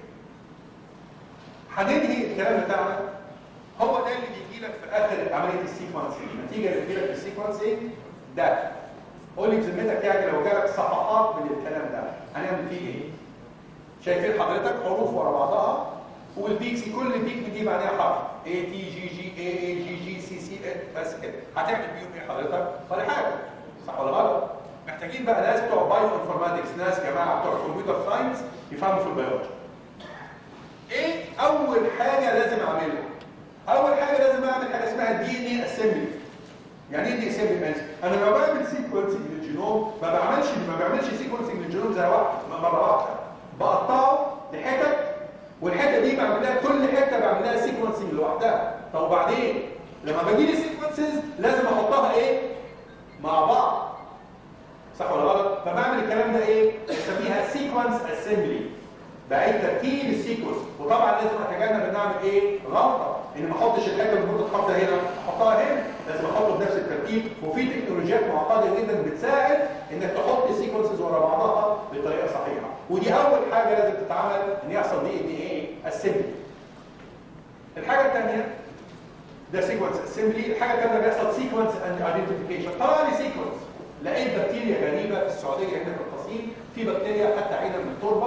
هننهي الكلام بتاعنا هو ده اللي بيجي لك في اخر عمليه السيكونسنج النتيجه اللي بتجي لك في السيكونسنج ده قول لي بذمتك يعني لو جالك صفحات من الكلام ده هنعمل فيه ايه؟ شايفين حضرتك حروف ورا بعضها والبيكس كل بيك بتجيب عليها حرف A T G G A A G G C C A بس كده هتعمل بيهم ايه حضرتك؟ ولا حاجه صح ولا غلط؟ محتاجين بقى ناس بتوع بايو انفورماتكس ناس جماعه بتوع كمبيوتر ساينس يفهموا في البيولوجي ايه اول حاجه لازم اعملها؟ اول حاجه لازم اعمل حاجه اسمها دي ان اي اسمبلي يعني ايه دي اسمبلي مانس؟ انا لما بعمل سيكونسنج للجينوم ما بعملش ما بعملش سيكونسنج للجينوم زي واحد مره واحده بقطعه لحتت والحته دي بعمل لها كل حته بعمل لها سيكونسنج لوحدها طب وبعدين لما باجي لي سيكونسز لازم احطها ايه مع بعض صح ولا غلط فبعمل الكلام ده ايه بسميها سيكونس اسمبلي بعيد تركيب السيكونس وطبعا لازم اتجنب ان اعمل ايه غلطه ان ما احطش الحته اللي المفروض تتحط هنا احطها هنا لازم احطه بنفس الترتيب وفي تكنولوجيات معقده جدا بتساعد انك تحط السيكونسز ورا بعضها بطريقه صحيحه ودي اول حاجه لازم تتعمل ان يحصل دي ان ايه اسمبلي الحاجه الثانيه ده سيكونس اسمبلي الحاجه الثانيه بيحصل سيكونس اند ايدنتيفيكيشن طلع لي سيكونس لقيت بكتيريا غريبه في السعوديه هنا في القصيم في بكتيريا حتى عينه من التربه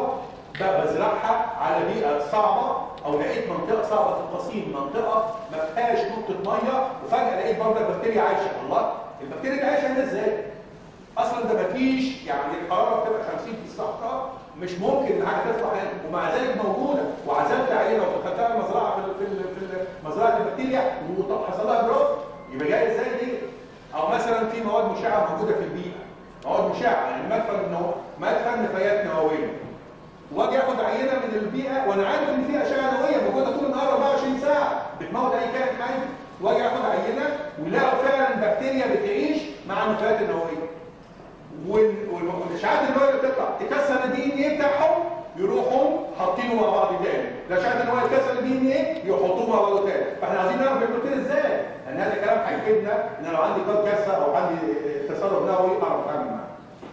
بقى بزرعها على بيئه صعبه او لقيت منطقه صعبه في التصميم منطقه ما فيهاش نقطه ميه وفجاه لقيت برضه بكتيريا عايشه الله البكتيريا دي عايشه هنا ازاي؟ اصلا ده مفيش يعني الحراره بتبقى 50 في الصحراء مش ممكن ان حاجه تطلع هنا ومع ذلك موجوده وعزلت عينه ودخلتها المزرعه في ال- في ال- في ال- مزرعه البكتيريا وحصل لها جروث يبقى جاي ازاي دي؟ او مثلا في مواد مشعه موجوده في البيئه مواد مشعه يعني مدفن نو مدفن نفايات نوويه واجي اخد عينه من البيئه وانا عارف ان في اشعه نوويه موجوده طول النهار 24 ساعه بتموت اي كائن حي واجي اخد عينه ويلاقوا فعلا بكتيريا بتعيش مع النفايات النوويه وال- وال- والاشعاعات النوويه اللي بتطلع تكسر الدي ان ايه بتاعهم يروحوا حاطينه مع بعض تاني الاشعاعات النوويه تكسر الدي ان ايه يحطوه مع بعض تاني فاحنا عايزين نعرف بيعملوا كده ازاي لان هذا الكلام هيفيدنا ان لو عندي قد كسر او عندي تسرب نووي اعرف اتعامل معاه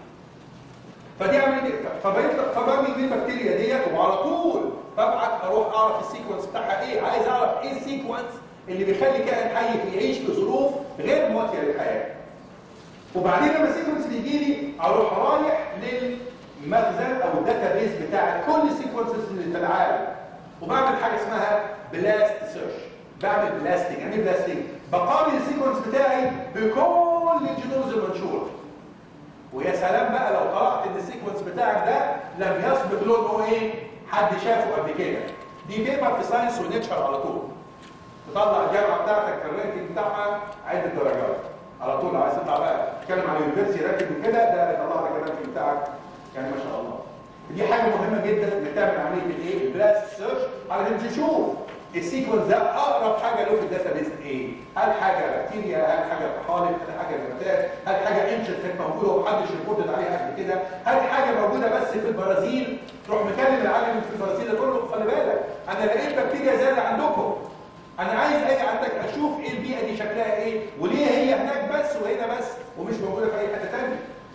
فدي عمليه ايه؟ فبقيت فبرمي دي البكتيريا ديت وعلى طول ببعت اروح اعرف السيكونس بتاعها ايه عايز اعرف ايه السيكونس اللي بيخلي كائن حي يعيش في ظروف غير مواتيه للحياه وبعدين لما السيكونس بيجي لي اروح رايح للمخزن او الداتا بيز بتاع كل السيكونسز اللي في العالم وبعمل حاجه اسمها بلاست سيرش بعمل بلاستنج يعني ايه بلاستنج بقارن السيكونس بتاعي بكل الجينومز المنشوره ويا سلام بقى لو طلعت ان السيكونس بتاعك ده لم يسبق له ان هو ايه حد شافه قبل كده دي بيبر في ساينس ونيتشر على طول تطلع الجامعه بتاعتك في الرانكينج بتاعها عده درجات على طول لو عايز تطلع بقى تتكلم على يونيفرسيتي رانكينج وكده ده يطلع لك الرانكينج بتاعك يعني ما شاء الله دي حاجه مهمه جدا انك تعمل عمليه الايه البلاست سيرش علشان تشوف السيكونس ده اقرب حاجه له في الداتا بيز ايه هل حاجه بكتيريا هل حاجه طحالب هل حاجه نباتات هل حاجه انشنت كانت موجوده ومحدش ريبورتد عليها قبل كده هل حاجه موجوده بس في البرازيل تروح مكلم العالم في البرازيل تقول له خلي بالك انا لقيت بكتيريا زياده عندكم انا عايز اجي عندك اشوف ايه البيئه دي شكلها ايه وليه هي هناك بس وهنا بس ومش موجوده في اي حته ثانيه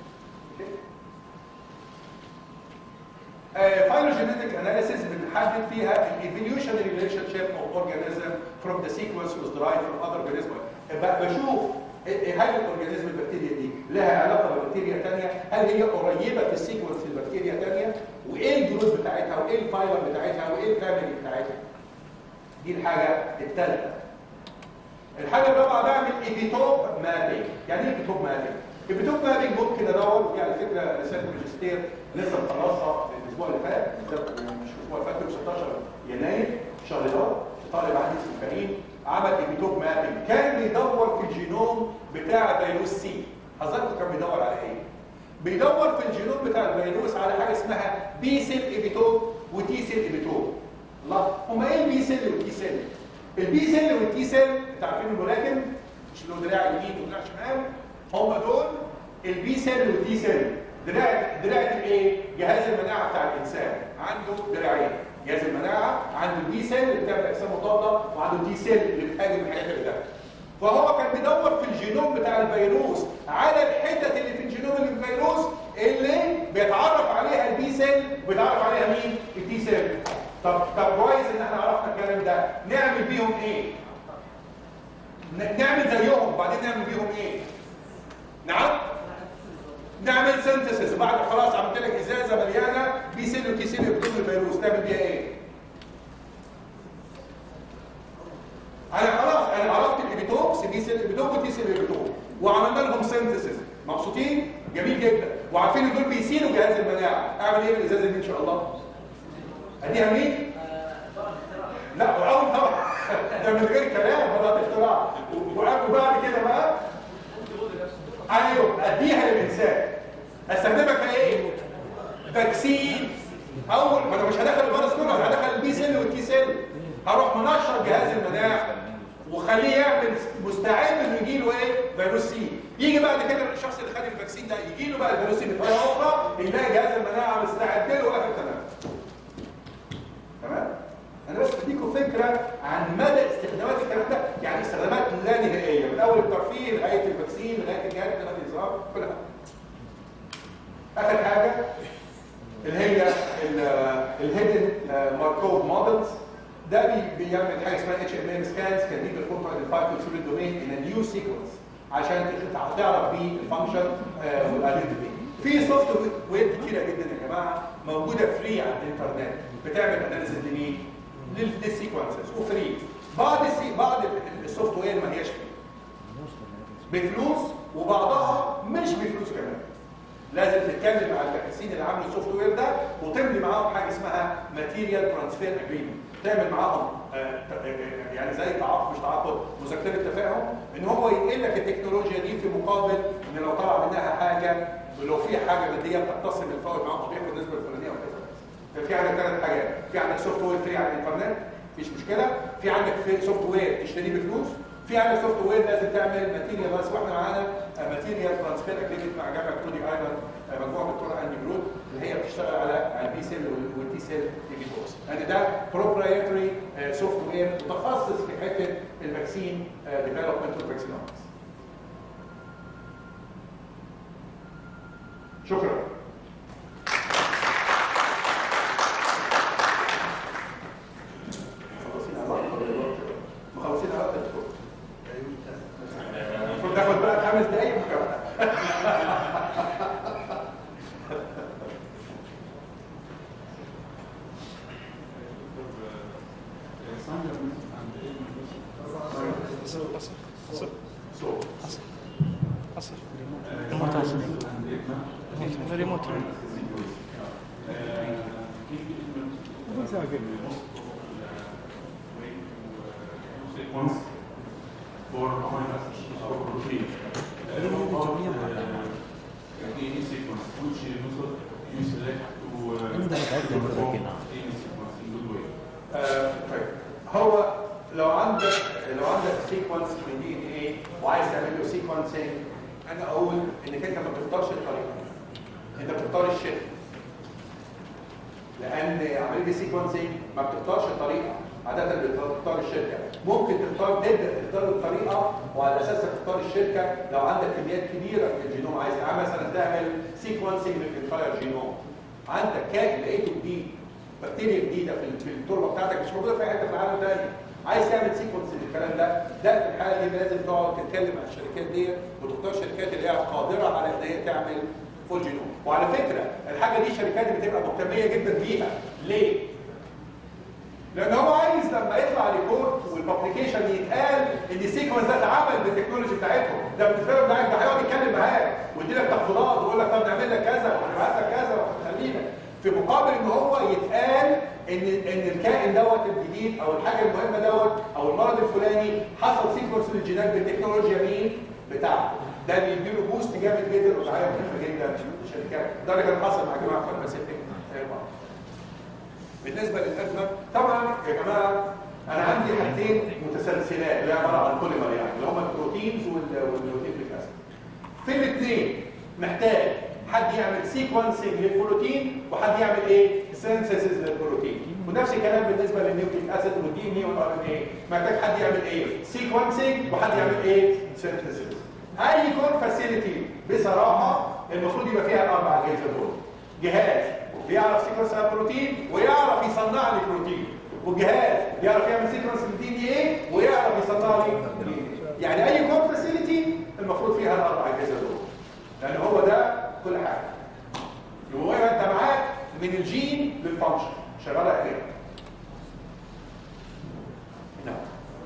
phylogenetic analysis بنحدد فيها ال evolutionary relationship of organism from the sequence was derived from other organism ب- بشوف هل الاورجانيزم البكتيريا دي لها علاقه ببكتيريا ثانيه؟ هل هي قريبه في السيكونس لبكتيريا ثانيه؟ وايه الجلوس بتاعتها؟ وايه الفايبر بتاعتها؟ وايه الفاميلي بتاعتها؟ دي الحاجه الثالثه. الحاجه الرابعه بعمل ايبيتوب مابينج، يعني ايه ايبيتوب مابينج؟ ايبيتوب مابينج ممكن ادور ودي على فكره رساله ماجستير لسه مخلصها الاسبوع اللي فات بالظبط مش الاسبوع اللي فات 16 يناير الشهر ده طالب عندي اسمه كريم عمل ايبيتوب مابينج كان بيدور في الجينوم بتاع فيروس سي حضرتك كان بيدور على ايه؟ بيدور في الجينوم بتاع الفيروس على حاجه اسمها بي سيل ايبيتوب وتي سيل ايبيتوب الله هما ايه البي سيل والتي سيل؟ البي سيل والتي سيل انت عارفين الملاكم مش له دراع يمين ودراع شمال هم دول البي سيل والتي سيل دراع دراع الايه؟ جهاز المناعه بتاع الانسان عنده دراعين جهاز المناعه عنده البي سيل اللي بتعمل اجسام مضاده وعنده التي سيل اللي بتهاجم الحاجات اللي تحت فهو كان بيدور في الجينوم بتاع الفيروس على الحتت اللي في الجينوم اللي في الفيروس اللي بيتعرف عليها البي سيل وبيتعرف عليها مين؟ التي سيل طب طب كويس ان احنا عرفنا الكلام ده نعمل بيهم ايه؟ ن- نعمل زيهم وبعدين نعمل بيهم ايه؟ نعم؟ نعمل سينثيسيس بعد خلاص عملت لك ازازه مليانه بي سيل وتي سيل بدون الفيروس تعمل بيها ايه؟ انا خلاص انا عرفت الابيتوب بي سيل ابيتوب وتي سيل ابيتوب وعملنا لهم سينثيسيس مبسوطين؟ جميل جدا وعارفين ان دول بيسيلوا جهاز المناعه اعمل ايه بالازازه دي ان شاء الله؟ اديها مين؟ لا اول طبعا ده من غير كلام ولا اختراع وبعد كده بقى ايوه اديها للانسان استخدمها كايه؟ فاكسين اول ما انا مش هدخل الفيروس كله انا هدخل البي سيل والتي سيل هروح منشر جهاز المناعه وخليه يعمل مستعد انه يجي له ايه؟ فيروس سي يجي بعد كده الشخص اللي خد الفاكسين ده يجي له بقى الفيروس سي بطريقه اخرى يلاقي جهاز المناعه مستعد له واخر تمام تمام؟ انا بس بديكم فكره عن مدى استخدامات الكلام ده يعني استخدامات لا نهائيه من اول الترفيه لغايه الفاكسين لغايه الجهاز لغايه الانذار كل حاجه اخر حاجه اللي هي الهيدن ماركوف مودلز ده بي- بيعمل حاجه اسمها اتش ام ام سكانز كان دي بيرفورم ايدنتيفاي كونسوليد دومين ان نيو سيكونس عشان تخ- تعرف بيه الفانكشن والايدنتيتي في سوفت وير كتيره جدا يا جماعه موجوده فري على الانترنت بتعمل اناليسيس لمين؟ لل- للسيكونسز وفري بعض السي بعض ال- السوفت وير ما هياش فري بفلوس وبعضها مش بفلوس كمان لازم تتكلم مع الباحثين اللي عملوا السوفت وير ده وتمضي معاهم حاجه اسمها ماتيريال ترانسفير اجريمنت تعمل معاهم آه، آه، يعني زي تعاقد مش تعاقد مذكره تفاهم ان هو ينقل لك التكنولوجيا دي في مقابل ان لو طلع منها حاجه ولو في حاجه ماديه بتتصل بالفوائد معاهم بياخد النسبه الفلانيه وكذا ففي عندك ثلاث حاجات في عندك سوفت وير فري على الانترنت مفيش مشكله في عندك سوفت وير تشتريه بفلوس في عندك سوفت وير لازم تعمل ماتيريال بس واحنا معانا ماتيريال ترانسفير اجريمنت مع جامعه كودي ايلاند آه، مجموعه دكتوره اني جرود اللي هي بتشتغل على البي سيل والتي سيل تي فورس يعني ده بروبرايتري سوفت وير متخصص في حته الفاكسين ديفلوبمنت والفاكسينومكس شكرا مخلصين على الوقت مخلصين على الوقت يا دكتور المفروض ناخد بقى خمس دقايق مكافأة So, sequence for amino acids or protein. Any sequence which method you select to uh, perform any sequence in good way. آه، طيب هو لو عندك لو عندك سيكونس من دي ان ايه وعايز تعمل له سيكونسنج انا اقول انك انت ما بتختارش الطريقه انت بتختار الشكل لان عمليه السيكونسنج ما بتختارش الطريقه عاده بتختار الشركه ممكن تختار تبدا تختار الطريقه وعلى اساسها تختار الشركه لو عندك كميات كبيره من الجينوم عايز تعمل مثلا تعمل سيكونسنج للانتاير جينوم عندك كائن لقيته جديد بكتيريا جديده في في التربه بتاعتك مش موجوده في أي حته في العالم تاني عايز تعمل سيكونس للكلام ده ده في الحاله دي لازم تقعد تتكلم مع الشركات دي وتختار الشركات اللي هي قادره على ان هي تعمل فول جينوم وعلى فكره الحاجه دي الشركات بتبقى مهتميه جدا بيها ليه؟ لان هو عايز لما يطلع ريبورت والببليكيشن يتقال ان السيكونس ده اتعمل بالتكنولوجي بتاعتهم ده بالنسبه له ده ده هيقعد يتكلم معاك ويدي لك تخفيضات ويقول لك طب نعمل لك كذا وهنبعت لك كذا وهنخلينا في مقابل ان هو يتقال ان ان الكائن دوت الجديد او الحاجه المهمه دوت او المرض الفلاني حصل سيكونس للجينات بالتكنولوجيا مين بتاعته ده بيديله بوست جامد جدا ودعايه مهمه جدا للشركات ده اللي كان حصل مع جماعه فارماسيتيك بالنسبه للازمه طبعا يا جماعه انا عندي حاجتين متسلسلات اللي هي عباره عن بوليمر يعني اللي هم البروتينز والنيوكليك اسيد في الاثنين محتاج حد يعمل سيكونسنج للبروتين وحد يعمل ايه سينثيسيس للبروتين ونفس الكلام بالنسبه للنيوكليك اسيد والدي ان اي والار ان اي محتاج حد يعمل ايه سيكونسنج وحد يعمل ايه سينثيسيس اي كون فاسيلتي بصراحه المفروض يبقى فيها الاربع اجهزه دول جهاز بيعرف سيكونس على البروتين ويعرف يصنع لي بروتين والجهاز بيعرف يعمل سيكونس للدي ان ايه ويعرف يصنع لي DNA. يعني اي كون فاسيلتي المفروض فيها الاربع اجهزه دول لان هو ده كل حاجه يبقى انت معاك من الجين للفانكشن شغاله عليه نعم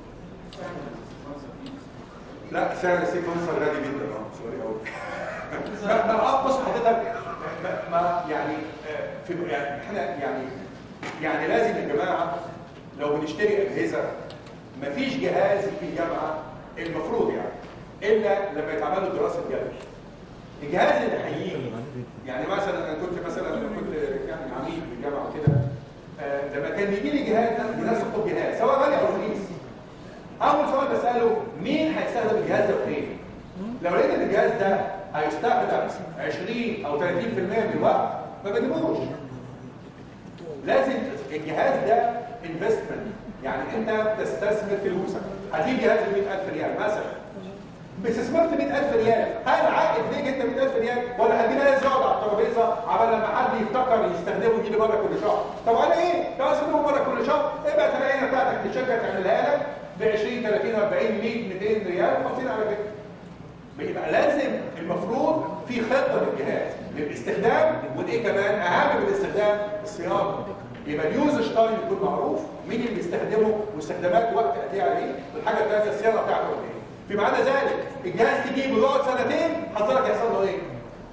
لا سعر السيكونسر غالي جدا اه سوري قوي ما ما بص حضرتك ما, ما يعني آه، في يعني احنا يعني يعني لازم يا جماعه لو بنشتري اجهزه مفيش جهاز في الجامعه المفروض يعني الا لما يتعمل له دراسه جدوى الجهاز اللي هيجي يعني مثلا انا كنت مثلا لما كنت يعني عميد في الجامعه وكده آه، لما كان بيجي لي جهاز الناس تطلب جهاز سواء غالي او رخيص اول سؤال بساله مين هيستخدم الجهاز ده فين لو لقيت ان الجهاز ده هيستخدم 20 او 30% من الوقت ما بجيبوش لازم الجهاز ده انفستمنت يعني انت بتستثمر فلوسك هتجيب جهاز ب 100000 ريال مثلا باستثمرت 100000 ريال هل عائد ليك انت 100000 ريال ولا هتجيب جهاز يقعد على الترابيزه عبال لما حد يفتكر يستخدمه يجي لي مره كل شهر طب على ايه؟ لو استخدمه مره كل شهر ابقى العينه بتاعتك الشركه تعملها لك ب 20 30 40 100 200 ريال وحاطين على كده بيبقى لازم المفروض في خطه للجهاز للاستخدام والايه كمان اهم من الاستخدام الصيانه يبقى اليوزج تايم يكون معروف مين اللي بيستخدمه واستخدامات وقت قد ايه عليه والحاجه الثانيه الصيانه بتاعته قد ايه فيما عدا ذلك الجهاز تجيبه يقعد سنتين حضرتك يحصل له ايه؟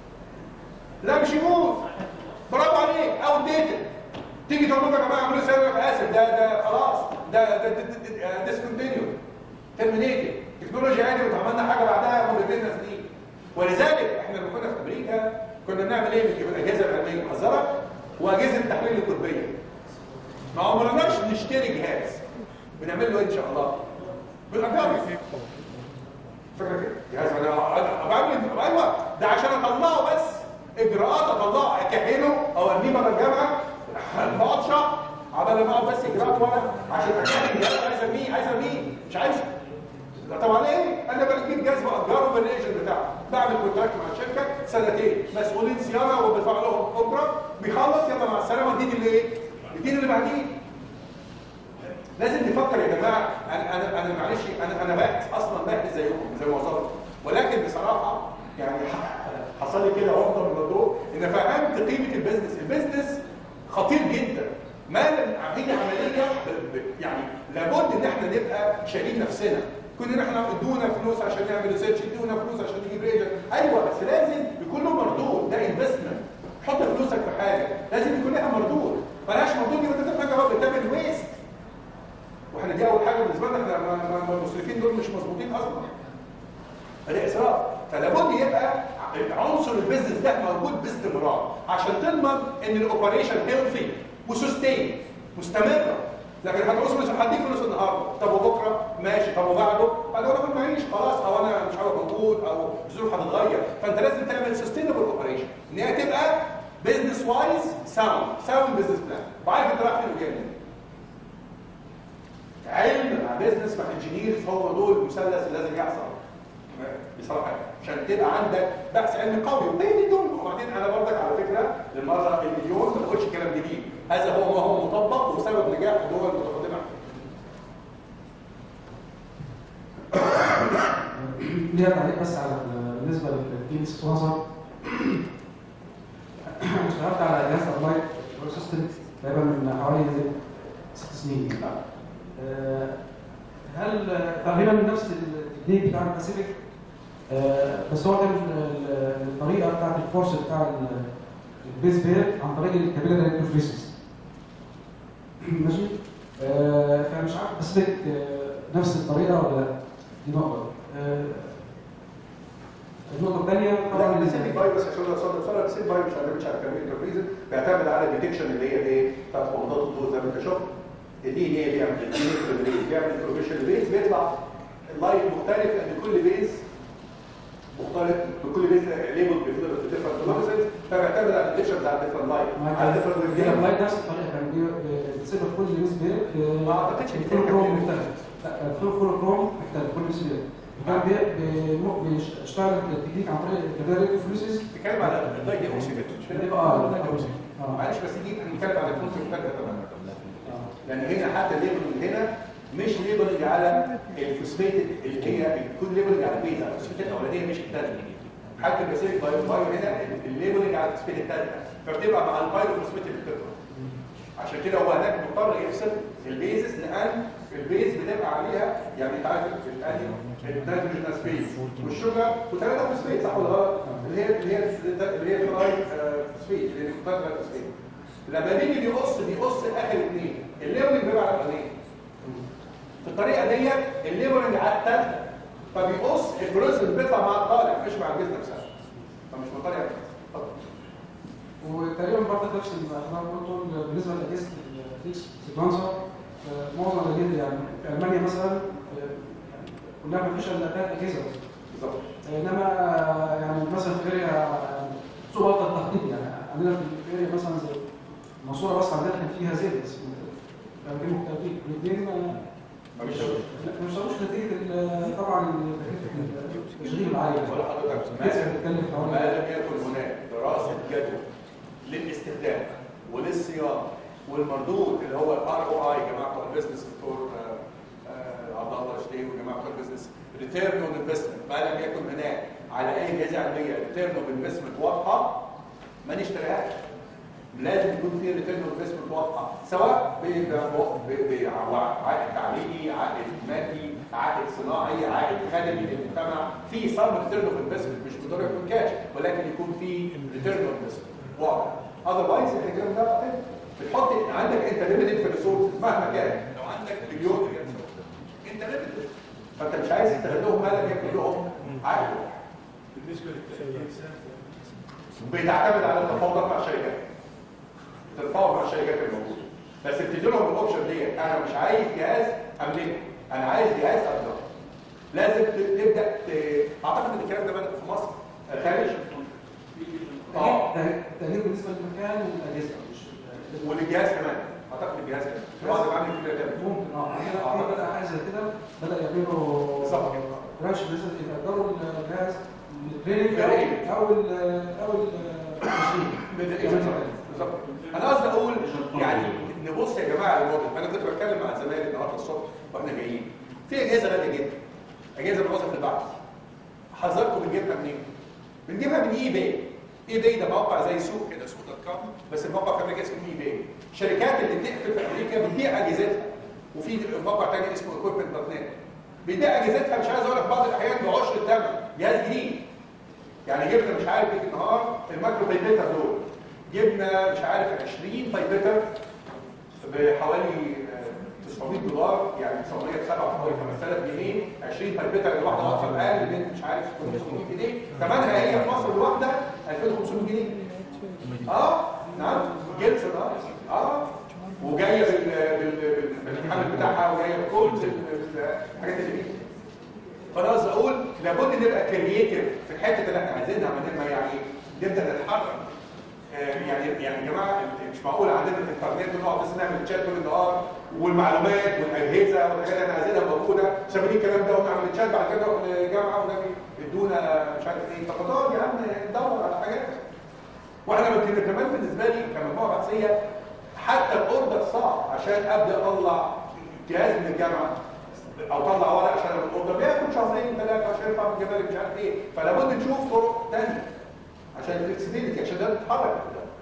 لا مش يموت برافو عليك او ديتد تيجي تقول لهم يا جماعه اعملوا سيرفر في اسف ده ده خلاص ده ده ديسكونتينيو ترمينيتد تكنولوجيا عادي واتعملنا حاجه بعدها مرتين نازلين ولذلك احنا لما كنا في امريكا كنا بنعمل ايه؟ بنجيب الاجهزه العلميه المحذره واجهزه التحليل الطبيه ما عمرناش نشتري جهاز بنعمل له إيه ان شاء الله بالاجار فاكر كده جهاز انا أنا بعمل ايوه ده عشان اطلعه بس اجراءات اطلعه اكهنه او ارميه بره الجامعه بقعد شهر عبال ما اقعد بس اجراءات ورا عشان اكهن الجهاز عايز ارميه عايز ارميه مش عايزه لا طبعا ايه انا بجيب جهاز باجره بالايجنت بتاعه بعمل كونتراكت مع الشركه سنتين مسؤولين صيانه وبدفع لهم اجره بيخلص يلا مع السلامه اديني اللي ايه اديني اللي بعديه لازم نفكر يا جماعه انا انا انا معلش انا انا باحث اصلا باحث زيكم زي معظمكم ولكن بصراحه يعني حصل لي كده عقده من الموضوع ان فهمت قيمه البيزنس البيزنس خطير جدا ما لم هي عمليه ب- ب- يعني لابد ان احنا نبقى شايلين نفسنا كنا احنا ادونا فلوس عشان نعمل ريسيرش ادونا فلوس عشان نجيب ريجن ايوه بس لازم يكون له مردود ده انفستمنت حط فلوسك في حاجه لازم يكون لها مردود ملهاش مردود يبقى انت حاجه هو بتعمل ويست واحنا دي اول حاجه بالنسبه لنا احنا ما- ما- ما المسرفين دول مش مظبوطين اصلا ده اسراف فلابد يبقى عنصر البيزنس ده موجود باستمرار عشان تضمن ان الاوبريشن هيلثي وسستين مستمره لكن هتعوز فلوس هديك فلوس النهارده طب وبكره ماشي طب وبعده بعد اقول لك معيش خلاص او انا مش عارف موجود او الظروف هتتغير فانت لازم تعمل سستينبل اوبريشن ان هي تبقى بزنس وايز ساوند ساوند بزنس بلان وعارف انت رايح فين وجاي منين علم مع بيزنس مع انجينيرز هو دول المثلث اللي لازم يحصل بصراحه عشان تبقى عندك بحث علمي قوي وهي دي دول وبعدين انا برضك على فكره للمره المليون ما بقولش كلام جديد هذا هو ما هو مطبق وسبب نجاح الدول المتقدمه ليها تعليق بس على ال- بالنسبه للتي سبونسر اشتغلت على جهاز ابلايد سيستم تقريبا من حوالي ست سنين آه، هل تقريبا نفس التكنيك بتاع الباسيفيك آه، بس هو كان ال- ال- الطريقه بتاعت الفورس بتاع ال- البيز بير عن طريق الكابيلاري انترفيسز ماشي آه، فمش عارف باسيفيك آه، نفس الطريقه ولا لا دي نقطه آه، النقطه الثانيه طبعا طبعا السيتي باي بس عشان اوصل لك السيتي باي مش هنعملش على كامل انتربريز بيعتمد على الديتكشن اللي هي ايه بتاعت خطوط الضوء زي ما انت شفت الدي ان ايه بيعمل البريز بيعمل البروفيشن بيز بيطلع اللايت مختلف لان كل بيز مختلف كل بيز ليبل بديفرنت لوكسز فبيعتمد على الديتكشن بتاع الديفرنت لايت على الديفرنت دي الابلايد نفس الطريقه كان بي- بيتصير في كل بيز بير ما اعتقدش ان فول في كروم حاجة مختلف لا فول فول كروم مختلف كل بيز بير وكان بي- بي- بيشتغل التكنيك عن طريق الكابيلاري انترفيسز بتتكلم على اللايت دي اوكسيدنت مش كده؟ بتبقى اه اللايت أوكسيد. اه معلش بس دي بنتكلم على الكونسيبت مختلفه تماما اه لان هنا حتى الليبلنج هنا مش ليبلنج على الفوسفيت اللي هي بتكون ليبلنج على البيز على الفوسفيت الاولانيه مش الثانيه حتى الباسيليك بايو بايو هنا الليبلنج على الفوسفيت الثالثه فبتبقى مع البايو فوسفيت اللي بتطلع عشان كده هو هناك مضطر يفصل البيزس لان البيز بتبقى عليها يعني انت عارف الاني النيتروجين سبيس والشوجر وثلاثه فوسفيت صح ولا غلط؟ اللي هي اللي هي اللي هي الراي فوسفيت اللي هي الكوتات فوسفيت لما بيجي بيقص بيقص اخر اثنين الليبلنج بيبقى على الاولانيه في الطريقه ديت الليبلنج على الثالثه فبيقص الفلوس اللي بيطلع مع الطالع مش مع الجسم نفسها فمش مطلع اتفضل وتقريبا برضه نفس اللي حضرتك قلته بالنسبه لاجهزه الفيكس سيكونسر معظم الاجهزه يعني في المانيا مثلا آه، كلها ما فيش الا ثلاث اجهزه بس. بالظبط انما آه، يعني مثلا في اريا سوء وقت التخطيط يعني عندنا في اريا مثلا زي المنصوره بس عندنا كان فيها زيت بس كانوا مختلفين الاثنين ما مش ما اشتغلوش نتيجه ال- طبعا تكلفه التشغيل العالي ولا حضرتك كيف ما بتتكلف ما حوالي لم يكن هناك دراسه جدوى للاستخدام وللصيانه والمردود اللي هو الار او اي جماعه بتوع البيزنس دكتور آه، آه، عبد الله شديد وجماعه بتوع البيزنس ريتيرن اون انفستمنت ما لم يكن هناك على اي جهاز علميه ريتيرن اون انفستمنت واضحه ما نشتريهاش لازم يكون في ريتيرن اون انفستمنت واضحه سواء ب- ب- بعقد تعليمي عقد مادي عقد صناعي عقد خدمي للمجتمع في صم ريتيرن اون انفستمنت مش بالضروره يكون كاش ولكن يكون في ريتيرن اون انفستمنت واضح اذروايز احنا كده بنضيع تاني بتحط عندك انت ليميتد في الريسورسز مهما كان لو عندك مليون ريال انت ليميتد فانت مش عايز تستغلهم مالك هي كلهم عقد واحد بالنسبه للتأكيد بتعتمد على التفاوضات مع الشركات تتفاوض مع الشركات الموجوده بس بتدي لهم الاوبشن ديت انا مش عايز جهاز املكه انا عايز جهاز ابدا لازم ت- تبدا ت- اعتقد ان الكلام ده بدا في مصر خارج اه التأجير بالنسبه للمكان والاجهزه مش وللجهاز كمان اعتقد الجهاز كمان في بعض العامل كده كده ممكن اه يعني في بدا حاجه زي كده بدا يعملوا بالظبط كده. برانش بزنس يقدروا الجهاز التريننج تريننج. او ال او ال بالظبط انا قصدي اقول يعني نبص يا جماعه الموضوع انا كنت بتكلم مع زمايلي النهارده الصبح واحنا جايين في اجهزه غاليه جدا اجهزه بنوظف البحث حذركم بنجيبها منين؟ بنجيبها من اي باي اي باي ده موقع زي سوق كده سوق دوت كوم بس الموقع في امريكا اسمه اي باي الشركات اللي بتقفل في امريكا بتبيع اجهزتها وفي موقع تاني اسمه ايكويبمنت دوت نت بتبيع اجهزتها مش عايز اقول لك بعض الاحيان بعشر الثمن جهاز جديد يعني جبنا مش عارف ايه النهار المايكرو بايبيتر دول جبنا مش عارف 20 بايبيتر بحوالي آه، 900 دولار يعني 907 5000 جنيه 20 بايبيتر الواحده واقفه بأقل من مش عارف 800 جنيه ثمنها هي في مصر الواحده 2500 جنيه اه نعم جيلسون اه اه وجايه بال بال- بال- بالحمل بتاعها وجايه بكل ال- الحاجات اللي فيها فانا قصدي اقول لابد نبقى كرييتيف في الحته اللي احنا عايزينها من ما يعني نبدا نتحرك آه، يعني يعني يا جماعه مش معقول عندنا الانترنت ونقعد بس نعمل تشات طول النهار والمعلومات والاجهزه والحاجات اللي احنا عايزينها موجوده سامعين الكلام ده ونعمل تشات بعد كده نروح الجامعه ونبي ادونا مش عارف ايه طب تقعد يا عم ندور على حاجات واحنا يمكن كمان بالنسبه لي كمجموعه بحثيه حتى الاوردر صعب عشان ابدا اطلع جهاز من الجامعه او طلع ورق عشان اعمل الاوردر بياخد شهرين ثلاثه عشان يرفع من الجبل مش عارف ايه فلابد نشوف طرق ثانيه عشان الفلكسبيليتي عشان ده تتحرك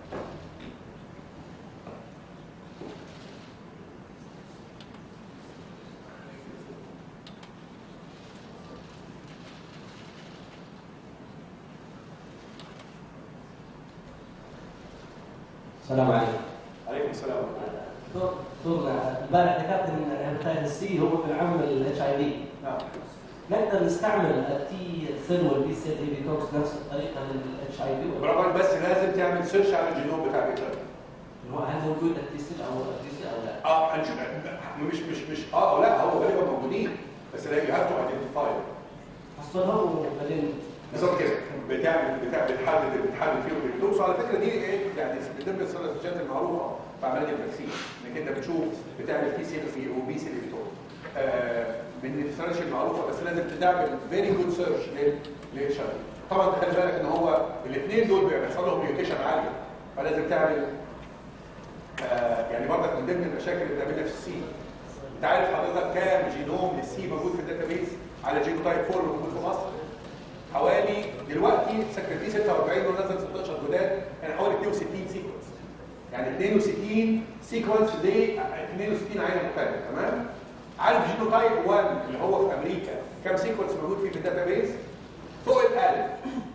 السلام عليكم. عليكم السلام دكتور دكتور البارح ذكرت ان هيباتايتس سي هو من عمل الاتش اي في. نعم نقدر نستعمل التي سيل والبي سيل دي ديتوكس نفس الطريقه للاتش اي في برافو عليك، بس لازم تعمل سيرش على الجينوم بتاع الانترنت اللي هو هل موجود التي سيل او التي سيل او لا؟ اه هنشوف مش مش مش اه او لا هو غالبا موجودين بس لا يو هاف تو ايدنتيفاي حصلهم وبعدين بالظبط كده بتعمل بتعمل بتحدد بتحدد فيهم الدوز وعلى فكره دي ايه يعني من ضمن الاستراتيجيات المعروفه في عمليه التكسير انك انت بتشوف بتعمل تي سي في وبي سي دكتور آه من الاستراتيجيات المعروفه بس لازم تعمل فيري جود سيرش للشغل طبعا خلي بالك ان هو الاثنين دول بيحصل لهم ميوتيشن عاليه فلازم تعمل آه يعني برضك من ضمن المشاكل اللي بتقابلنا في السي انت عارف حضرتك كام جينوم للسي موجود في الداتابيس على جينوتايب 4 موجود في مصر حوالي دلوقتي سكر فيه 46 ونزل 16 جداد يعني حوالي 62 سيكونس يعني 62 سيكونس ل 62 عينه مختلفه تمام عارف جينوتايب 1 اللي هو في امريكا كام سيكونس موجود فيه في الداتابيس فوق ال1000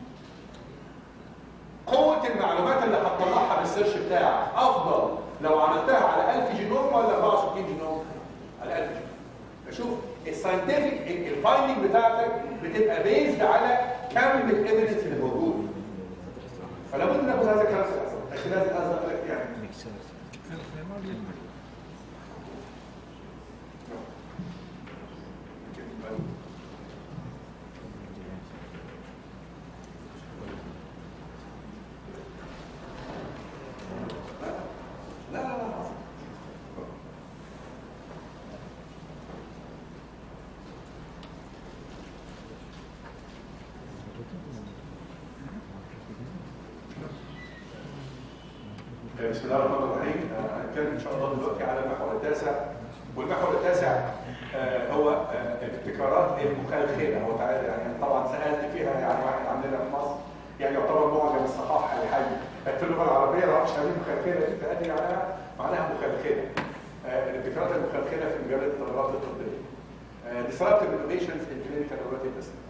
قوة المعلومات اللي هتطلعها بالسيرش بتاعك أفضل لو عملتها على 1000 جينوم ولا 64 جينوم؟ على 1000 جينوم. فشوف الساينتفك الفايندنج بتاعتك بتبقى بيزد على كم الايفيدنس اللي موجود. فلا بد ناخد هذا الكلام في الاعتبار. لكن لازم أصدق لك يعني لا لا لا بسم الله الرحمن الرحيم آه، هنتكلم ان شاء الله دلوقتي على المحور التاسع والمحور التاسع آه، هو آه، الابتكارات المخلخله هو تعالى يعني طبعا سالت فيها يعني واحد عندنا في مصر يعني يعتبر معجم الصحاح الحي في اللغه العربيه ما اعرفش هذه مخلخله دي تأدي عليها معناها مخلخله آه، الابتكارات المخلخله في مجال التطورات الطبيه uh, disruptive innovations in clinical robotic testing.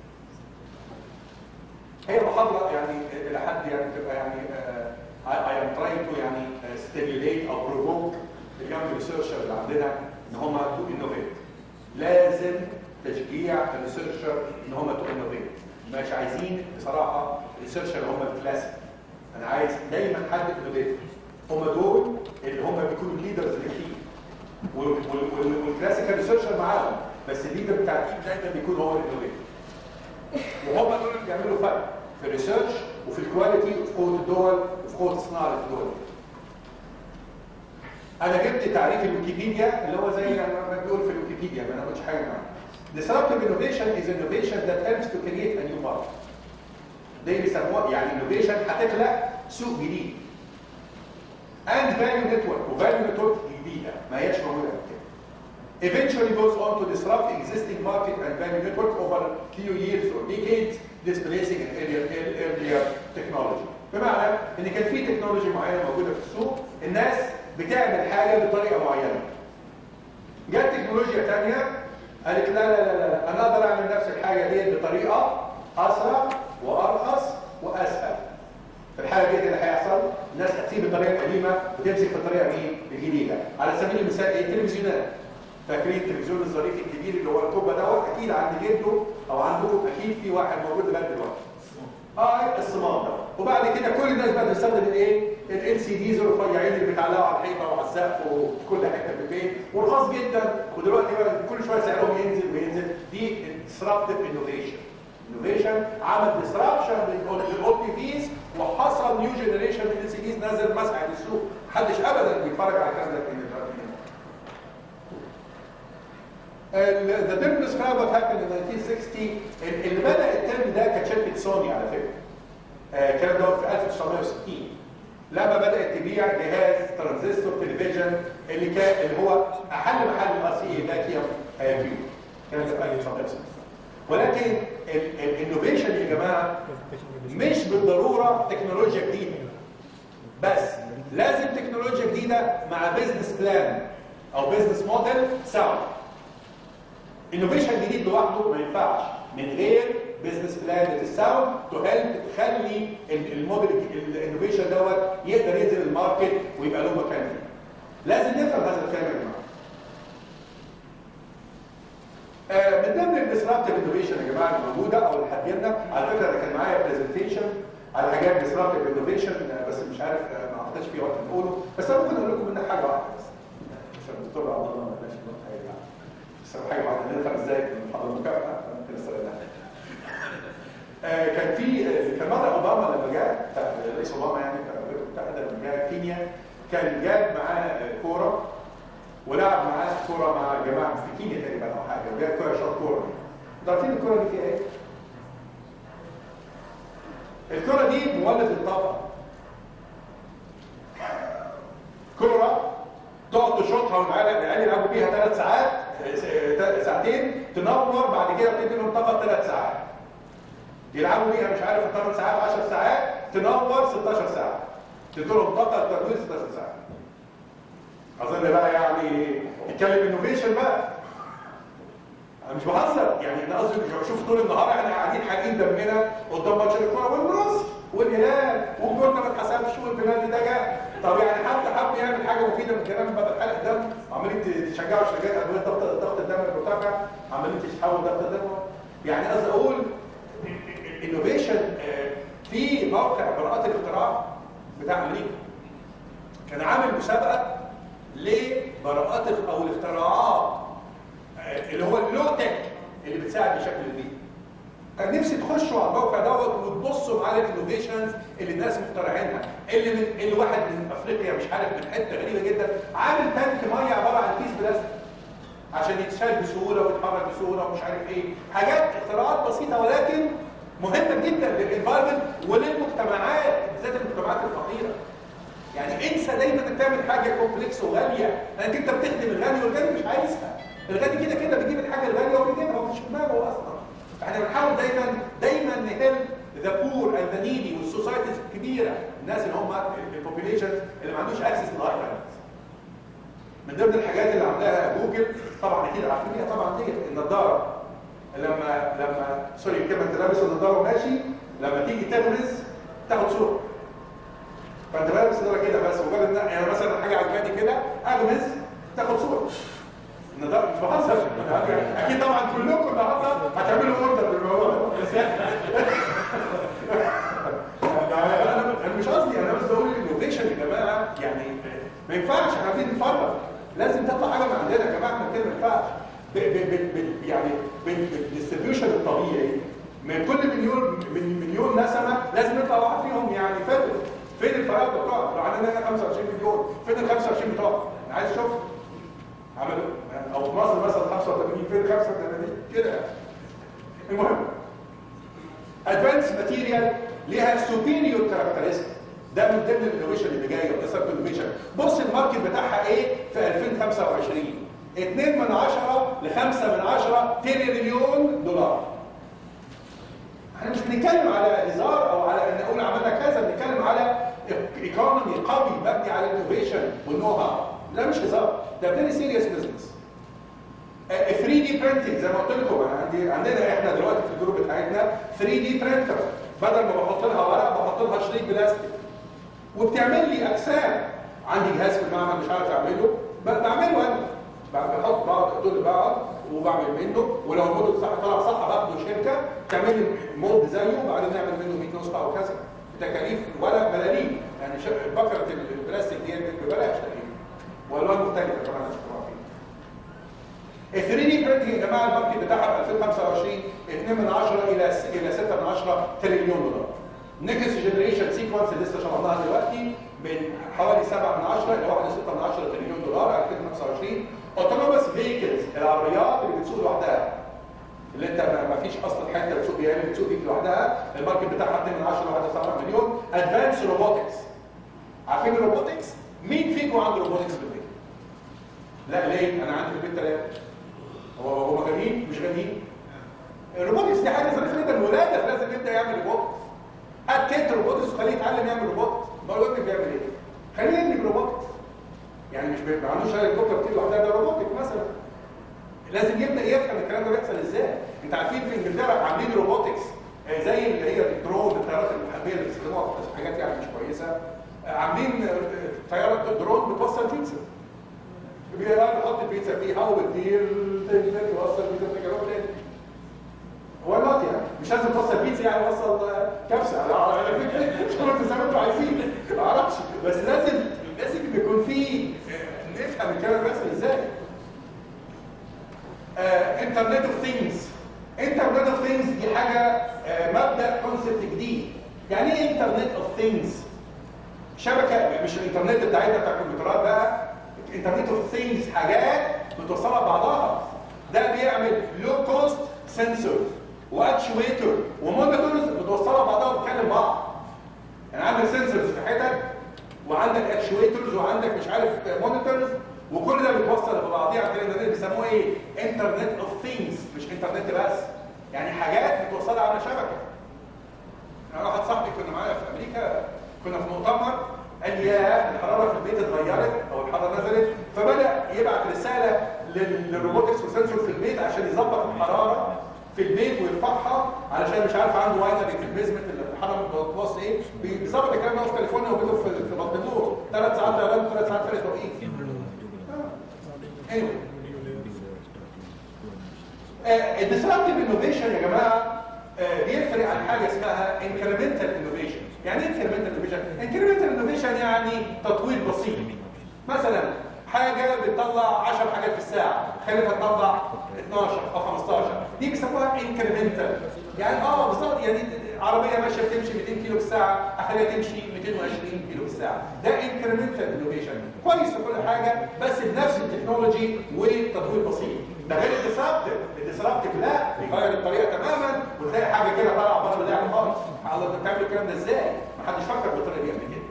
هي محاضرة يعني إلى حد يعني تبقى يعني uh, I, I am trying to يعني uh, stimulate أو provoke the young researcher اللي عندنا إن هم to innovate. لازم تشجيع الريسيرشر إن هم to innovate. مش عايزين بصراحة الريسيرشر هم الكلاسيك. أنا عايز دايما حد innovative. هم دول اللي هم بيكونوا ليدرز للتيم. والكلاسيكال ريسيرشر معاهم بس الليدر بتاع التيم دايما بيكون هو الانوفيتور وهم دول اللي بيعملوا فرق في الريسيرش وفي الكواليتي وفي قوه الدول وفي قوه الصناعه اللي في الدول انا جبت تعريف الويكيبيديا اللي هو زي ما بيقول في الويكيبيديا ما انا قلتش حاجه معاه Disruptive innovation is innovation that helps to create a new market. دي بيسموها يعني innovation هتخلق سوق جديد. And value network وفاليو نتورك جديده ما هياش موجوده قبل كده. eventually goes on to disrupt existing market and value network over few years or decades, displacing an earlier, earlier technology. بمعنى ان كان في تكنولوجي معينه موجوده في السوق، الناس بتعمل حاجه بطريقه معينه. جت تكنولوجيا ثانيه قالت لا لا لا لا انا اقدر اعمل نفس الحاجه دي بطريقه اسرع وارخص واسهل. في الحاله دي اللي هيحصل الناس هتسيب الطريقه القديمه وتمسك في الطريقه مين؟ الجديده. على سبيل المثال ايه؟ التلفزيونات. فاكرين التلفزيون الظريف الكبير اللي هو الكوبا دوت اكيد عند جده او عندكم اكيد في واحد موجود لغايه دلوقتي. اه الصمام ده وبعد كده كل الناس بقت تستخدم الايه؟ ال سي ديز الرفيعين اللي بيتعلقوا على الحيطه وعلى السقف وفي كل حته في البيت ورخاص جدا ودلوقتي بقى كل شويه سعرهم ينزل وينزل دي disruptive innovation. انوفيشن عمل ديسربشن للاو تي فيز وحصل نيو جنريشن من السي ديز نزل مسح السوق محدش ابدا بيتفرج على الكلام ده The term describe what happened in 1960 اللي بدأ الترم ده كانت شركة سوني على فكرة. الكلام ده في 1960 لما بدأت تبيع جهاز ترانزستور تلفزيون اللي كان اللي هو أحل محل الار سي فاكيوم كيو. كان ده في 1960 ولكن الانوفيشن يا جماعه مش بالضروره تكنولوجيا جديده بس لازم تكنولوجيا جديده مع بزنس بلان او بزنس موديل سوا انوفيشن جديد لوحده ما ينفعش من غير بزنس بلان للساوند تو هيلب تخلي الموديل الانوفيشن دوت يقدر ينزل الماركت ويبقى له مكان فيه لازم نفهم هذا الكلام يا جماعه من ضمن الديسربتيف انوفيشن يا جماعه الموجوده او اللي هتجيلنا على فكره انا كان معايا برزنتيشن على حاجات ديسربتيف انوفيشن بس مش عارف ما اعتقدش في وقت نقوله بس انا ممكن اقول لكم منها حاجه واحده بس عشان الدكتور عبد الله ما قالش حاجه يعني بس حاجه واحده لان خمس دقايق من المحاضره المكافاه ممكن استغلها كان في كان مره اوباما لما جاء رئيس اوباما يعني الولايات المتحده لما جاء كينيا كان جاب معاه كوره ولعب معاه كوره مع جماعه في كينيا تقريبا او حاجه وجاب كوره شاط كوره انتوا عارفين الكوره دي فيها ايه؟ الكوره دي مولد للطاقه كوره تقعد تشوطها والعيال العيال يلعبوا بيها ثلاث ساعات ساعتين تنور بعد كده بتدي لهم طاقه ثلاث ساعات يلعبوا بيها مش عارف 8 ساعات 10 ساعات تنور 16 ساعه تدي لهم طاقه التنوير 16 ساعه اظن بقى يعني اتكلم انوفيشن بقى انا مش بهزر يعني انا قصدي شوف طول النهار احنا قاعدين حاقين دمنا قدام ماتش الكوره والنصر والهلال والجول ما اتحسبش والبلاد ده جاء طب يعني حد حب يعمل حاجه مفيده من كلام بدل حلق الدم عمالين تشجعوا شجاعات ادويه ضغط ضغط الدم المرتفع عمالين تسحبوا ضغط الدم يعني قصدي اقول الانوفيشن في موقع براءات الاختراع بتاع امريكا كان عامل مسابقه لبراءات او الاختراعات اللي هو اللو تك اللي بتساعد بشكل كبير كان نفسي تخشوا على الموقع دوت وتبصوا على الانوفيشنز اللي الناس مخترعينها اللي من اللي واحد من افريقيا مش عارف من حته غريبه جدا عامل تانك ميه عباره عن كيس بلاستيك عشان يتشال بسهوله ويتحرك بسهوله ومش عارف ايه حاجات اختراعات بسيطه ولكن مهمه جدا للانفايرمنت وللمجتمعات بالذات المجتمعات الفقيره يعني انسى دايما انك تعمل حاجه كومبلكس وغاليه لانك انت بتخدم الغني والغني مش عايزها الغني كده كده بيجيب الحاجه الغاليه وبيجيبها ومش في دماغه اصلا احنا بنحاول دايما دايما نهل ذا بور اند ذا نيدي والسوسايتيز الكبيره الناس اللي هم البوبيليشن اللي ما عندوش اكسس للايفون من ضمن الحاجات اللي عاملاها جوجل طبعا اكيد عارفين هي طبعا ديت النضاره لما لما سوري كده انت لابس النضاره وماشي لما تيجي تغمز تاخد صوره فانت لابس النضاره كده بس مجرد إن- يعني مثلا حاجه عجباني كده اغمز تاخد صوره النضاره مش بهزر اكيد طبعا كلكم النهارده هتعملوا اوردر بالموضوع ده انا انا مش قصدي انا بس بقول الانوفيشن يا جماعه يعني ما ينفعش احنا عايزين نتفرج لازم تطلع حاجه من عندنا يا جماعه احنا كده ما ينفعش ب- ب- ب- ب- يعني بالديستريبيوشن الطبيعي من كل مليون من مليون نسمه لازم يطلع واحد فيهم يعني فضل فين الفرق بتوعه؟ لو عندنا هنا 25 مليون فين ال 25 بتوعه؟ انا عايز اشوف عملوا او في مصر مثلا 85 فين 85 كده المهم ادفانس ماتيريال ليها سوبيريور كاركترستيك ده من ضمن الانوفيشن اللي جايه وده انوفيشن بص الماركت بتاعها ايه في 2025 2 من 10 ل 5 من 10 تريليون دولار احنا مش بنتكلم على هزار او على ان نقول عملنا كذا بنتكلم على ايكونومي قوي مبني على الانوفيشن والنو هاو ده مش هزار ده فيري سيريس بزنس 3 دي برينتنج زي ما قلت لكم انا عندي عندنا احنا دلوقتي في الجروب بتاعتنا 3 دي برينتر بدل ما بحط لها ورق بحط لها شريط بلاستيك وبتعمل لي اجسام عندي جهاز في المعمل مش عارف اعمله ب- بعمله انا ب- بحط بعض دول بقعد وبعمل منه ولو الموديل صح طلع صح باخده شركه تعمل لي مولد زيه وبعدين نعمل منه 100 نسخه او كذا بتكاليف ولا ملاليم يعني ش- بكره البلاستيك دي ببلاش تقريبا والوان مختلفه كمان عشان تبقوا عارفين. ال 3 دي برينتنج يا جماعه الماركت بتاعها في 2025 2 من 10 الى س- الى 6 من 10 تريليون دولار. نيكست جنريشن سيكونس اللي لسه شرحناها دلوقتي من حوالي 7 من 10 الى 1.6 من 10 تريليون دولار 2025 اوتونوموس فيكلز العربيات اللي بتسوق لوحدها اللي انت ما ما فيش اصلا حته بتسوق بيها اللي بتسوق دي لوحدها الماركت بتاعها 2 من 10 ل 1.7 مليون ادفانس روبوتكس عارفين الروبوتكس؟ مين فيكم عنده روبوتكس في البيت؟ لا ليه؟ انا عندي في البيت ثلاثه هو هو غنيين مش غنيين الروبوتكس دي حاجه ظريفه جدا الولاده لازم يبدا يعمل روبوتكس هات كيت روبوتكس وخليه يتعلم يعمل روبوت ما هو ابنك بيعمل ايه؟ خليه يبني روبوتكس يعني مش بي- ما عندوش هليكوبتر بتيجي لوحدها ده روبوتك مثلا لازم يبدا يفهم الكلام ده بيحصل ازاي انت عارفين في انجلترا عاملين روبوتكس آه، زي اللي هي الدرون الطيارات المحليه اللي بيستخدموها في حاجات يعني مش كويسه آه، عاملين آه، طياره درون بتوصل بيتزا بيقعد يحط البيتزا فيها وتدير تنزل توصل بيتزا في جنوب تاني هو نوت يعني مش لازم توصل بيتزا يعني وصل آه، كبسه على على فكره شوفوا زي ما انتوا عايزين ما اعرفش بس لازم لازم يكون في آه، نفهم الكلام بيحصل ازاي انترنت اوف ثينجز انترنت اوف ثينجز دي حاجه آه، مبدا كونسبت جديد يعني ايه انترنت اوف ثينجز شبكه مش الانترنت بتاعتنا بتاع الكمبيوترات بقى انترنت اوف ثينجز حاجات بتوصلها ببعضها ده بيعمل لو كوست سنسور واكشويتر ومونيتورز بتوصلها ببعضها وبتكلم بعض يعني عندك سنسورز في حتت وعندك اكشويترز وعندك مش عارف مونيتورز وكل ده بيتوصل ببعضيها عن طريق الانترنت بيسموه ايه؟ انترنت اوف ثينجز مش انترنت بس يعني حاجات متوصله على شبكه انا واحد صاحبي كنا معايا في امريكا كنا في مؤتمر قال لي يا الحراره في البيت اتغيرت او الحراره نزلت فبدا يبعت رساله لل- للروبوتكس وسنسور في البيت عشان يظبط الحراره في البيت ويرفعها علشان مش عارف عنده واينري في البيزمنت اللي الحراره بتوصل ايه بيظبط الكلام ده في كاليفورنيا وبيته في في بطنطور ثلاث ساعات طيران ثلاث ساعات فرق توقيت anyway الديسربتيف انوفيشن يا جماعه آه، بيفرق عن حاجه اسمها انكريمنتال انوفيشن يعني ايه انكريمنتال انوفيشن انكريمنتال انوفيشن يعني تطوير بسيط مثلا حاجه بتطلع 10 حاجات في الساعه خليتها تطلع 12 او 15 دي بيسموها انكريمنتال يعني اه بالظبط يعني عربيه ماشيه بتمشي 200 كيلو في الساعه اخليها تمشي 220 كيلو في الساعه ده انكريمنتال انوفيشن كويس في كل حاجه بس بنفس التكنولوجي وتطوير بسيط ده غير الديسربتيف الديسربتيف لا بيغير الطريقه تماما وتلاقي حاجه كده طالعه بره اللعبه خالص الله انت بتعمل الكلام ده ازاي؟ ما حدش فكر بالطريقه دي قبل كده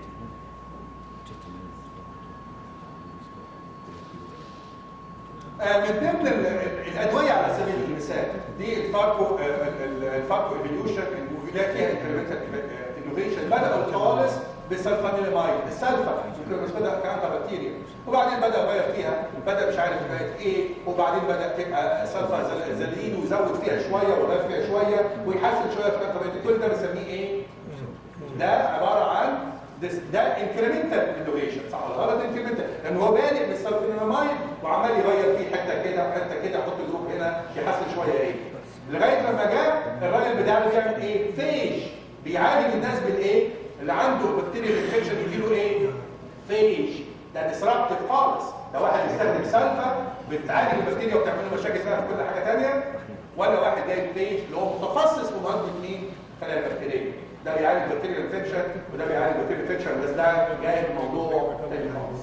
آه، من ضمن ال- ال- الادويه على سبيل المثال دي الفاركو آه، ال- ال- الفاركو ايفوليوشن جاء فيها انكريمنتال انوفيشن بداوا خالص بالسلفانيلامايد السلفا مش بدا كانت بكتيريا وبعدين بدا يغير فيها بدا مش عارف بقت ايه وبعدين بدا تبقى سلفا زل- زلين ويزود فيها شويه ويغير فيها شويه ويحسن شويه في كانت كل ده بنسميه ايه؟ ده عباره عن this- ده انكريمنتال انوفيشن صح ولا غلط انكريمنتال لان هو بادئ بالسلفانيلامايد وعمال يغير فيه حته كده وحته كده يحط جروب هنا يحسن شويه ايه لغايه لما جاء الراجل بتاعه بيعمل ايه؟ فيج بيعالج الناس بالايه؟ اللي عنده بكتيريا انفكشن يجيله ايه؟ فيج ده ديسربتيف خالص ده واحد يستخدم سلفا بتعالج البكتيريا وبتعمل له مشاكل فيها في كل حاجه ثانيه ولا واحد جايب فيج اللي هو متخصص في مواد مين؟ خلايا البكتيريا ده بيعالج بكتيريا انفكشن وده بيعالج بكتيريا انفكشن بس ده جاي الموضوع تاني خالص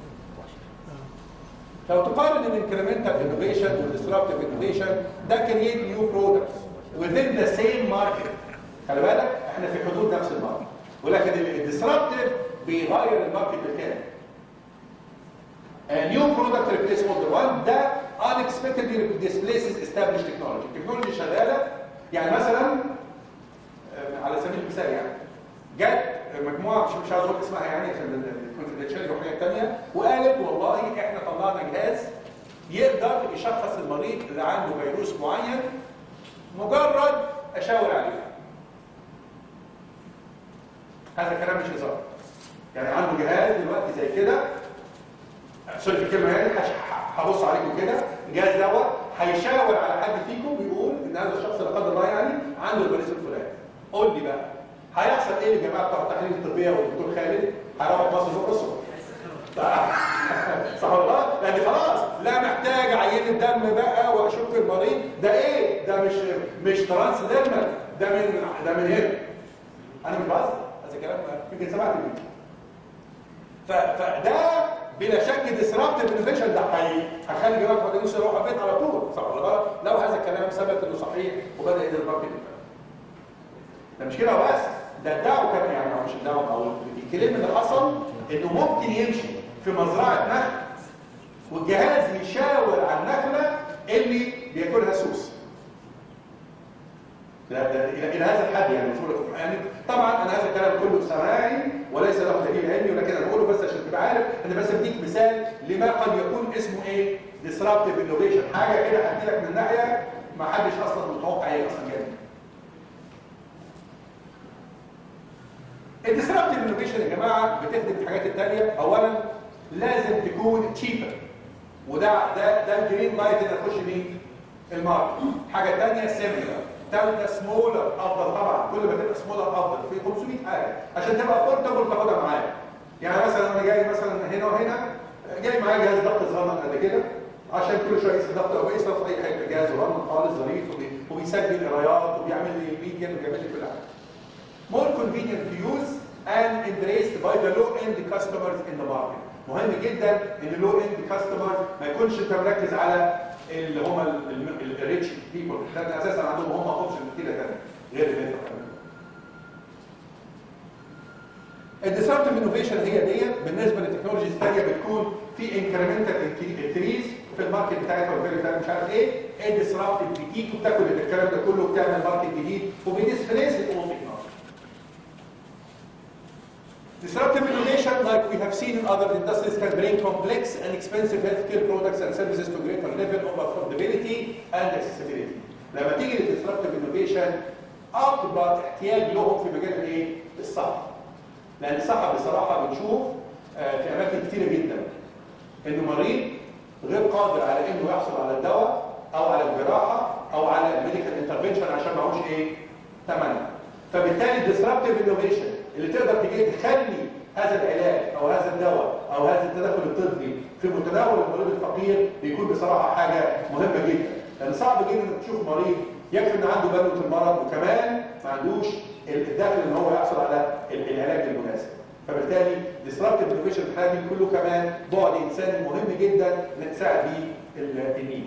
لو تقارن الانكريمنتال انوفيشن والديسربتيف انوفيشن ده كرييت نيو برودكتس within the same market خلي بالك احنا في حدود نفس الماركت ولكن الديسربتيف بيغير الماركت بالكامل A new product replace older one ده unexpectedly displaces established technology التكنولوجي شغاله يعني مثلا آه، على سبيل المثال يعني جت مجموعه مش مش عايز اقول اسمها يعني عشان الكونفدينشاليتي وحاجات ثانيه وقالت والله احنا طلعنا جهاز يقدر يشخص المريض اللي عنده فيروس معين مجرد اشاور عليه هذا كلام مش هزار يعني عنده جهاز دلوقتي زي كده سوري في الكلمه يعني هش- هبص عليكم كده الجهاز دوت هيشاور على حد فيكم بيقول ان هذا الشخص لا قدر الله يعني عنده الفيروس الفلاني قول لي بقى هيحصل ايه للجماعه بتوع التحاليل الطبيه والدكتور خالد هيروح مصر فوق الصبح صح ولا غلط؟ لان خلاص لا محتاج عينه دم بقى واشك المريض ده ايه؟ ده مش مش ترانس ديرمال ده من ده من هنا انا مش بهزر هذا كلام يمكن سمعت مني ف- فده بلا شك ديسربتيف انوفيشن ده هي- هيخلي جماعه الفيروس يروحوا البيت على طول صح ولا غلط؟ لو هذا الكلام ثبت انه صحيح وبدا يقدر الماركت ده مش كده بس ده الدعوه كان يعني أو مش الدعوه او الكلام اللي حصل انه ممكن يمشي في مزرعه نخل والجهاز يشاور على النخله اللي بياكلها سوس لا ده الى الى هذا الحد يعني مش بقول لكم يعني طبعا انا هذا الكلام كله سماعي وليس له دليل علمي ولكن انا بقوله بس عشان تبقى عارف انا بس بديك مثال لما قد يكون اسمه ايه؟ disruptive innovation حاجه كده هدي لك من ناحيه ما حدش اصلا متوقع ايه اصلا جاي الديسربتيف انوفيشن يا جماعه بتخدم الحاجات الثانيه اولا لازم تكون تشيبر وده ده ده الجرين لايت اللي هتخش بيه الماركت حاجه ثانيه سيميلر ثالثه سمولر افضل طبعا كل ما تبقى سمولر افضل في 500 حاجه عشان تبقى بورتابل تاخدها معاك يعني مثلا انا جاي مثلا هنا وهنا جاي معايا جهاز ضغط صغنن قد كده عشان كل شويه يقيس الضغط او يقيس في اي حته جهاز صغنن خالص ظريف وبي- وبيسجل قرايات وبيعمل لي ميديان وبيعمل لي كل حاجه more convenient to use and embraced by the low-end customers in the market. مهم جدا ان اللو اند كاستمر ما يكونش انت مركز على اللي هم الريتش بيبول لان اساسا عندهم هم اوبشن كتيره ثانيه غير اللي انت بتعمله. الديسربتيف انوفيشن هي ديت بالنسبه للتكنولوجيز الثانيه بتكون في انكريمنتال انكريز في الماركت بتاعتها وغير بتاعتها مش عارف ايه الديسربتيف بتيجي وبتاكل الكلام ده كله وبتعمل ماركت جديد وبيديسبليس الاولد تكنولوجي Disruptive innovation, like we have seen in other industries, can bring complex and expensive healthcare products and services to greater level of affordability and accessibility. لما تيجي للديسربتيف انوفيشن اكبر احتياج لهم في مجال الايه؟ الصحه. لان الصحه بصراحه بنشوف آه، في اماكن كثيره جدا انه مريض غير قادر على انه يحصل على الدواء او على الجراحه او على الميديكال انترفنشن عشان معهوش ايه؟ ثمنها. فبالتالي الديسربتيف انوفيشن اللي تقدر تجي تخلي هذا العلاج او هذا الدواء او هذا التدخل الطبي في متناول المريض الفقير بيكون بصراحه حاجه مهمه جدا لان صعب جدا انك تشوف مريض يكفي ان عنده بلوه المرض وكمان ما عندوش الدخل ان هو يحصل على ال- العلاج المناسب فبالتالي disruptive innovation في الحاله دي كله كمان بعد انساني مهم جدا نساعد بيه ال- النيل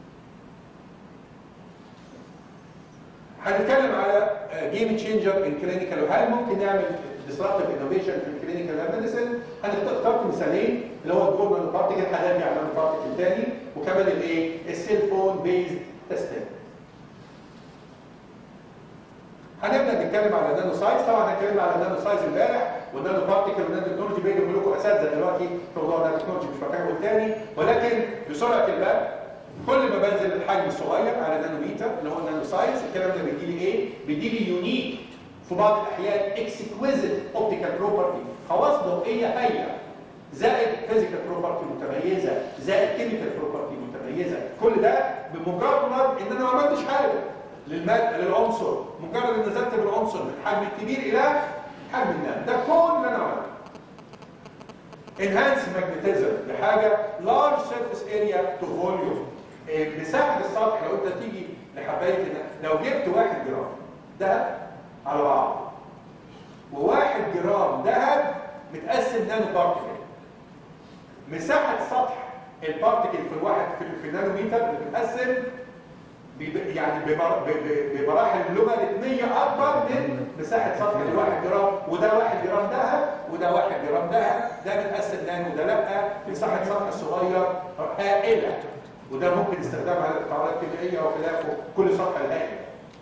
هنتكلم على جيم تشينجر ان كلينيكال هل ممكن نعمل disruptive innovation في الكلينيكال ميديسن هنختار مثالين اللي هو الجورنال بارتيكل هنرجع على البارتيكل الثاني وكمان الايه السيل فون بيزد تيستنج هنبدا نتكلم على النانو سايز طبعا اتكلمنا على النانو سايز امبارح والنانو بارتيكل والنانو تكنولوجي بيجي لكم اساتذه دلوقتي في موضوع النانو تكنولوجي مش مكانه تاني ولكن بسرعه البال كل ما بنزل الحجم الصغير على نانوميتر اللي هو النانو سايز الكلام ده بيدي لي ايه؟ بيدي لي يونيك في بعض الاحيان اكسكويزيت اوبتيكال بروبرتي خواص ضوئيه هايله زائد فيزيكال بروبرتي متميزه زائد كيميكال بروبرتي متميزه كل ده بمجرد ان انا ما عملتش حاجه للمادة للعنصر مجرد ان نزلت بالعنصر من الحجم الكبير الى حجم النانو ده كل اللي انا عملته enhance magnetism لحاجه large surface area to volume إيه، مساحه السطح لو انت تيجي لحبايه النا- لو جبت واحد جرام ذهب على بعض وواحد جرام ذهب متقسم نانو بارتكل مساحه سطح البارتكل في الواحد في, في النانوميتر بتتقسم بيب- يعني بمر- ب- ب- بمراحل لوغاريتميه اكبر من مساحه سطح الواحد جرام وده واحد جرام ذهب وده واحد جرام ذهب ده متقسم نانو وده لا مساحه سطح صغير هائله وده ممكن استخدامها للتعرضات الكيميائيه وخلافه كل سطح الهائل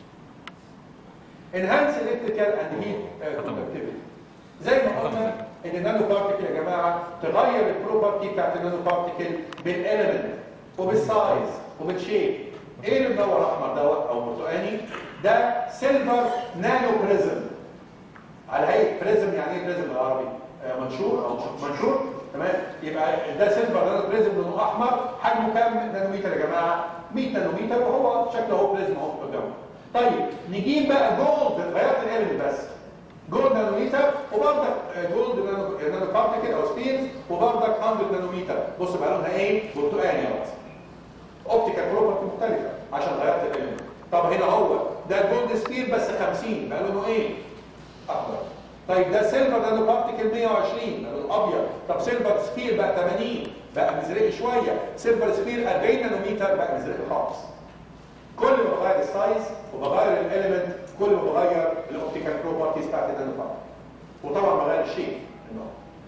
enhance electrical and heat uh, conductivity زي ما قلنا ان النانو بارتيكل يا جماعه تغير البروبرتي بتاعت النانو بارتيكل بالاليمنت وبالسايز وبالشيب ايه اللي مدور احمر دوت او برتقاني ده سيلفر نانو بريزم على هيئه بريزم يعني ايه بريزم بالعربي آه، منشور او مش- منشور تمام يبقى ده سيلفر نانو بريزم لونه احمر حجمه كام نانومتر يا جماعه 100 نانومتر وهو شكله هو بريزم اهو قدامه طيب نجيب بقى جولد غيرت الاليمنت بس جولد نانومتر وبرضك جولد نانو نانو بارتيكل او سبيرز وبرضك 100 نانومتر بص بقى لونها ايه برتقاني اهو اوبتيكال بروبرتي مختلفه عشان غيرت الاليمنت طب هنا هو ده جولد سفير بس 50 بقى لونه ايه اخضر طيب ده سيلفر نانو بارتيكل 120 بقى لونه ابيض طب سيلفر سفير بقى 80 بقى مزرق شويه سيلفر سفير 40 نانومتر بقى مزرق خالص كل ما بغير السايز وبغير الاليمنت كل ما بغير الاوبتيكال بروبرتيز بتاعت النانو بارتيكل وطبعا بغير الشيب النوع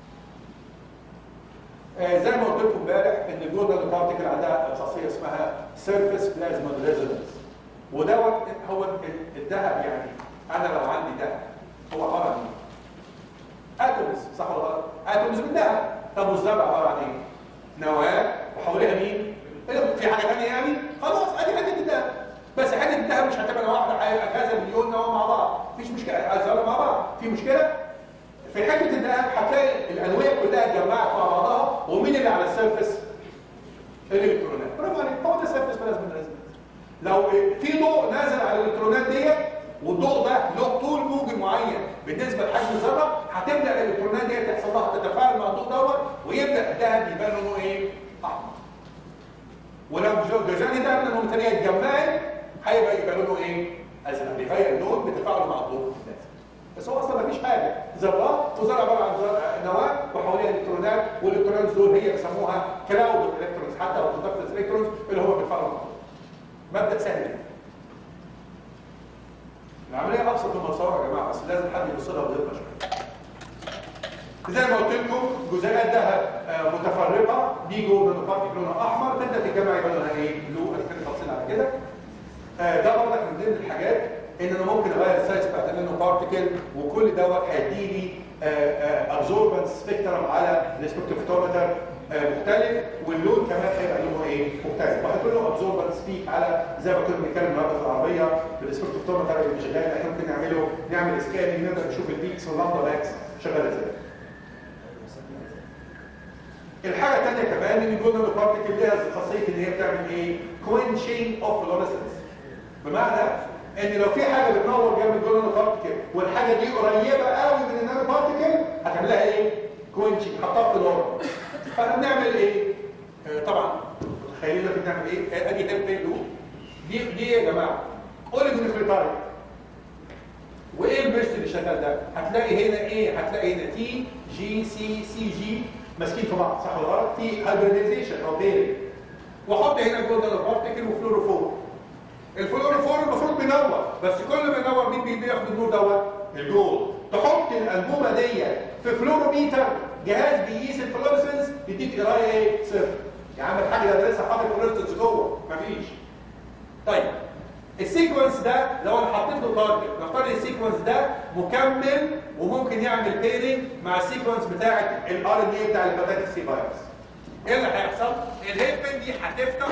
آه، زي ما قلت لكم امبارح ان الجولدن بارتيكل عندها خاصيه اسمها سيرفيس بلازما ريزونانس ودوت هو ال- الذهب يعني انا لو عندي ذهب هو عباره عن ايه؟ اتومز صح ولا غلط؟ اتومز من ذهب طب والذهب عباره عن ايه؟ نواه وحواليها مين؟ إيه، في حاجه ثانيه يعني؟ خلاص ادي حته الذهب بس حته الذهب مش هتبقى نواه واحده هيبقى كذا مليون نواه مع بعض مفيش مشكله عايزها مع بعض في مشكله؟ في حته الذهب هتلاقي الانويه كلها اتجمعت مع بعضها ومين اللي على السيرفس؟ الالكترونات برافو عليك هو ده سيرفس بلازما ريزونانس لو في ضوء نازل على الالكترونات ديت والضوء ده له طول موجي معين بالنسبه لحجم الذره هتبدا الالكترونات ديت تحصل لها تتفاعل مع الضوء دوت ويبدا الذهب يبان لونه ايه؟ احمر ولو جو- جزاني ده من الممتلئه اتجمعت هيبقى يبقى لونه ايه؟ ازرق بيغير اللون بتفاعله مع الضوء النازل بس هو اصلا مفيش حاجه ذرات وذره عباره عن ذرة- نواه وحواليها الكترونات والالكترونات دول هي بيسموها كلاود الكترونز حتى او كوندكتورز الكترونز اللي هو بيتفاعلوا مع الضوء مبدا سهل جدا. العمليه ابسط من المتصور يا جماعه بس لازم حد يبص لها بدقه شويه زي ما قلت لكم جزيئات ذهب آه، متفرقه دي جولدن بارتيكل لونها احمر تبدا تتجمع يبقى لونها ايه؟ بلو انا كده تفصيل على كده آه، ده برضك من ضمن الحاجات ان انا ممكن اغير السايز بتاعت النانو بارتيكل وكل دوت هيديلي ابزوربنس سبيكترم على السبكتروفوتومتر مختلف واللون كمان هيبقى لونه ايه؟ مختلف وهيكون له ابزوربنس بيك على زي ما كنا بنتكلم النهارده في العربيه بالسبكتروفوتومتر اللي شغال احنا ممكن نعمله نعمل سكاننج نقدر نشوف البيكس واللامدا ماكس شغاله ازاي. الحاجه الثانيه كمان ان الجولدن بارتيكل ليها خاصيه ان هي بتعمل ايه؟ كوينشينج اوف فلوريسنس بمعنى ان لو في حاجه بتنور جنب الجولدن بارتيكل والحاجه دي قريبه قوي من النانو بارتيكل هتعمل لها ايه؟ كوينشينج حطها في الورق فاحنا بنعمل ايه؟ آه، طبعا متخيلين لك بنعمل ايه؟ آه، ادي هيلب لوب دي دي ايه يا جماعه؟ اوليجونيكليتايد وايه المشت اللي شغال ده؟ هتلاقي هنا ايه؟ هتلاقي هنا تي جي سي سي جي ماسكين في بعض صح ولا غلط؟ في هايبريديزيشن او بيرنج واحط هنا جولدن بارتيكل وفلوروفور الفلوروفور المفروض بينور بس كل ما ينور مين بي- بياخد النور دوت؟ الجول تحط الانبوبه دي في فلوروميتر جهاز بيقيس الفلورسنس يديك قرايه ايه؟ صفر يا عم الحاج ده أنا لسه حاطط فلورسنس جوه مفيش طيب السيكونس ده لو انا حطيت له تارجت نفترض السيكونس ده مكمل وممكن يعمل بيرنج مع السيكونس بتاع الار ان اي بتاع الهيباتيتس سي فيروس ايه اللي هيحصل؟ الهيبن دي هتفتح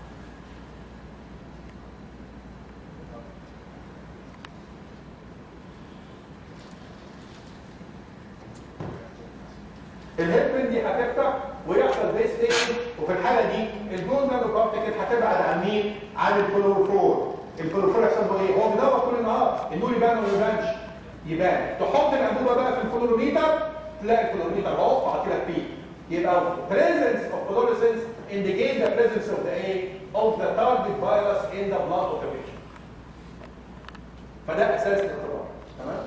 الهيبن دي هتفتح ويحصل بيس ستيشن وفي الحاله دي الجول نانو بارتيكل هتبعد عن مين؟ عن الفلوروفور الفلوروفور يحصل له ايه؟ هو بيدور كل النهار النور يبان ولا ما يبانش؟ يبان تحط الانبوبه بقى في الفلوروميتر تلاقي الفلوروميتر اهو حاطط لك بيه يبقى presence of fluorescence indicate the presence of the A of the target virus in the blood of the patient. فده اساس الاختبار تمام؟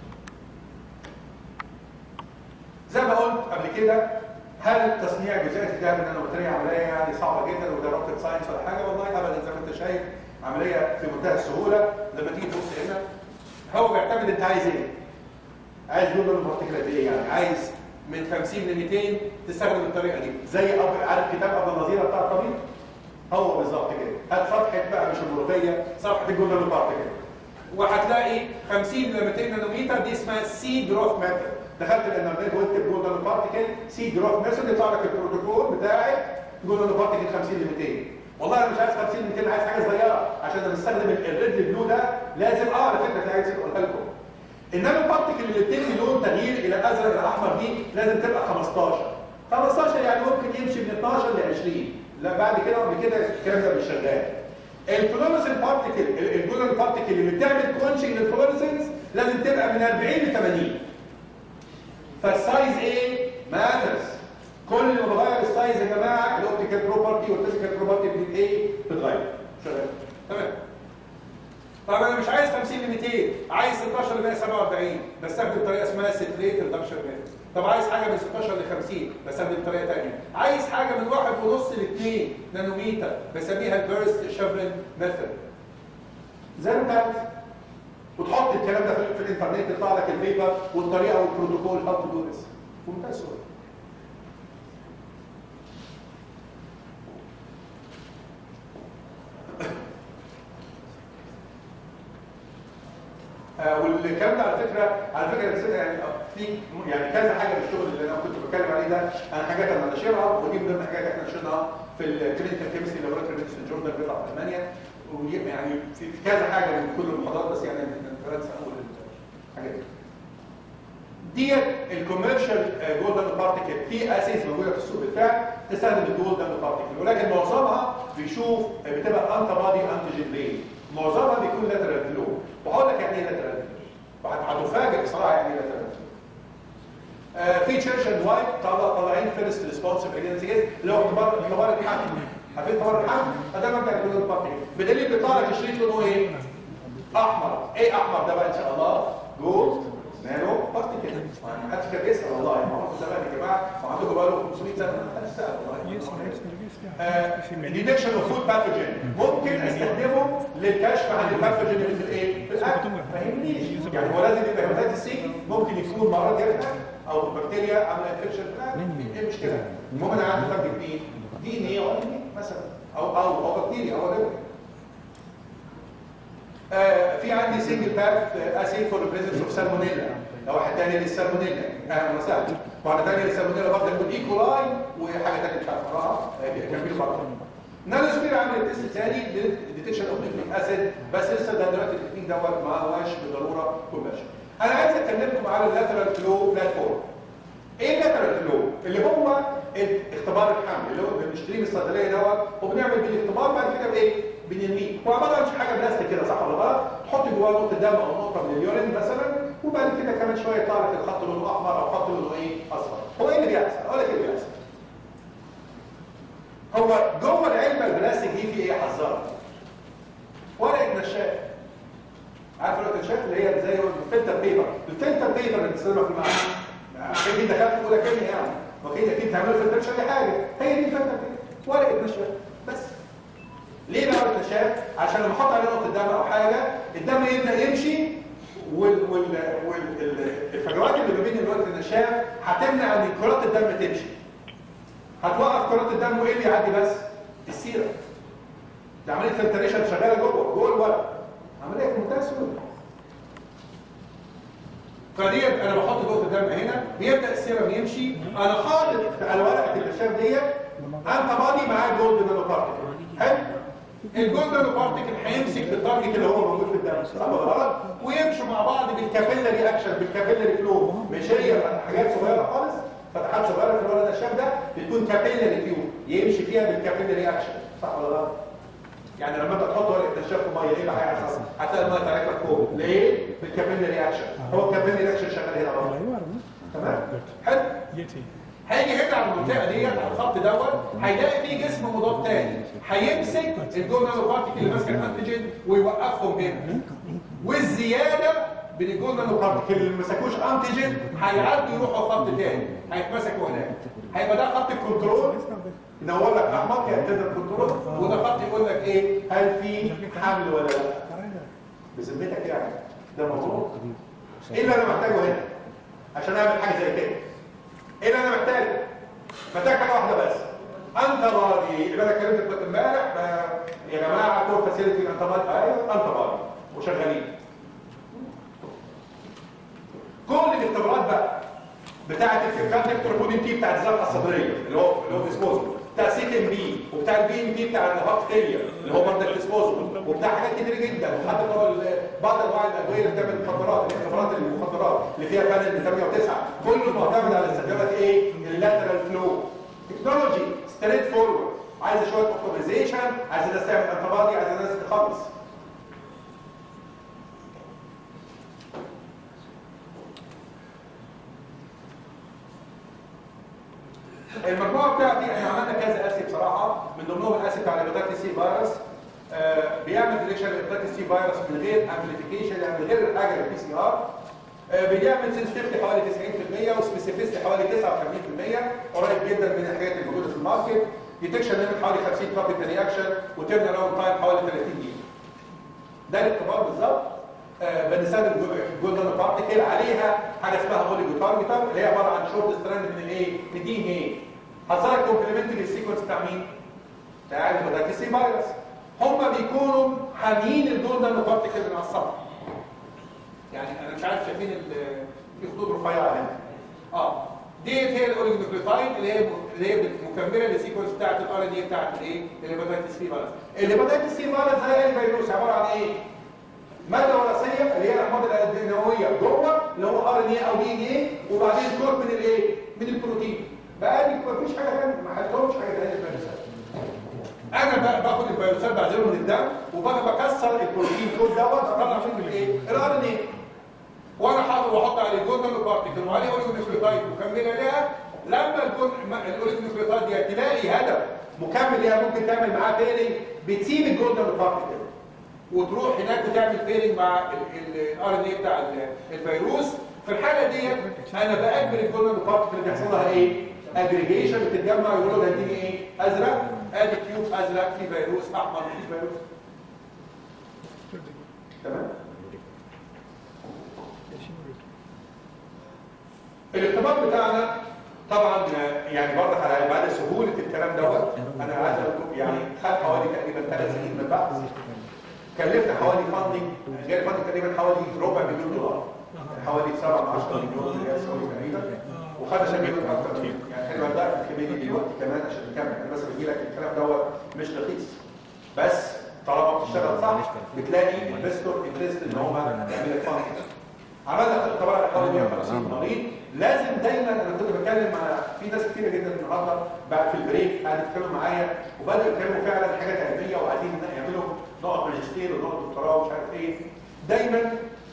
زي ما قلت قبل كده هل تصنيع جزيئات الدم النانومتريه عمليه يعني صعبه جدا وده روكت ساينس ولا حاجه والله ابدا زي ما انت شايف عمليه في منتهى السهوله لما تيجي تبص هنا هو بيعتمد انت عايز ايه؟ عايز جمله البارتيكلات ايه يعني عايز من 50 ل 200 تستخدم الطريقه دي زي أب- عارف كتاب ابو النظيره بتاع الطبيب هو بالظبط كده هات صفحه بقى مش الملوخيه صفحه الجمله البارتيكل وهتلاقي 50 ل 200 نانومتر دي اسمها سي جروث ميثود دخلت الانترنت واكتب جولدن بارتيكل سي جروث ميثود يطلع لك البروتوكول بتاعك جولدن بارتيكل 50 ل 200 والله انا مش عايز 50 ل 200 عايز حاجه صغيره عشان انا بستخدم الريد بلو ده لازم اه على فكره دي عايز اقولها لكم انما البارتيكل اللي بتدي لون تغيير الى الازرق الى الاحمر دي لازم تبقى 15 15 يعني ممكن يمشي من 12 ل 20 لا بعد كده قبل كده الكلام ده مش شغال الفلورسنت بارتيكل الجولدن بارتيكل اللي بتعمل كونشنج للفلورسنس لازم تبقى من 40 ل 80 فالسايز ايه؟ ماترز كل ما بغير السايز يا جماعه الاوبتيكال بروبرتي والفيزيكال بروبرتي بتبقى ايه؟ بتتغير شغال تمام طب انا مش عايز 50 ل 200 عايز 16 ل 147 بستخدم طريقه اسمها سيتريت ريدكشن ميثود طب عايز حاجه من 16 ل 50 بستخدم طريقه ثانيه عايز حاجه من 1.5 ل 2 نانومتر بسميها البيرست شابرن ميثود زي ما انت عايز وتحط الكلام ده في, في الانترنت يطلع لك البيبر والطريقه والبروتوكول هاو تو دو ذس بمنتهى السهوله آه والكلام ده على فكره على فكره بس يعني في يعني كذا حاجه من الشغل اللي انا كنت بتكلم عليه ده انا حاجات انا ناشرها ودي من ضمن الحاجات احنا نشرناها في الكلينيكال كيمستري لابوراتوري ميديسن جورنال بيطلع في المانيا ويعني في في كذا حاجه من كل المحاضرات بس يعني من ثلاث اول الحاجات دي. ديت الكوميرشال جولدن بارتيكل في اساس موجوده في السوق بالفعل تستخدم الجولدن بارتيكل ولكن معظمها بيشوف بتبقى انت بادي انتيجين بيز معظمها بيكون لاترال فلو وهقول لك يعني ايه لاترال فلو هتفاجئ بصراحه يعني ايه لاترال فلو آه في تشيرش اند وايت طلع طالعين فيرست ريسبونسيف اجينسي اللي هو اختبار اختبار الحمل عارفين اختبار الحمل فده مبدا الجولدن بارتيكل بدليل بيطلع لك الشريط لونه ايه؟ احمر ايه احمر ده بقى ان شاء الله؟ جولد نانو بارتيكل ما حدش كان بيسال والله ما هو زمان يا جماعه وعندكم بقى له 500 سنه ما حدش سال والله ديتكشن اوف فود باثوجين ممكن استخدمه للكشف عن الباثوجين اللي في الايه؟ في الاكل ما يهمنيش يعني هو لازم يبقى هيباتيتس سي ممكن يكون مرض يفتح او بكتيريا عامله انفكشن في الاكل ايه المشكله؟ المهم انا عندي فرق مين؟ دي ان ايه او ان ايه مثلا او او او بكتيريا او غيره آه في عندي سنجل باث اسي فور بريزنس اوف سالمونيلا لو واحد تاني للسالمونيلا اهلا وسهلا واحده تانيه للسالمونيلا برضه يكون ايكولاي وحاجه تانيه مش عارف اقراها كملوا بعض نانوسفير عمل تيست تاني للديتكشن اوف نيوكليك اسيد بس لسه ده دلوقتي التكنيك دوت ما هواش بالضروره كوميرشال انا عايز اكلمكم على اللاترال فلو بلاتفورم ايه اللاترال فلو اللي هو اختبار الحمل اللي هو بنشتريه من الصيدليه دوت وبنعمل بيه الاختبار بعد كده بايه بنرميه هو عباره عن حاجه بلاستيك كده صح ولا غلط تحط جواه نقطه دم او نقطه من اليورين مثلا وبعد كده كمان شويه يطلع لك الخط لونه احمر او خط لونه ايه اصفر هو ايه اللي بيحصل اقول لك ايه اللي بيحصل هو جوه العلبه البلاستيك دي في ايه حذاره ورقه نشاف عارف ورقه النشاف اللي هي زي الفلتر بيبر الفلتر بيبر اللي بتستخدمها في المعمل اكيد دخلت اولى كيمياء يعني واكيد اكيد تعملوا فلتر اي حاجه هي دي الفلتر بيبر ورقه نشاف بس ليه بقى ورقه نشاف عشان لما احط عليه نقطه دم او حاجه الدم يبدا يمشي وال وال والفجوات اللي ما بين الورقه النشاف هتمنع ان كرات الدم تمشي هتوقف كرات الدم وايه اللي يعدي بس السيره دي عمليه فلتريشن شغاله جوه جوه الورق عمليه في منتهى السهوله فديت انا بحط نقطه دم هنا بيبدا السيرم يمشي انا حاطط على ورقه الكشاف ديت انت بادي معاه جولد نانو بارتيكل حلو الجولد نانو بارتيكل هيمسك في التارجت اللي هو موجود في الدم صح ولا غلط ويمشوا مع بعض بالكابيلاري اكشن بالكابيلاري فلو مش هي حاجات صغيره خالص فتحات صغيره في الورقه الشاب ده بتكون كابيلاري فيو يمشي فيها بالكابيلاري اكشن صح ولا غلط يعني لما انت تحط ورقه الشاب في ميه ايه اللي هيحصل؟ هتلاقي الميه طالعه لك فوق ليه؟ بالكابيلاري اكشن هو الكابيلاري اكشن شغال هنا برضه تمام حلو هيجي هنا على المنطقه ديت على الخط دوت هيلاقي فيه جسم مضاد تاني هيمسك الدول نانو بارتيكل اللي ماسكه الانتيجين ويوقفهم هنا والزياده بين الجول نانو بارتيكل اللي ما مسكوش انتيجين هيعدوا يروحوا خط تاني هيتمسكوا هناك هيبقى ده خط الكنترول ينور لك احمر يعتبر كنترول وده خط يقول لك ايه هل في حمل ولا لا بذمتك يعني ده موضوع ايه اللي انا محتاجه هنا عشان اعمل حاجه زي كده ايه اللي انا محتاجه محتاج حاجه واحده بس انت راضي اللي انا اتكلمت كنت امبارح ب- يا جماعه كور فاسيلتي انت راضي ايوه انت راضي وشغالين كل الاختبارات بقى بتاعه الكونتاكتور بودي تي بتاعه الزرقاء الصدريه اللي هو اللي هو ديسبوزل بتاع سي ام بي وبتاع البي ام بي بتاع الهارت فيلير اللي هو برضه ديسبوزل وبتاع حاجات كتير جدا وحتى بتوع ال- بعض انواع الادويه اللي بتعمل المخدرات الاختبارات المخدرات اللي فيها بانل 8 و9 كله معتمد على استخدامات ايه؟ اللاترال فلو تكنولوجي ستريت فورورد عايزه شويه اوبتمايزيشن عايزه ناس تعمل انتبادي عايزه ناس تخلص المجموعه بتاعتي احنا عملنا كذا اسي بصراحه من ضمنهم الاسي بتاع الهيباتيتس سي فيروس آه بيعمل ديليشن للهيباتيتس سي فيروس من غير امبليفيكيشن يعني من غير الحاجه للبي سي ار بيعمل سنسيتيفيتي حوالي 90% وسبيسيفيستي حوالي 89% قريب جدا من الحاجات الموجوده في الماركت ديتكشن ليميت حوالي 50 فابريك رياكشن وتيرن اراوند تايم حوالي 30 دقيقه ده الاختبار بالظبط آه، بنستخدم جولدن بارتيكل عليها حاجه اسمها اوليجو تارجتر اللي هي عباره عن شورت ستراند من الايه؟ من دي ان ايه؟ حضرتك كومبلمنتري السيكونس بتاع مين؟ بتاع الهيباتيتس سي فيروس هم بيكونوا حاميين الجولدن بارتيكل من على السطح يعني انا مش عارف شايفين ال- في خطوط رفيعه هنا اه ديت هي الاوليجوكليوتايد اللي هي اللي هي مكمله للسيكونس بتاعت الار ان اي بتاعت الايه؟ الهيباتيتس سي فيروس الهيباتيتس سي فيروس زي الفيروس عباره عن ايه؟ ماده وراثيه اللي هي الاحماض النوويه جوه اللي هو ار ان اي او دي ان اي وبعدين كور من الايه؟ من البروتين بقى دي مفيش حاجه ثانيه ما حدهمش حاجه ثانيه في الفيروسات انا بقى باخد الفيروسات بعزلهم من الدم وبقى بكسر البروتين كود دوت اطلع منه الايه؟ الار ان اي وانا حاطط واحط عليه جولدن بارتيكل وعليه اوليجونيوكليوتايد مكمله لها لما الجول الاوليجونيوكليوتايد دي تلاقي هدف مكمل ليها ممكن تعمل معاه بيرنج بتسيب الجولدن بارتيكل وتروح هناك وتعمل بيرنج مع الار ان اي بتاع ال- الفيروس في الحاله ديت انا باجبر الجولدن بارتيكل اللي بيحصل لها ايه؟ اجريجيشن بتتجمع يقولوا ده اديني ايه؟ ازرق ادي تيوب ازرق في فيروس احمر في فيروس تمام؟ الاختبار بتاعنا طبعا يعني برضه على بعد سهوله الكلام دوت انا عايز اقول لكم يعني خد حوالي تقريبا ثلاث سنين من البحث كلفنا حوالي فاندنج غير فاندنج تقريبا حوالي ربع مليون دولار حوالي 7 من 10 مليون ريال سعودي تقريبا وخد شبيه اكتر من يعني احنا بنضيع في الكميه دي دلوقتي كمان عشان نكمل انا بس بجي لك الكلام دوت مش رخيص بس طالما بتشتغل صح بتلاقي انفستور انترست ان هو يعمل لك فاندنج عملنا اختبار على حوالي 150 مريض لازم دايما انا كنت بتكلم مع في ناس كتيره جدا النهارده بعد في البريك قاعد يتكلموا معايا وبداوا يتكلموا فعلا حاجات علميه وعايزين يعملوا نقط ماجستير ونقط دكتوراه ومش عارف ايه دايما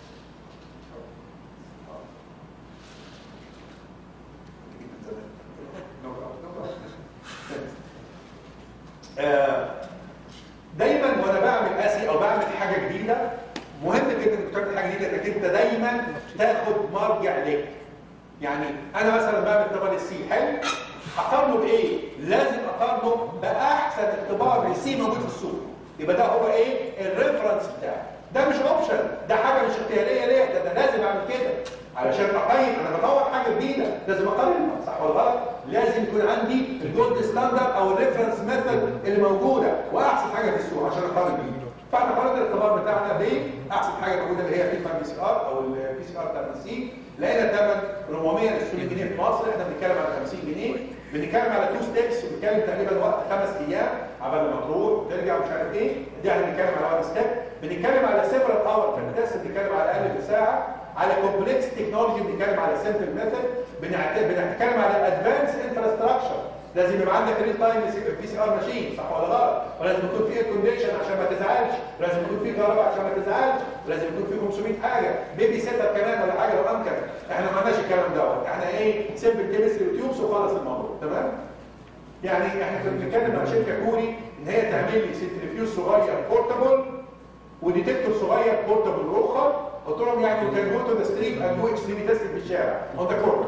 آه، دايما وانا بعمل اسي او بعمل حاجه جديده مهم جدا انك تعمل حاجه جديده انك انت دايما تاخد مرجع ليك يعني انا مثلا بعمل اختبار السي حلو هقارنه بايه لازم اقارنه باحسن اختبار للسي موجود في السوق يبقى ده هو ايه الريفرنس بتاعي ده مش اوبشن ده حاجه مش اختياريه ليا ده, ده لازم اعمل كده علشان اقيم انا بدور حاجه جديده لازم اقارنها صح ولا غلط لازم يكون عندي الجولد ستاندرد او الريفرنس ميثود اللي موجوده واحسن حاجه في السوق عشان اقارن بيه فاحنا قررنا الاختبار بتاعنا باحسن حاجه موجوده اللي هي الفيفا بي سي ار او البي سي ار بتاع البي سي لقينا الثمن 400 ل 600 جنيه في مصر احنا بنتكلم على 50 جنيه بنتكلم على تو ستيبس وبنتكلم تقريبا وقت خمس ايام عبال ما تروح وترجع ومش عارف ايه دي احنا بنتكلم على وان ستيب بنتكلم على سيبرال اور في التست بنتكلم على اقل من ساعه على كومبلكس تكنولوجي بنتكلم على سمبل ميثود بنتكلم على ادفانس انفراستراكشر لازم يبقى عندك ريل تايم بي سي ار ماشين صح ولا غلط ولازم يكون في اير كونديشن عشان ما تزعلش ولازم يكون في كهرباء عشان ما تزعلش ولازم يكون في 500 حاجه بيبي سيتر كمان ولا حاجه لو امكن احنا ما عندناش الكلام دوت احنا ايه سمبل كيمستري وتيوبس وخلص الموضوع تمام يعني احنا كنا بنتكلم مع شركه كوري ان هي تعمل لي سنتريفيوز صغير بورتابل وديتكتور صغير بورتابل اخر قلت لهم يعني you can go to the street and do HCV testing في الشارع on the corner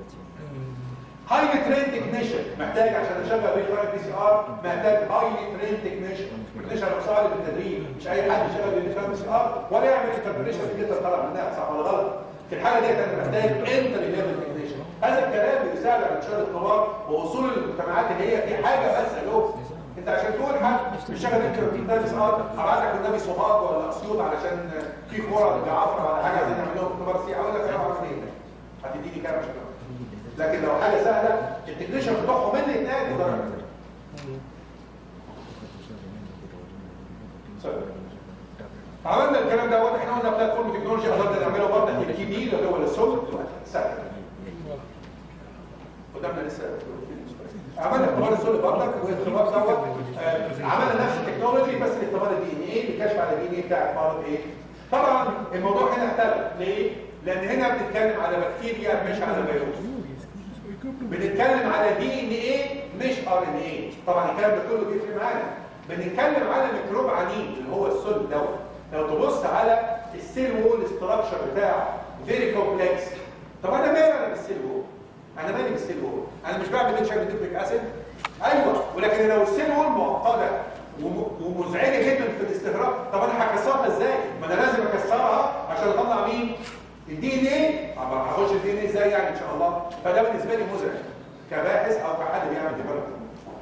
هايلي ترين تكنيشن محتاج عشان اشغل ريل تايم بي سي ار محتاج هايلي ترين تكنيشن تكنيشن صار بالتدريب مش اي حد يشغل ريل تايم بي سي ار ولا يعمل انتربريشن في اللي طلب منها صح ولا غلط في الحاله ديت انا محتاج انتر ليفل تكنيشن هذا الكلام بيساعد على انتشار الطلاب ووصول المجتمعات اللي هي في حاجه بس له انت عشان تقول حد بيشتغل انت ريل تايم بي سي ار هبعت لك النبي صماد ولا اسيوط علشان في كوره جعفر ولا حاجه عايزين نعمل لهم اختبار سي اقول لك انا اعرف ايه هتديني كام مش لكن لو حاجه سهله التكنيشن بتوعهم من الاثنين درجه عملنا الكلام ده احنا قلنا بلاتفورم تكنولوجي قدرنا نعمله برضه الكي دي اللي هو السول سهل قدامنا لسه عملنا اختبار السول برضه والاختبار دوت آه، عملنا نفس التكنولوجي بس الاختبار الدي ان ايه الكشف على الدي ان ايه بتاع مرض ايه طبعا الموضوع هنا اختلف ليه؟ لان هنا بنتكلم على بكتيريا مش على فيروس بنتكلم على دي ان ايه مش ار ان ايه طبعا الكلام ده كله بيفرق معانا بنتكلم على ميكروب عنيد اللي هو السل دوت لو تبص على السيل وول استراكشر بتاعه فيري كومبلكس طب انا مالي انا بالسيل وول انا مالي بالسيل وول انا مش بعمل اتش نيوكليك اسيد ايوه ولكن لو السيل وول معقده وم- ومزعجه جدا في الاستغراب طب انا هكسرها ازاي ما انا لازم اكسرها عشان اطلع مين الدي ان ايه هخش الدي ان ايه ازاي يعني ان شاء الله فده بالنسبه لي مزعج كباحث او كحد بيعمل ديفلوبمنت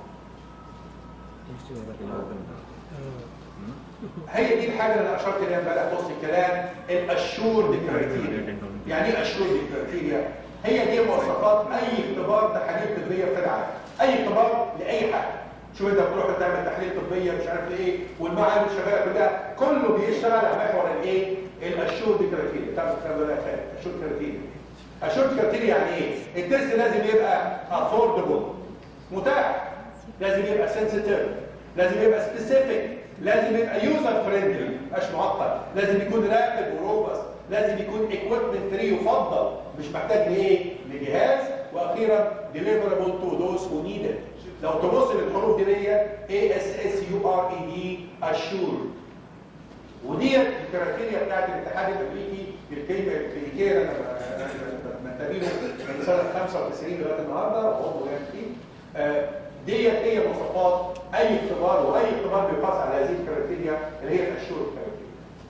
هي دي الحاجه اللي انا اشرت اليها امبارح في وسط الكلام الاشور كرايتيريا يعني ايه اشور كرايتيريا هي دي مواصفات اي اختبار تحاليل طبيه في العالم اي اختبار لاي حاجه شوف انت بتروح تعمل تحليل طبيه مش عارف ايه والمعامل شغاله كلها كله بيشتغل على محور الايه الاشور كرايتيريا تعرف الكلام ده يا خالد اشور كرايتيريا اشور كرايتيريا يعني ايه التست لازم يبقى افوردبل متاح لازم يبقى سنسيتيف لازم يبقى سبيسيفيك لازم يبقى يوزر فريندلي مش معقد لازم يكون رابد وروبس لازم يكون ايكويبمنت فري يفضل مش محتاج لايه لجهاز واخيرا ديليفربل تو دوز هو نيدد لو تبص للحروف دي هي اي اس اس يو ار اي دي اشور ودي الكرايتيريا بتاعت الاتحاد الامريكي للكلمه الكلينيكيه اللي انا منتبه من سنه 95 لغايه النهارده وعضو يعني فيه آه، ديت هي مواصفات اي اختبار واي اختبار بيقاس على هذه الكرايتيريا اللي هي الاشور الكرايتيريا.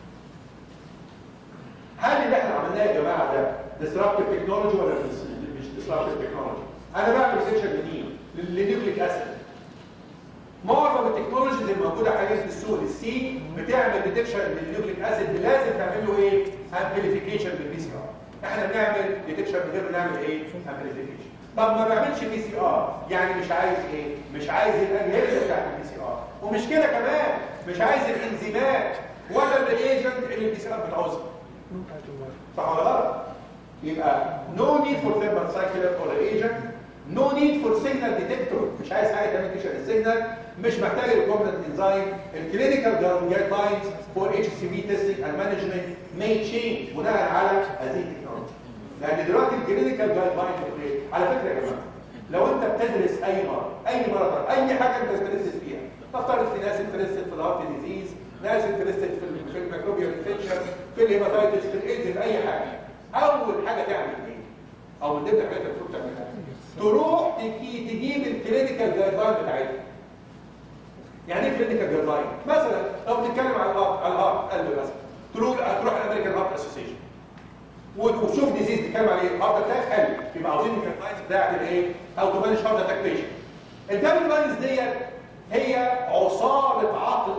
هل اللي احنا عملناه يا جماعه ده ديسربتيف تكنولوجي ولا مش ديسربتيف تكنولوجي؟ انا بعمل سيكشن لمين؟ للنيوكليك اسيد. معظم التكنولوجيز الموجوده حاليا في السوق السي بتعمل ديتكشن للنيوكليك اسيد لازم تعمل له ايه؟ امبليفيكيشن بالبي سي ار. احنا بنعمل ديتكشن من غير ما نعمل ايه؟ امبليفيكيشن. طب ما بعملش بي سي ار يعني مش عايز ايه؟ مش عايز الاجهزه بتاعت البي سي ار ومش كده كمان مش عايز الانزيمات ولا الريجنت اللي البي سي ار بتعوزها. صح ولا غلط؟ يبقى no need for thermal cycler or reagent no need for signal detector مش عايز حاجه تعمل تكشف السيجنال مش محتاج الكومبوننت انزايم الكلينيكال جايد لاينز فور اتش سي بي تيستنج اند مانجمنت may change بناء على هذه التكنولوجيا لان دلوقتي الكلينيكال جايد لاين ايه على فكره يا جماعه لو انت بتدرس اي مرض اي مرض اي حاجه انت بتدرس فيها نفترض في ناس انترستد في الهارت ديزيز ناس انترستد في ال- في الميكروبيال انفكشن في الهيباتيتس في الايدز في اي حاجه اول حاجه تعمل ايه او من ضمن الحاجات اللي المفروض تعملها تروح تجي تجيب الكلينيكال جايد لاين بتاعتها يعني ايه كلينيكال جايد لاين مثلا لو بنتكلم على الهارت على الهارت قلب مثلا تروح تروح الامريكان هارت اسوسيشن وتشوف ديزيز بتتكلم على ايه هارت اتاك حلو يبقى عاوزين الجايد لاينز بتاعت الايه او تمانج هارت اتاك بيشنت الجايد لاينز ديت هي عصاره عقل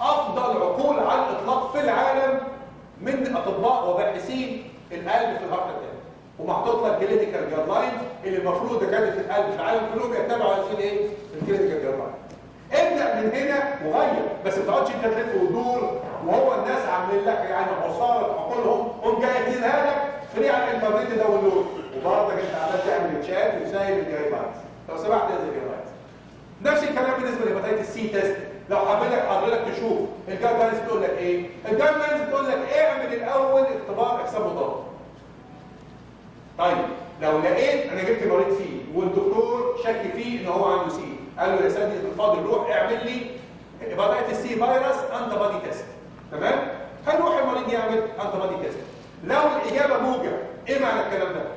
افضل عقول على الاطلاق في العالم من اطباء وباحثين القلب في الهارت اتاك ومحطوط لك كلينيكال جايد لاينز اللي المفروض دكاتره القلب في العالم كلهم يتبعوا هذه الايه؟ الكلينيكال جايد لاينز ابدا من هنا وغير بس ما تقعدش انت تلف وتدور وهو الناس عاملين لك يعني عصاره عقولهم هم جايزينها لك فري على الانترنت داونلود وبرضك انت عمال تعمل تشات وسايب الجايد لاينز لو سمحت هذه الجايد لاينز نفس الكلام بالنسبه لهيباتيتس السي تيست لو حبيتك حضرتك تشوف الجايد لاينز بتقول لك ايه؟ الجايد لاينز بتقول لك اعمل الاول اختبار اجسام مضاد طيب لو لقيت انا جبت مريض سي والدكتور شك فيه ان هو عنده سي قال له يا سيدي الفاضل روح اعمل لي هيباتيتس سي فيروس انت بادي تيست تمام؟ هنروح المريض يعمل انت بادي تيست لو الاجابه موجب ايه معنى الكلام ده؟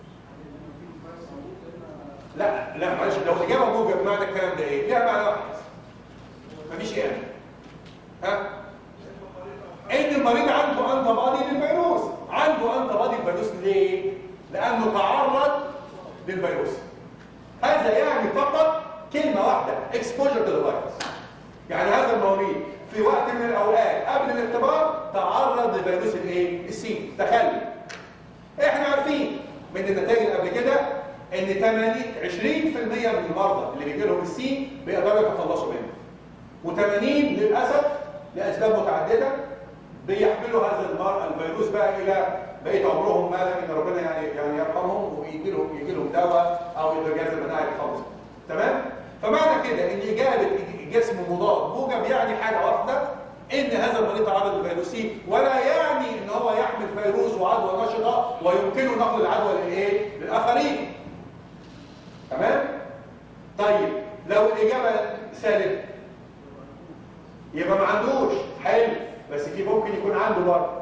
لا لا معلش لو الاجابه موجب معنى الكلام ده ايه؟ ليها معنى واحد بس. مفيش يعني ها؟ ان المريض عنده انت بادي للفيروس عنده انت بادي للفيروس ليه؟ لانه تعرض للفيروس هذا يعني فقط كلمه واحده exposure to the virus يعني هذا المريض في وقت من الاوقات قبل الاختبار تعرض لفيروس الايه؟ السي تخلي احنا عارفين من النتائج اللي قبل كده ان 80 20% من المرضى اللي بيجي لهم السي بيقدروا يتخلصوا منه و80 للاسف لاسباب متعدده بيحملوا هذا المرض الفيروس بقى الى بقيه عمرهم ما لم ان ربنا يعني يعني يرحمهم ويجي لهم يجي لهم دواء او يبقى جهاز المناعه يتخلص تمام فمعنى كده ان اجابه جسم مضاد موجب يعني حاجه واحده ان هذا المريض تعرض للفيروس سي ولا يعني ان هو يحمل فيروس وعدوى نشطه ويمكنه نقل العدوى للايه للاخرين تمام طيب لو الاجابه سالب يبقى ما عندوش حلو بس في ممكن يكون عنده برضه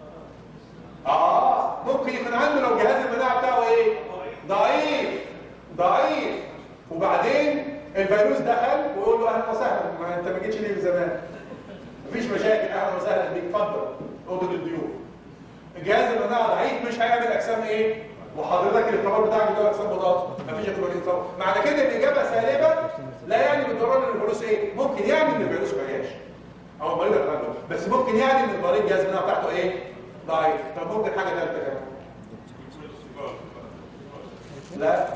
اه ممكن يكون عنده لو جهاز المناعه بتاعه ايه ضعيف ضعيف وبعدين الفيروس دخل ويقول له اهلا وسهلا ما انت ما جيتش ليه من زمان مفيش مشاكل اهلا وسهلا بيك اتفضل اوضه الضيوف جهاز المناعه ضعيف مش هيعمل اجسام ايه وحضرتك الاختبار بتاعك ده اجسام مضاد مفيش اختبار اختبار معنى كده الاجابه سالبه لا يعني بالضروره ان الفيروس ايه ممكن يعني ان الفيروس ما جاش او المريض عنده بس ممكن يعني ان المريض جهاز المناعه بتاعته ايه ضعيف طب ممكن حاجه ثالثه كمان لا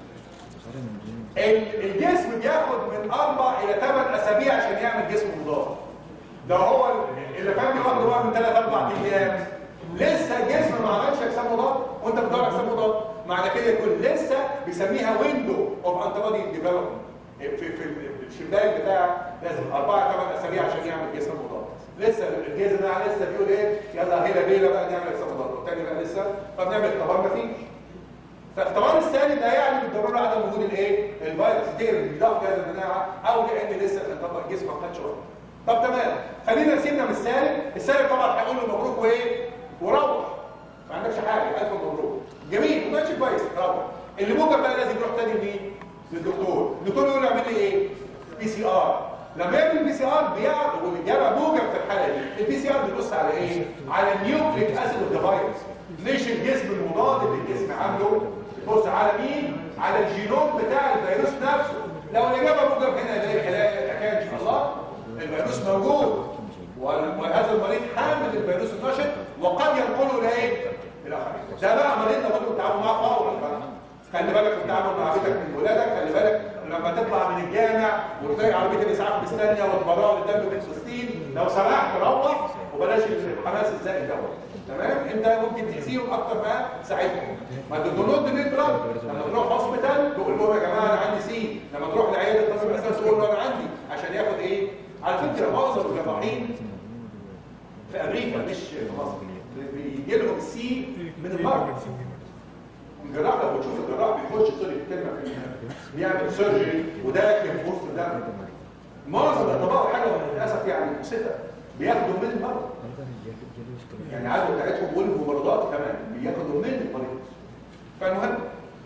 ال- الجسم بياخد من اربع الى ثمان اسابيع عشان يعمل جسم مضاد ده هو اللي كان بياخده بقى من ثلاث اربع ايام لسه الجسم ما عملش اجسام مضاد وانت بتدور على اجسام مضاد معنى كده يكون لسه بيسميها ويندو اوف انتي بودي ديفلوبمنت في في الشباك بتاع لازم اربعه ثمان اسابيع عشان يعمل جسم مضاد لسه الجهاز ده لسه بيقول ايه يلا هيلا بيلا بقى نعمل اجسام مضاد والتاني بقى لسه طب نعمل اختبار ما فيش فاختبار الثاني ده يعني بالضروره عدم وجود الايه الفيروس دي بيضاف جهاز المناعه او لان لسه طبعا الجسم ما خدش وقت طب تمام خلينا نسيبنا من السالب السالب طبعا هيقول له مبروك وايه وروح ما عندكش حاجه الف مبروك جميل ما ماشي كويس روح اللي موجب بقى لازم يروح تاني لمين للدكتور الدكتور يقول له اعمل لي ايه بي سي ار لما يعمل بي سي ار بيعرف والاجابه موجب في الحاله دي البي سي ار بيبص على ايه على النيوكليك اسيد اوف ذا فيروس ليش الجسم المضاد اللي الجسم عامله بص على مين على الجينوم بتاع الفيروس نفسه لو الاجابه موجب هنا يلاقي الحكايه ان شاء الله الفيروس موجود وهذا المريض حامل الفيروس النشط وقد ينقله لايه الاخرين ده بقى مريض لابد من التعامل معاه فورا بقى خلي بالك من التعامل مع بيتك من ولادك خلي بالك لما تطلع من الجامع وتلاقي عربيه الاسعاف مستنيه وتبرع للدم في فلسطين لو سمحت روح وبلاش الحماس الزائد دوت تمام انت ممكن تاذيهم اكتر ما تساعدهم ما تدونوت دونيت بلاد لما تروح هوسبيتال تقول لهم يا جماعه انا عندي سي لما تروح لعياده الطبيب الاساسي تقول له انا عندي عشان ياخد ايه على فكره معظم الجراحين في امريكا مش في مصر بيجي لهم السي من المرض الجراح لو بتشوف الجراح بيخش سوري الكلمه في بيعمل سيرجري وداخل في وسط الدم معظم الاطباء حاجه للاسف يعني مؤسفه بياخدوا من المرض يعني عدد بتاعتهم والممرضات كمان بياخدوا من المريض فالمهم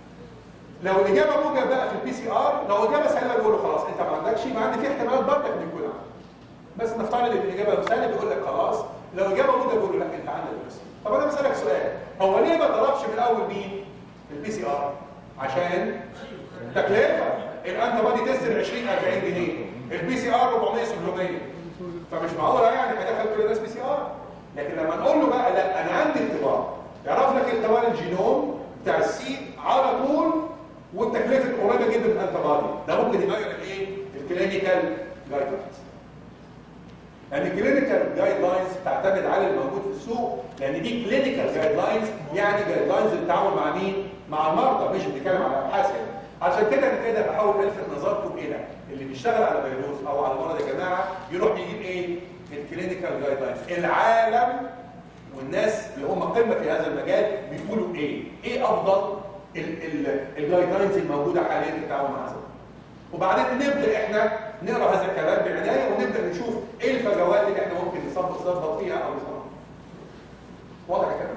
لو الاجابه موجب بقى في البي سي ار لو اجابه سالبه بيقول له خلاص انت ما عندكش ما عندي في احتمالات برضك ان يكون عندك بس نفترض ان الاجابه سالبه بيقول لك خلاص لو اجابه موجب بيقول له لا انت عندك بس طب انا بسالك سؤال هو ليه ما ضربش من الاول مين البي سي ار عشان تكلفه الانتي بادي تيست ب 20 40 جنيه البي سي ار 400 600 فمش معقوله يعني هدخل كل الناس بي سي ار لكن لما نقول له بقى لا انا عندي اختبار يعرف لك اختبار الجينوم بتاع السي على طول والتكلفه قريبه جدا من الانتبادي ده ممكن يغير الايه الكلينيكال جايد لاينز لان الكلينيكال جايد لاينز تعتمد على الموجود في السوق لان دي كلينيكال جايد لاينز يعني جايد لاينز للتعامل مع مين مع المرضى مش بنتكلم على ابحاث هنا عشان كده انا كده بحاول الفت نظركم الى اللي بيشتغل على فيروس او على مرض يا جماعه يروح يجيب ايه الكلينيكال جايد لاينز العالم والناس اللي هم قمه في هذا المجال بيقولوا ايه ايه افضل الجايد لاينز الموجوده حاليا في التعامل مع هذا وبعدين نبدا احنا نقرا هذا الكلام بعنايه ونبدا نشوف ايه الفجوات اللي احنا ممكن نظبط نظبط فيها او نظبط واضح الكلام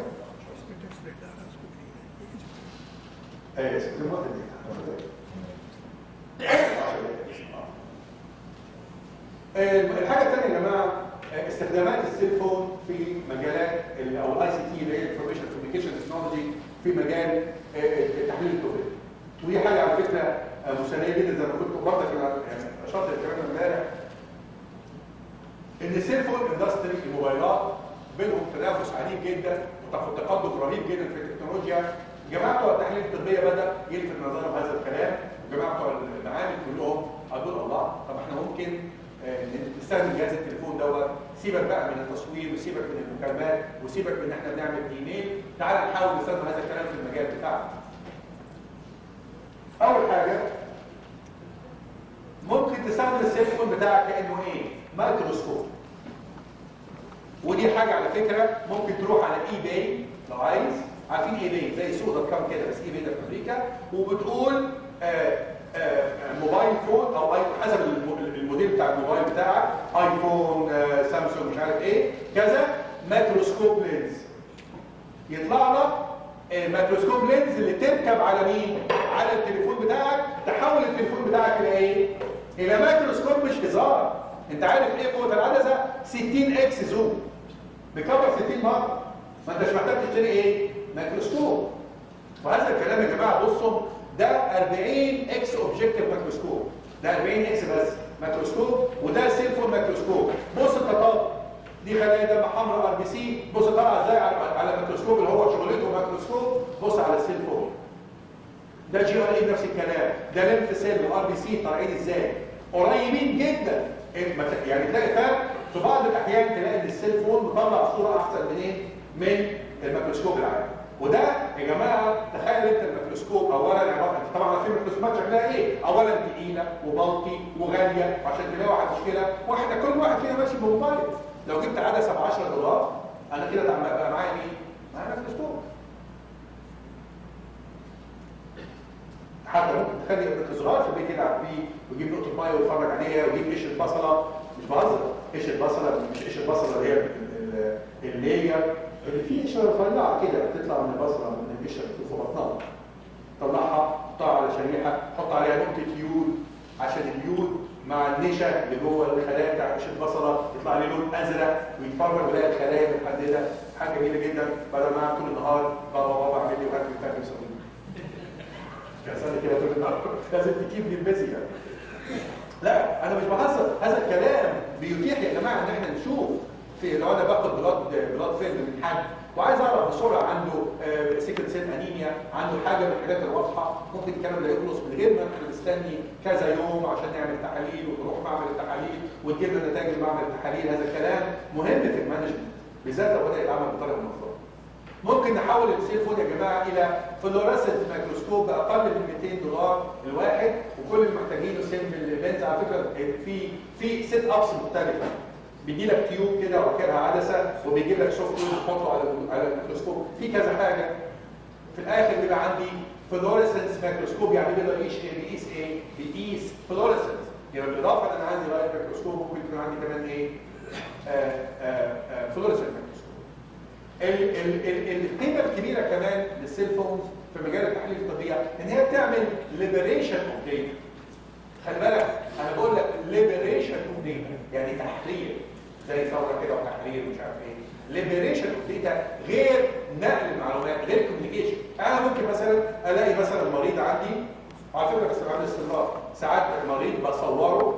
ايه الحاجه الثانيه يا جماعه استخدامات السيلفون في مجالات ال- او الاي سي تي اللي هي الانفورميشن كوميونيكيشن تكنولوجي في مجال آه، تحليل الطفل ودي حاجه على فكره آه، مسليه جدا زي ما كنت برضك انا يعني اشرت الكلام ده امبارح ان السيلفون اندستري الموبايلات بينهم تنافس عنيف جدا وتقدم رهيب جدا في التكنولوجيا جماعه بتوع التحليل الطبيه بدا يلفت نظرهم هذا الكلام وجماعه بتوع المعامل كلهم قالوا الله طب احنا ممكن آه، نستخدم جهاز التليفون دوت سيبك بقى من التصوير وسيبك من المكالمات وسيبك من ان احنا بنعمل ايميل تعال نحاول نستخدم هذا الكلام في المجال بتاعنا اول حاجه ممكن تستخدم السيلفون بتاعك كانه ايه مايكروسكوب ودي حاجه على فكره ممكن تروح على اي باي لو عايز عارفين اي باي زي سوق دوت كوم كده بس اي باي ده في امريكا وبتقول آه آه موبايل فون او اي حسب الم- الموديل بتاع الموبايل بتاعك ايفون آه سامسونج مش عارف ايه كذا مايكروسكوب لينز يطلع لك الميكروسكوب لينز اللي تركب على مين؟ على التليفون بتاعك تحول التليفون بتاعك الى ايه؟ الى ميكروسكوب مش هزار انت عارف ايه قوه العدسه؟ 60 اكس زوم بيكبر 60 مره ما انتش محتاج تشتري ايه؟ ميكروسكوب وهذا الكلام يا جماعه بصوا ده 40 اكس اوبجكتيف ميكروسكوب ده 40 اكس بس ميكروسكوب وده سيلفون ميكروسكوب بص التطابق دي خلايا دم حمراء ار بي سي بص طالعه ازاي على على الميكروسكوب اللي هو شغلته ميكروسكوب بص على السيلفون ده جي ار اي نفس الكلام ده ليمف سيل وار بي سي طالعين ازاي قريبين جدا إيه، ما ت- يعني تلاقي فرق في بعض الاحيان تلاقي ان السيلفون مطلع صوره احسن من ايه من الميكروسكوب العادي وده يا جماعه تخيل انت الميكروسكوب اولا عباره طبعا في ميكروسكوبات شكلها ايه اولا تقيله وبلطي وغاليه عشان تلاقي واحد مشكله واحنا كل واحد فينا ماشي بموبايل لو جبت عدسه ب 10 دولار انا كده تعمل- بقى معايا مين؟ معايا ميكروسكوب حتى ممكن تخلي ابنك صغير في البيت يلعب بيه ويجيب نقطه ميه ويتفرج عليها ويجيب قش البصله مش بهزر قش البصله مش قش البصله اللي هي ال- اللي هي اللي فيه قشره رفيعه كده بتطلع من البصله من القشره اللي في بطنها طلعها حطها على شريحه حط عليها نقطه يود عشان اليود مع النشا اللي جوه الخلايا بتاع قش البصله يطلع لي لون ازرق ويتفرج ويلاقي الخلايا متحدده حاجه جميله جدا بدل ما أقعد طول النهار بابا بابا اعمل لي وهات لي وهات لي وسوي لي. كأسالي كده طول النهار لازم تجيب لي البزي يعني لا انا مش بهزر هذا الكلام بيتيح يا جماعه ان احنا نشوف في لو انا باخد بلاد بلاد فيلم من حد وعايز اعرف بسرعه عنده سيكل سيل انيميا عنده حاجه من الحاجات الواضحه ممكن الكلام ده يخلص من غير ما احنا نستني كذا يوم عشان نعمل تحاليل وتروح معمل التحاليل وتجيب لنا نتائج معمل التحاليل هذا الكلام مهم في المانجمنت بالذات لو بدا يتعمل بطريقه منظمه ممكن نحول السيلفون يا جماعه الى فلوريسنت ميكروسكوب باقل من 200 دولار الواحد وكل اللي محتاجينه سن اللينز على فكره في في سيت ابس مختلفه بيجي لك تيوب كده واخرها عدسه وبيجيب لك سوفت وير تحطه على على الميكروسكوب في كذا حاجه في الاخر بيبقى عندي فلوريسنس ميكروسكوب يعني بيقدر يقيس ايه بيقيس ايه بيقيس فلوريسنس يعني بالاضافه ان انا عندي لايت ميكروسكوب ممكن يكون عندي كمان ايه فلوريسنس ميكروسكوب ال- ال- ال- القيمه الكبيره كمان للسيل فونز في مجال التحليل الطبيه ان هي بتعمل ليبريشن اوف داتا خلي بالك انا بقول لك ليبريشن اوف داتا يعني تحرير زي ثوره كده وتحرير مش عارف ايه ليبريشن اوف داتا غير نقل المعلومات غير كوميونيكيشن انا ممكن مثلا الاقي مثلا مريض عندي على فكره بس بعمل استمرار ساعات المريض بصوره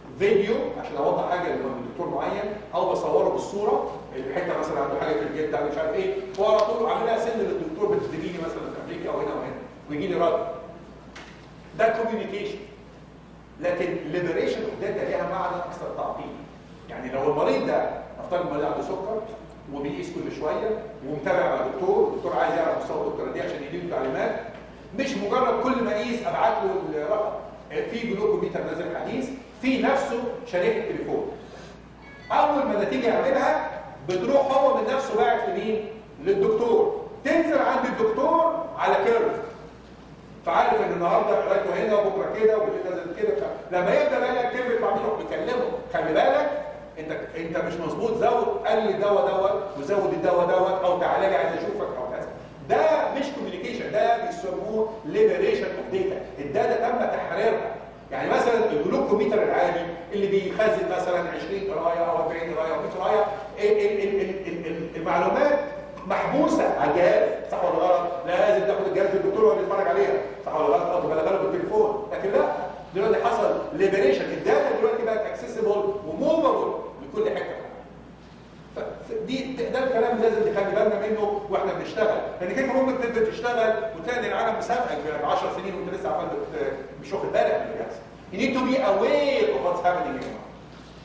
فيديو عشان اوضح حاجه لدكتور معين او بصوره بالصوره الحته مثلا عنده حاجه في الجلد عنده مش عارف ايه وعلى طول عاملها سن للدكتور بتجي لي مثلا في امريكا او هنا او هنا ويجي لي رد ده كوميونيكيشن لكن ليبريشن اوف داتا ليها معنى اكثر تعقيد يعني لو المريض ده افترض المريض عنده سكر وبيقيس كل شويه ومتابع مع دكتور الدكتور عايز يعرف مستوى الدكتور دي عشان يديله تعليمات مش مجرد كل ما اقيس ابعت له الرقم في جلوكوميتر نازل حديث في نفسه شريحه تليفون اول ما النتيجه يعملها بتروح هو من نفسه باعت لمين للدكتور تنزل عند الدكتور على كيرف فعارف ان النهارده قرايته هنا وبكره كده وبالليل نزلت كده بتاع. لما يبدا بقى الكيرف يطلع منه يروح بيكلمه خلي بالك انت انت مش مظبوط زود قلل الدواء دوت وزود الدواء دوت او تعالى لي عايز اشوفك او كذا ده مش كوميونيكيشن ده بيسموه ليبريشن اوف داتا الداتا تم تحريرها يعني مثلا الجلوكوميتر العادي اللي بيخزن مثلا 20 قرايه او 40 قرايه او 100 قرايه ال- ال- ال- ال- ال- المعلومات محبوسه على الجهاز صح ولا غلط؟ لازم تاخد الجهاز للدكتور وهو بيتفرج عليها صح ولا غلط؟ او تبلغها له بالتليفون لكن لا دلوقتي حصل ليبريشن الداتا دلوقتي بقت اكسسبل وموفبل لكل حته دي ده الكلام لازم نخلي بالنا منه واحنا بنشتغل لانك انت ممكن تبدا تشتغل وتلاقي العالم مسابقك ب 10 سنين وانت لسه عمال بت- مش واخد بالك من اللي بيحصل. You need to be aware of what's happening in your mind.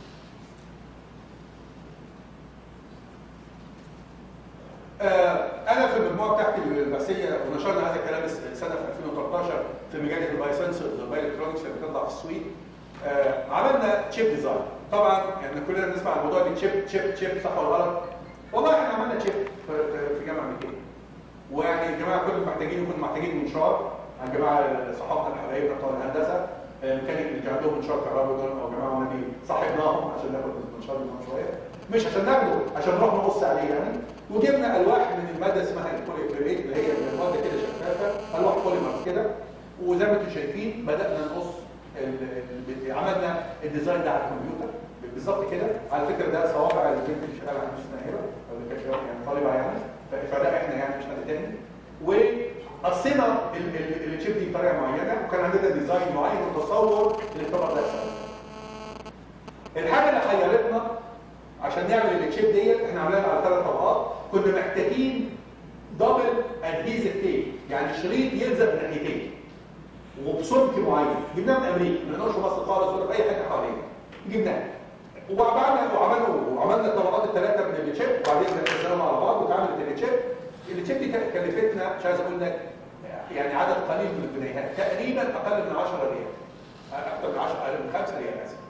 آه، انا في المجموعه بتاعتي البحثيه ونشرنا هذا الكلام السنه في 2013 في مجله البايسنس والبايلكترونكس اللي بتطلع في السويد آه، عملنا تشيب ديزاين طبعا يعني كلنا بنسمع عن موضوع تشيب تشيب تشيب صح ولا غلط والله احنا عملنا تشيب في, في- في جامعه امريكيه ويعني الجماعه كنا محتاجين كنا محتاجين منشار عن جماعه صحابنا الحبايب بتوع الهندسه آه، كان اللي كان عندهم منشار كهرباء دول او جماعه ونبي صاحبناهم عشان ناخد المنشار منهم شويه مش عشان ناخده عشان نروح نبص عليه يعني وجبنا الواح من الماده اسمها البوليبريت اللي هي الماده كده شفافه الواح بوليمرز كده وزي ما انتم شايفين بدانا نقص ال- ال- عملنا الديزاين ده على الكمبيوتر بالظبط كده على فكره ده صوابع اللي كانت شغاله عند اسمها هبه او اللي كانت شغالة يعني طالبه يعني ف- فده احنا يعني مش حد تاني وقسمنا ال- ال- الشيب دي بطريقه معينه وكان عندنا ديزاين معين وتصور للطبق ده يحصل. الحاجه اللي حيرتنا عشان نعمل التشيب ديت احنا عملناها على ثلاث طبقات كنا محتاجين دبل ادهيزيف تيب يعني شريط يلزق من ناحيتين وبسمك معين جبناه من امريكا ما نقدرش مصر خالص ولا في اي حته حوالينا جبناه وعملنا وعملنا وعملنا الطبقات الثلاثه من التشيب وبعدين نزلناهم على بعض واتعملت التشيب التشيب دي كانت كلفتنا مش عايز اقول لك يعني عدد قليل من الجنيهات تقريبا اقل من 10 ريال اكثر من 10 اقل من 5 ريال اسف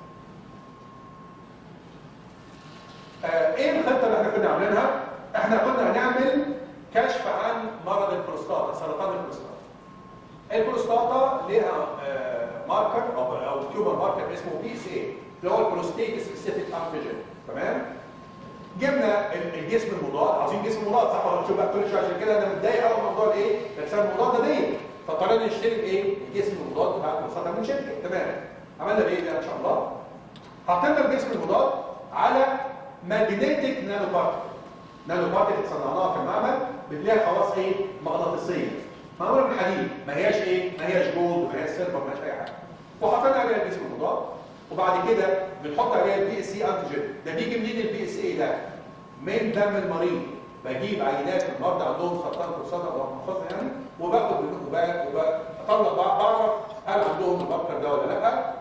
آه، ايه الخطه اللي احنا كنا عاملينها؟ احنا كنا هنعمل كشف عن مرض البروستاتا سرطان البروستاتا. البروستاتا ليها آه، ماركر او او تيومر ماركر اسمه بي سي اي اللي هو البروستيت سبيسيفيك انتيجين تمام؟ جبنا ال- الجسم المضاد عاوزين جسم مضاد صح ولا شوف بقى كل شويه عشان كده انا متضايق قوي من موضوع الايه؟ الاجسام المضاده دي فاضطرينا نشتري ايه؟ الجسم المضاد بتاع البروستاتا من شركه تمام عملنا ايه ده ان شاء الله؟ حطينا الجسم المضاد على ماجنتيك نانو بارتكل نانو بارتكل صنعناها في المعمل بتلاقيها خواص ايه مغناطيسيه معموله من حديد ما هياش ايه ما هياش جولد ما هياش سيلفر ما هياش اي حاجه وحطينا عليها الجسم المضاد وبعد كده بنحط عليها البي اس سي انتيجين ده بيجي منين البي اس اي ده من دم المريض بجيب عينات من مرضى عندهم سرطان بروستاتا او محفظه يعني وباخد منهم وباخد وبطلع بعرف هل عندهم الماركر ده ولا لا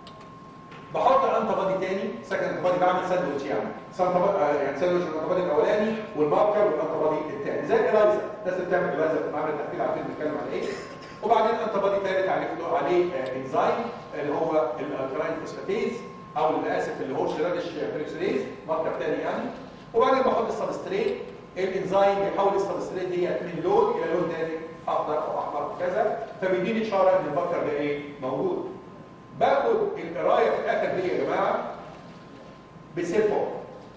بحط انت بادي تاني سكند انت بادي بعمل ساندوتش يعني ساندوتش يعني ساندوتش الانت بادي الاولاني والماركر والانت بادي الثاني زي الايزا الناس اللي بتعمل الايزا في معمل التحليل عارفين بنتكلم عن ايه وبعدين انت بادي ثالث عليه عليه آه، انزيم اللي هو الالكلاين فوسفاتيز او اللي اسف اللي هو شرادش بريكسوليز ماركر ثاني يعني وبعدين بحط السبستريت الانزيم بيحول السبستريت ديت من لون الى لون ثاني اخضر او احمر وكذا فبيديني اشاره ان الماركر ده ايه موجود باخد القرايه في الاخر دي يا جماعه بسيلفون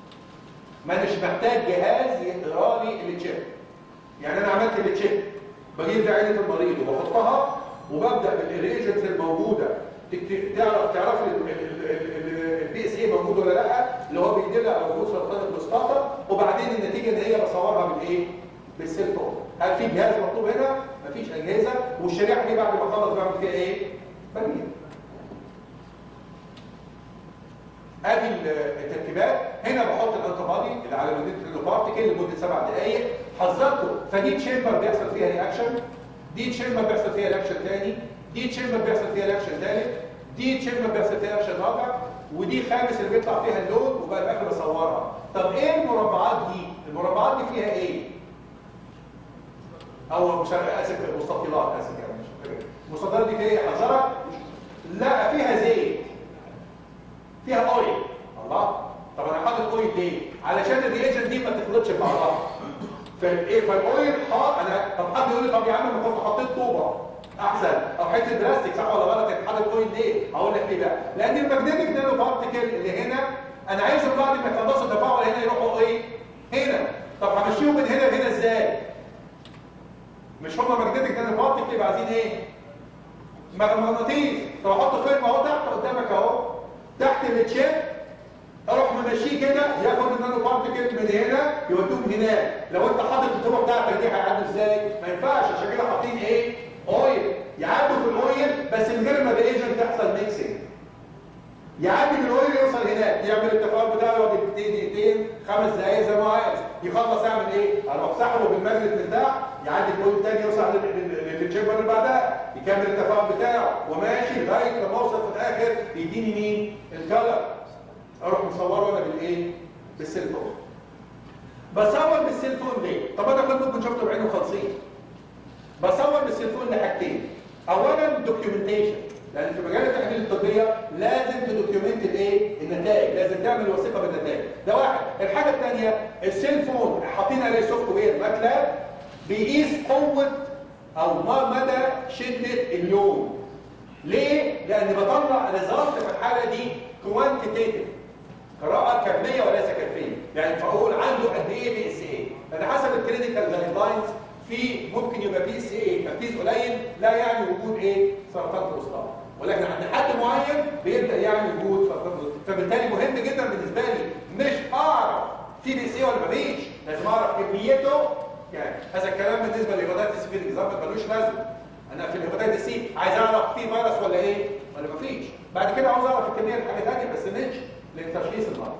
ما مش محتاج جهاز يقرا لي التشيب يعني انا عملت التشيب بجيب في عينه المريض وبحطها وببدا بالريجنز الموجوده تكت- تعرف تعرف البي اس اي موجود ولا لا اللي هو بيدل على وجود سرطان البروستاتا وبعدين النتيجه ان هي بصورها بالايه؟ بالسيلفون هل في جهاز مطلوب هنا؟ مفيش اجهزه والشريحه دي بعد ما اخلص بعمل فيها ايه؟ برميها ادي ال- التركيبات هنا بحط الانتي اللي على مدينه النانو بارتيكل لمده سبع دقائق حذرته فدي تشامبر بيحصل فيها رياكشن دي تشامبر بيحصل فيها رياكشن ثاني دي تشامبر بيحصل فيها رياكشن ثالث دي تشامبر بيحصل فيها رياكشن رابع ودي خامس اللي بيطلع فيها اللون وبقى الاخر بصورها طب ايه المربعات دي المربعات دي فيها ايه او مش عارف اسف المستطيلات اسف يعني مش فاكر. المستطيلات دي فيها ايه حذرها لا فيها زيت فيها اويل الله طب انا حاطط اويل ليه علشان الرياجنت دي ما تخلطش ببعضها فالايه فالاويل اه انا طب حد يقول لي طب يا عم انا كنت حطيت طوبه احسن او حته بلاستيك صح ولا غلط انت حاطط اويل ليه هقول لك ليه بقى لان الماجنتيك نانو بارتيكل اللي هنا انا عايزهم بعد ما يخلصوا التفاعل هنا يروحوا ايه هنا طب همشيهم من هنا لهنا ازاي مش هما ماجنتيك نانو بارتيكل يبقى عايزين ايه مغناطيس طب احط فيلم اهو تحت قدامك اهو تحت التشيب اروح ممشيه كده ياخد النانو بارتيكل من هنا يودوهم هناك لو انت حاطط الطوبه بتاعتك دي هيعدوا ازاي ما ينفعش عشان كده حاطين ايه اويل يعدوا في الاويل بس من غير ما الايجنت تحصل ميكسنج يعدي من الاويل يوصل هناك يعمل التفاعل بتاعه يقعد دقيقتين دقيقتين خمس دقايق زي ما هو عايز يخلص يعمل ايه اروح سحبه بالماجنت من تحت يعدي في الاويل تاني يوصل للتشيمبر اللي بعدها يكمل التفاعل بتاعه وماشي لغايه لما اوصل في الاخر يديني مين الكلر اروح مصوره انا بالايه بالسيلفون بصور بالسيلفون ليه طب انا كنت ممكن شفته بعينه خالصين بصور بالسيلفون لحاجتين اولا دوكيومنتيشن لان في مجال التحليل الطبيه لازم تدوكيومنت الايه النتائج لازم تعمل وثيقه بالنتائج ده واحد الحاجه الثانيه السيلفون حاطين عليه سوفت وير ماتلاب بيقيس قوه او ما مدى شده اللون ليه لان بطلع ريزلت في الحاله دي كوانتيتيف قراءه كميه وليس كيفيه يعني فاقول عنده قد ايه بي اس اي لان حسب الكلينيكال جايد لاينز في ممكن يبقى بي اس اي تركيز قليل لا يعني وجود ايه سرطان الاسطى ولكن عند حد معين بيبدا يعني وجود سرطان الاسطى فبالتالي مهم جدا بالنسبه لي مش اعرف في بي اس اي ولا مفيش لازم اعرف كميته يعني هذا الكلام بالنسبه لهيباتيتس سي في الاكزامبل ملوش لازمه انا في الهيباتيتس سي عايز اعرف في فيروس ولا ايه ولا مفيش بعد كده عاوز اعرف الكميه لحاجه ثانيه بس مش لتشخيص المرض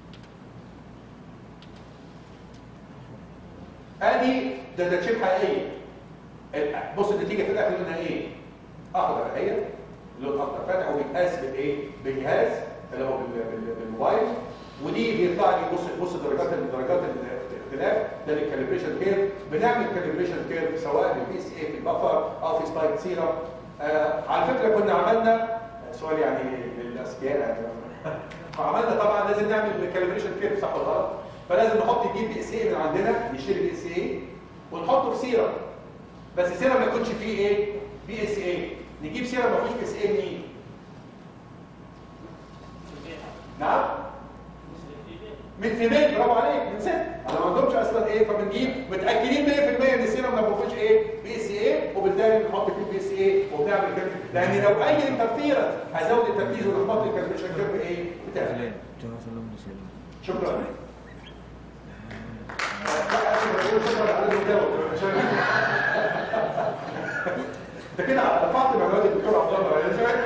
ادي ده ده تشيب حقيقيه ال- بص النتيجه في الاخر منها ايه اخضر اهي لون اخضر فاتح وبيتقاس بالايه بجهاز اللي هو بال- بال- بالموبايل ودي بيطلع لي بص بص درجات درجات الاختلاف ده الكاليبريشن كيرف بنعمل كاليبريشن كيرف سواء بالبي اس اي في البفر او في سبايك سيرم آه على فكره كنا عملنا سؤال يعني للاذكياء يعني فعملنا طبعا لازم نعمل كاليبريشن كيرف صح ولا غلط فلازم نحط نجيب بي اس اي من عندنا نشتري بي اس اي ونحطه في سيرم بس سيرم ما يكونش فيه ايه بي اس اي نجيب سيرم ما فيهوش بي اس اي منين نعم من فيميل برافو عليك من ست انا ما عندهمش اصلا ايه فبنجيب متاكدين 100% ان السيرم ما فيهوش ايه بي اس اي وبالتالي بنحط فيه بي اس اي وبنعمل كده لان لو اي انترفيرنس هزود التركيز ونحط الكالكوليشن كيرف ايه بتاعي شكرا انت كده رفعت معلومات الدكتور عبد الله يعني شايف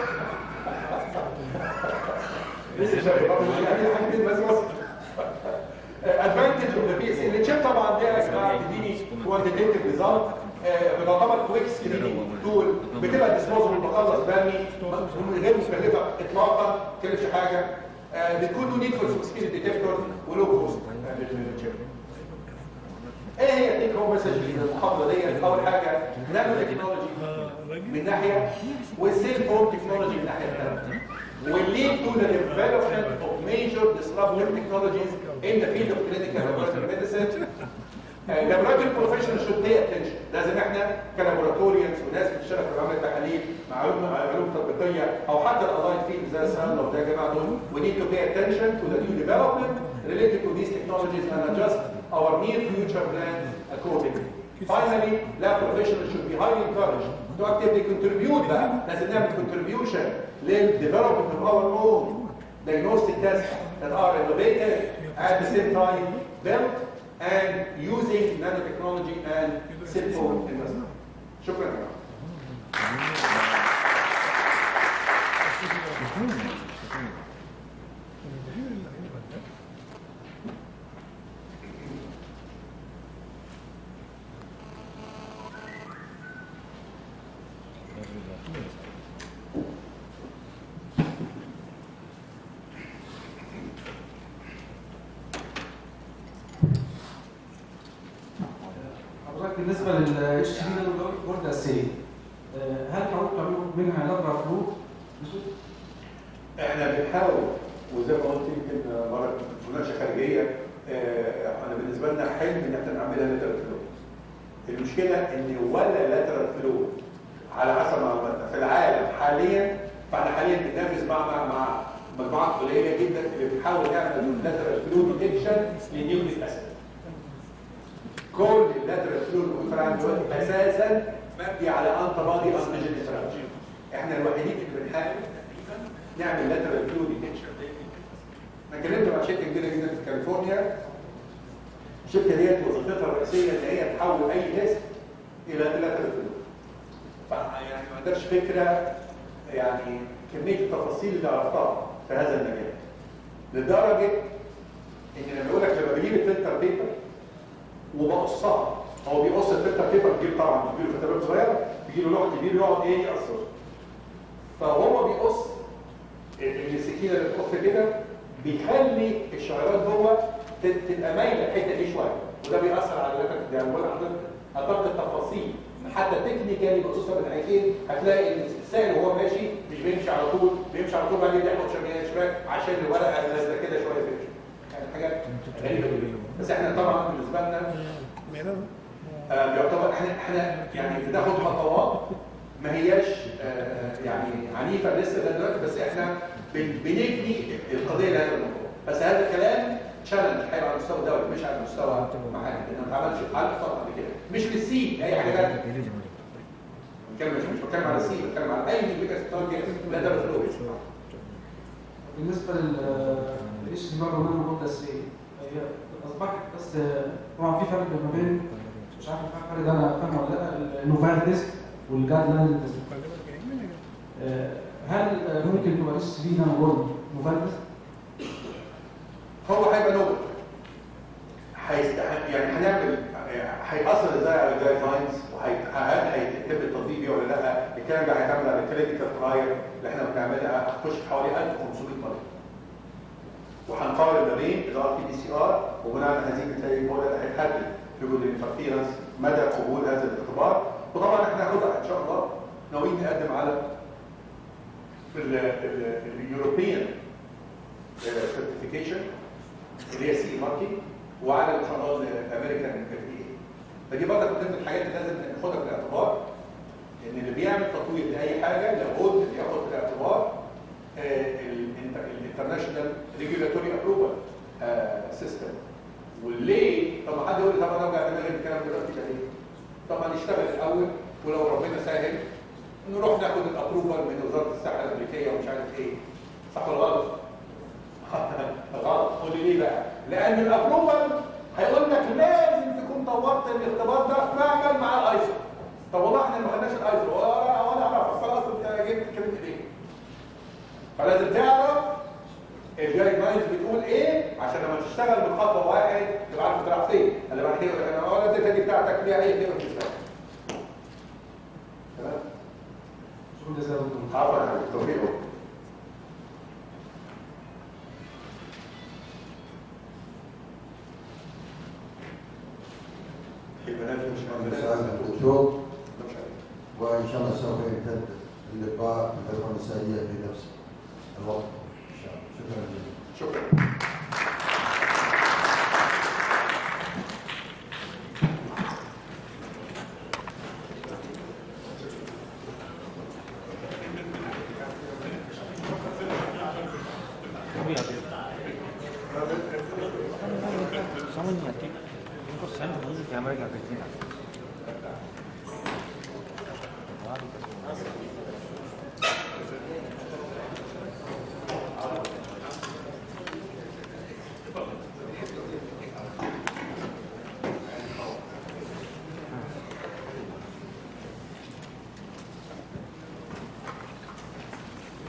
لسه شايف يعني حاجتين بس بس ادفانتج اوف ذا بي اس اللي تشيب طبعا دي يا جماعه بتديني كوانتيتيف ريزلت بتعتبر كويك سكريننج تول بتبقى ديسبوزبل بخلص برمي غير مكلفه اطلاقا ما تكلفش حاجه آه، بتكون له نيد فور سكين ديتكتور ولو كوست للشيب ايه هي التيك هوم مسج المحاضره ديت اول حاجه نانو تكنولوجي من ناحيه والسيل فون تكنولوجي من ناحيه ثانيه will lead to the development of major disruptive technologies in the field of clinical laboratory medicine. Uh, laboratory professionals should pay attention. لازم احنا كلابوراتوريانز وناس بتشتغل في عمل التحاليل مع علوم مع علوم تطبيقيه او حتى الالاين فيلد زي السهل وده يا جماعه دول we need to pay attention to the new development related to these technologies and adjust our near future plans accordingly. Finally, lab professionals should be highly encouraged to actively contribute بقى لازم نعمل contribution للdevelopment of our own diagnostic tests that are innovative at the same time built and using nanotechnology and cell phone investment. شكرا يا جماعه. حضرتك بالنسبه لل HTTP ده الجرد الاساسيه آه، هل حضرتك تعملوا منها لاترال فلو؟ احنا بنحاول وزي ما قلت يمكن مره كنت في مناقشه خارجيه آه، انا بالنسبه لنا حلم ان احنا نعملها لاترال فلو. المشكله ان ولا لاترال فلو على حسب معلوماتنا في العالم حاليا فاحنا حاليا بننافس مع مع مع مجموعات قليله جدا اللي بتحاول تعمل لاترال فلو ديتكشن لنيوكليك اسيد. كل اللاترال فلو اللي عندنا دلوقتي اساسا مبني على انتي بادي انتيجين ستراكشر. احنا الوحيدين اللي بنحاول نعمل لاترال فلو ديتكشن انا اتكلمت مع شركه كبيره جدا في كاليفورنيا الشركه ديت وظيفتها الرئيسيه ان هي تحول اي تيست الى لاترال فلو فيعني ما عندكش فكره يعني كميه التفاصيل اللي عرفتها في هذا المجال لدرجه ان لما يقول لك لما بجيب الفلتر بيبر وبقصها هو بيقص الفلتر بيبر بيجيب طبعا بيجيب له فلتر بيبر صغيره بيجي له لوح كبير يقعد ايه يقصه فهو بيقص السكينه اللي بتقص كده بيخلي الشعيرات جوه ت- تبقى مايله الحته دي شويه وده بيأثر على اللاتر ده ولا حضرتك هتاخد التفاصيل حتى تكنيكالي بخصوصا من العينين هتلاقي ان السائل وهو ماشي مش بيمشي على طول بيمشي على طول بعدين ياخد شمال شمال عشان الورقه نازله كده شويه تمشي يعني حاجات غريبه جدا بس احنا طبعا بالنسبه لنا آه، بيعتبر احنا احنا يعني بناخد خطوات ما هياش آه، يعني عنيفه لسه لغايه دلوقتي بس احنا بن- بنبني القضيه لهذا الموضوع بس هذا الكلام تشالنج هيبقى على المستوى الدولي مش على المستوى محلي لان ما اتعملش على الاطلاق قبل كده مش للسي اي حاجه ثانيه بتكلم مش مش بتكلم على السي بتكلم على اي ميكا تكنولوجيا لا ده فلوس بالنسبه لل ايش اللي برضه منه الجرد الاساسيه هي اصبحت بس آه، طبعا في فرق ما بين مش عارف الفرق ده انا فاهمه ولا لا النوفالديس والجاد لاند هل آه، ممكن تبقى اس بي نانو جولد نوفالديس؟ هو هيبقى نوبل هيست... يعني هنعمل هيأثر ازاي على الجايد لاينز وهل هيتم التطبيق بيه ولا لا الكلام ده هيتعمل على الكلينيكال ترايل اللي احنا بنعملها هتخش في حوالي 1500 مريض وهنقارن ما بين الار تي بي سي ار وبناء على هذه النتائج هو ده اللي هيحدد في جزء الانترفيرنس مدى قبول هذا الاختبار وطبعا احنا هناخدها ان شاء الله ناويين نقدم على اليوروبيان سيرتيفيكيشن اللي هي سي ماركي وعلى ان شاء الله الامريكان اف دي فدي برضه من ضمن الحاجات اللي لازم ناخدها في الاعتبار ان اللي بيعمل تطوير لاي حاجه لابد ان ياخد في الاعتبار الانترناشونال ريجولاتوري ابروفال سيستم وليه طب ما حد يقول لي طب انا ارجع اعمل ايه الكلام دلوقتي كده ليه؟ طبعا نشتغل الاول ولو ربنا سهل نروح ناخد الابروفال من وزاره الصحه الامريكيه ومش عارف ايه صح ولا غلط؟ غلط قول لي ليه بقى؟ لان الابروفال هيقول لك لازم تكون طورت الاختبار ده في معمل مع الايزو طب والله احنا ما خدناش الايزو ولا ولا اعرف خلاص انت جبت كلمه ليه؟ فلازم تعرف الجايد لاينز بتقول ايه عشان لما تشتغل من خطوه واحد تبقى عارف تروح فين اللي بعد كده يقول لك انا ولا الداتا دي بتاعتك ليها اي قيمه بالنسبه لك تمام شكرا جزيلا دكتور عفوا يا حبيبي توفيق البنات مش سؤال الدكتور وان شاء الله سوف يمتد اللقاء بالاخوه النسائيه في نفس الوقت ان شاء الله شكرا جزيلا شكرا समझ नहीं आती उनको सेंस नहीं कैमरे क्या कहते हैं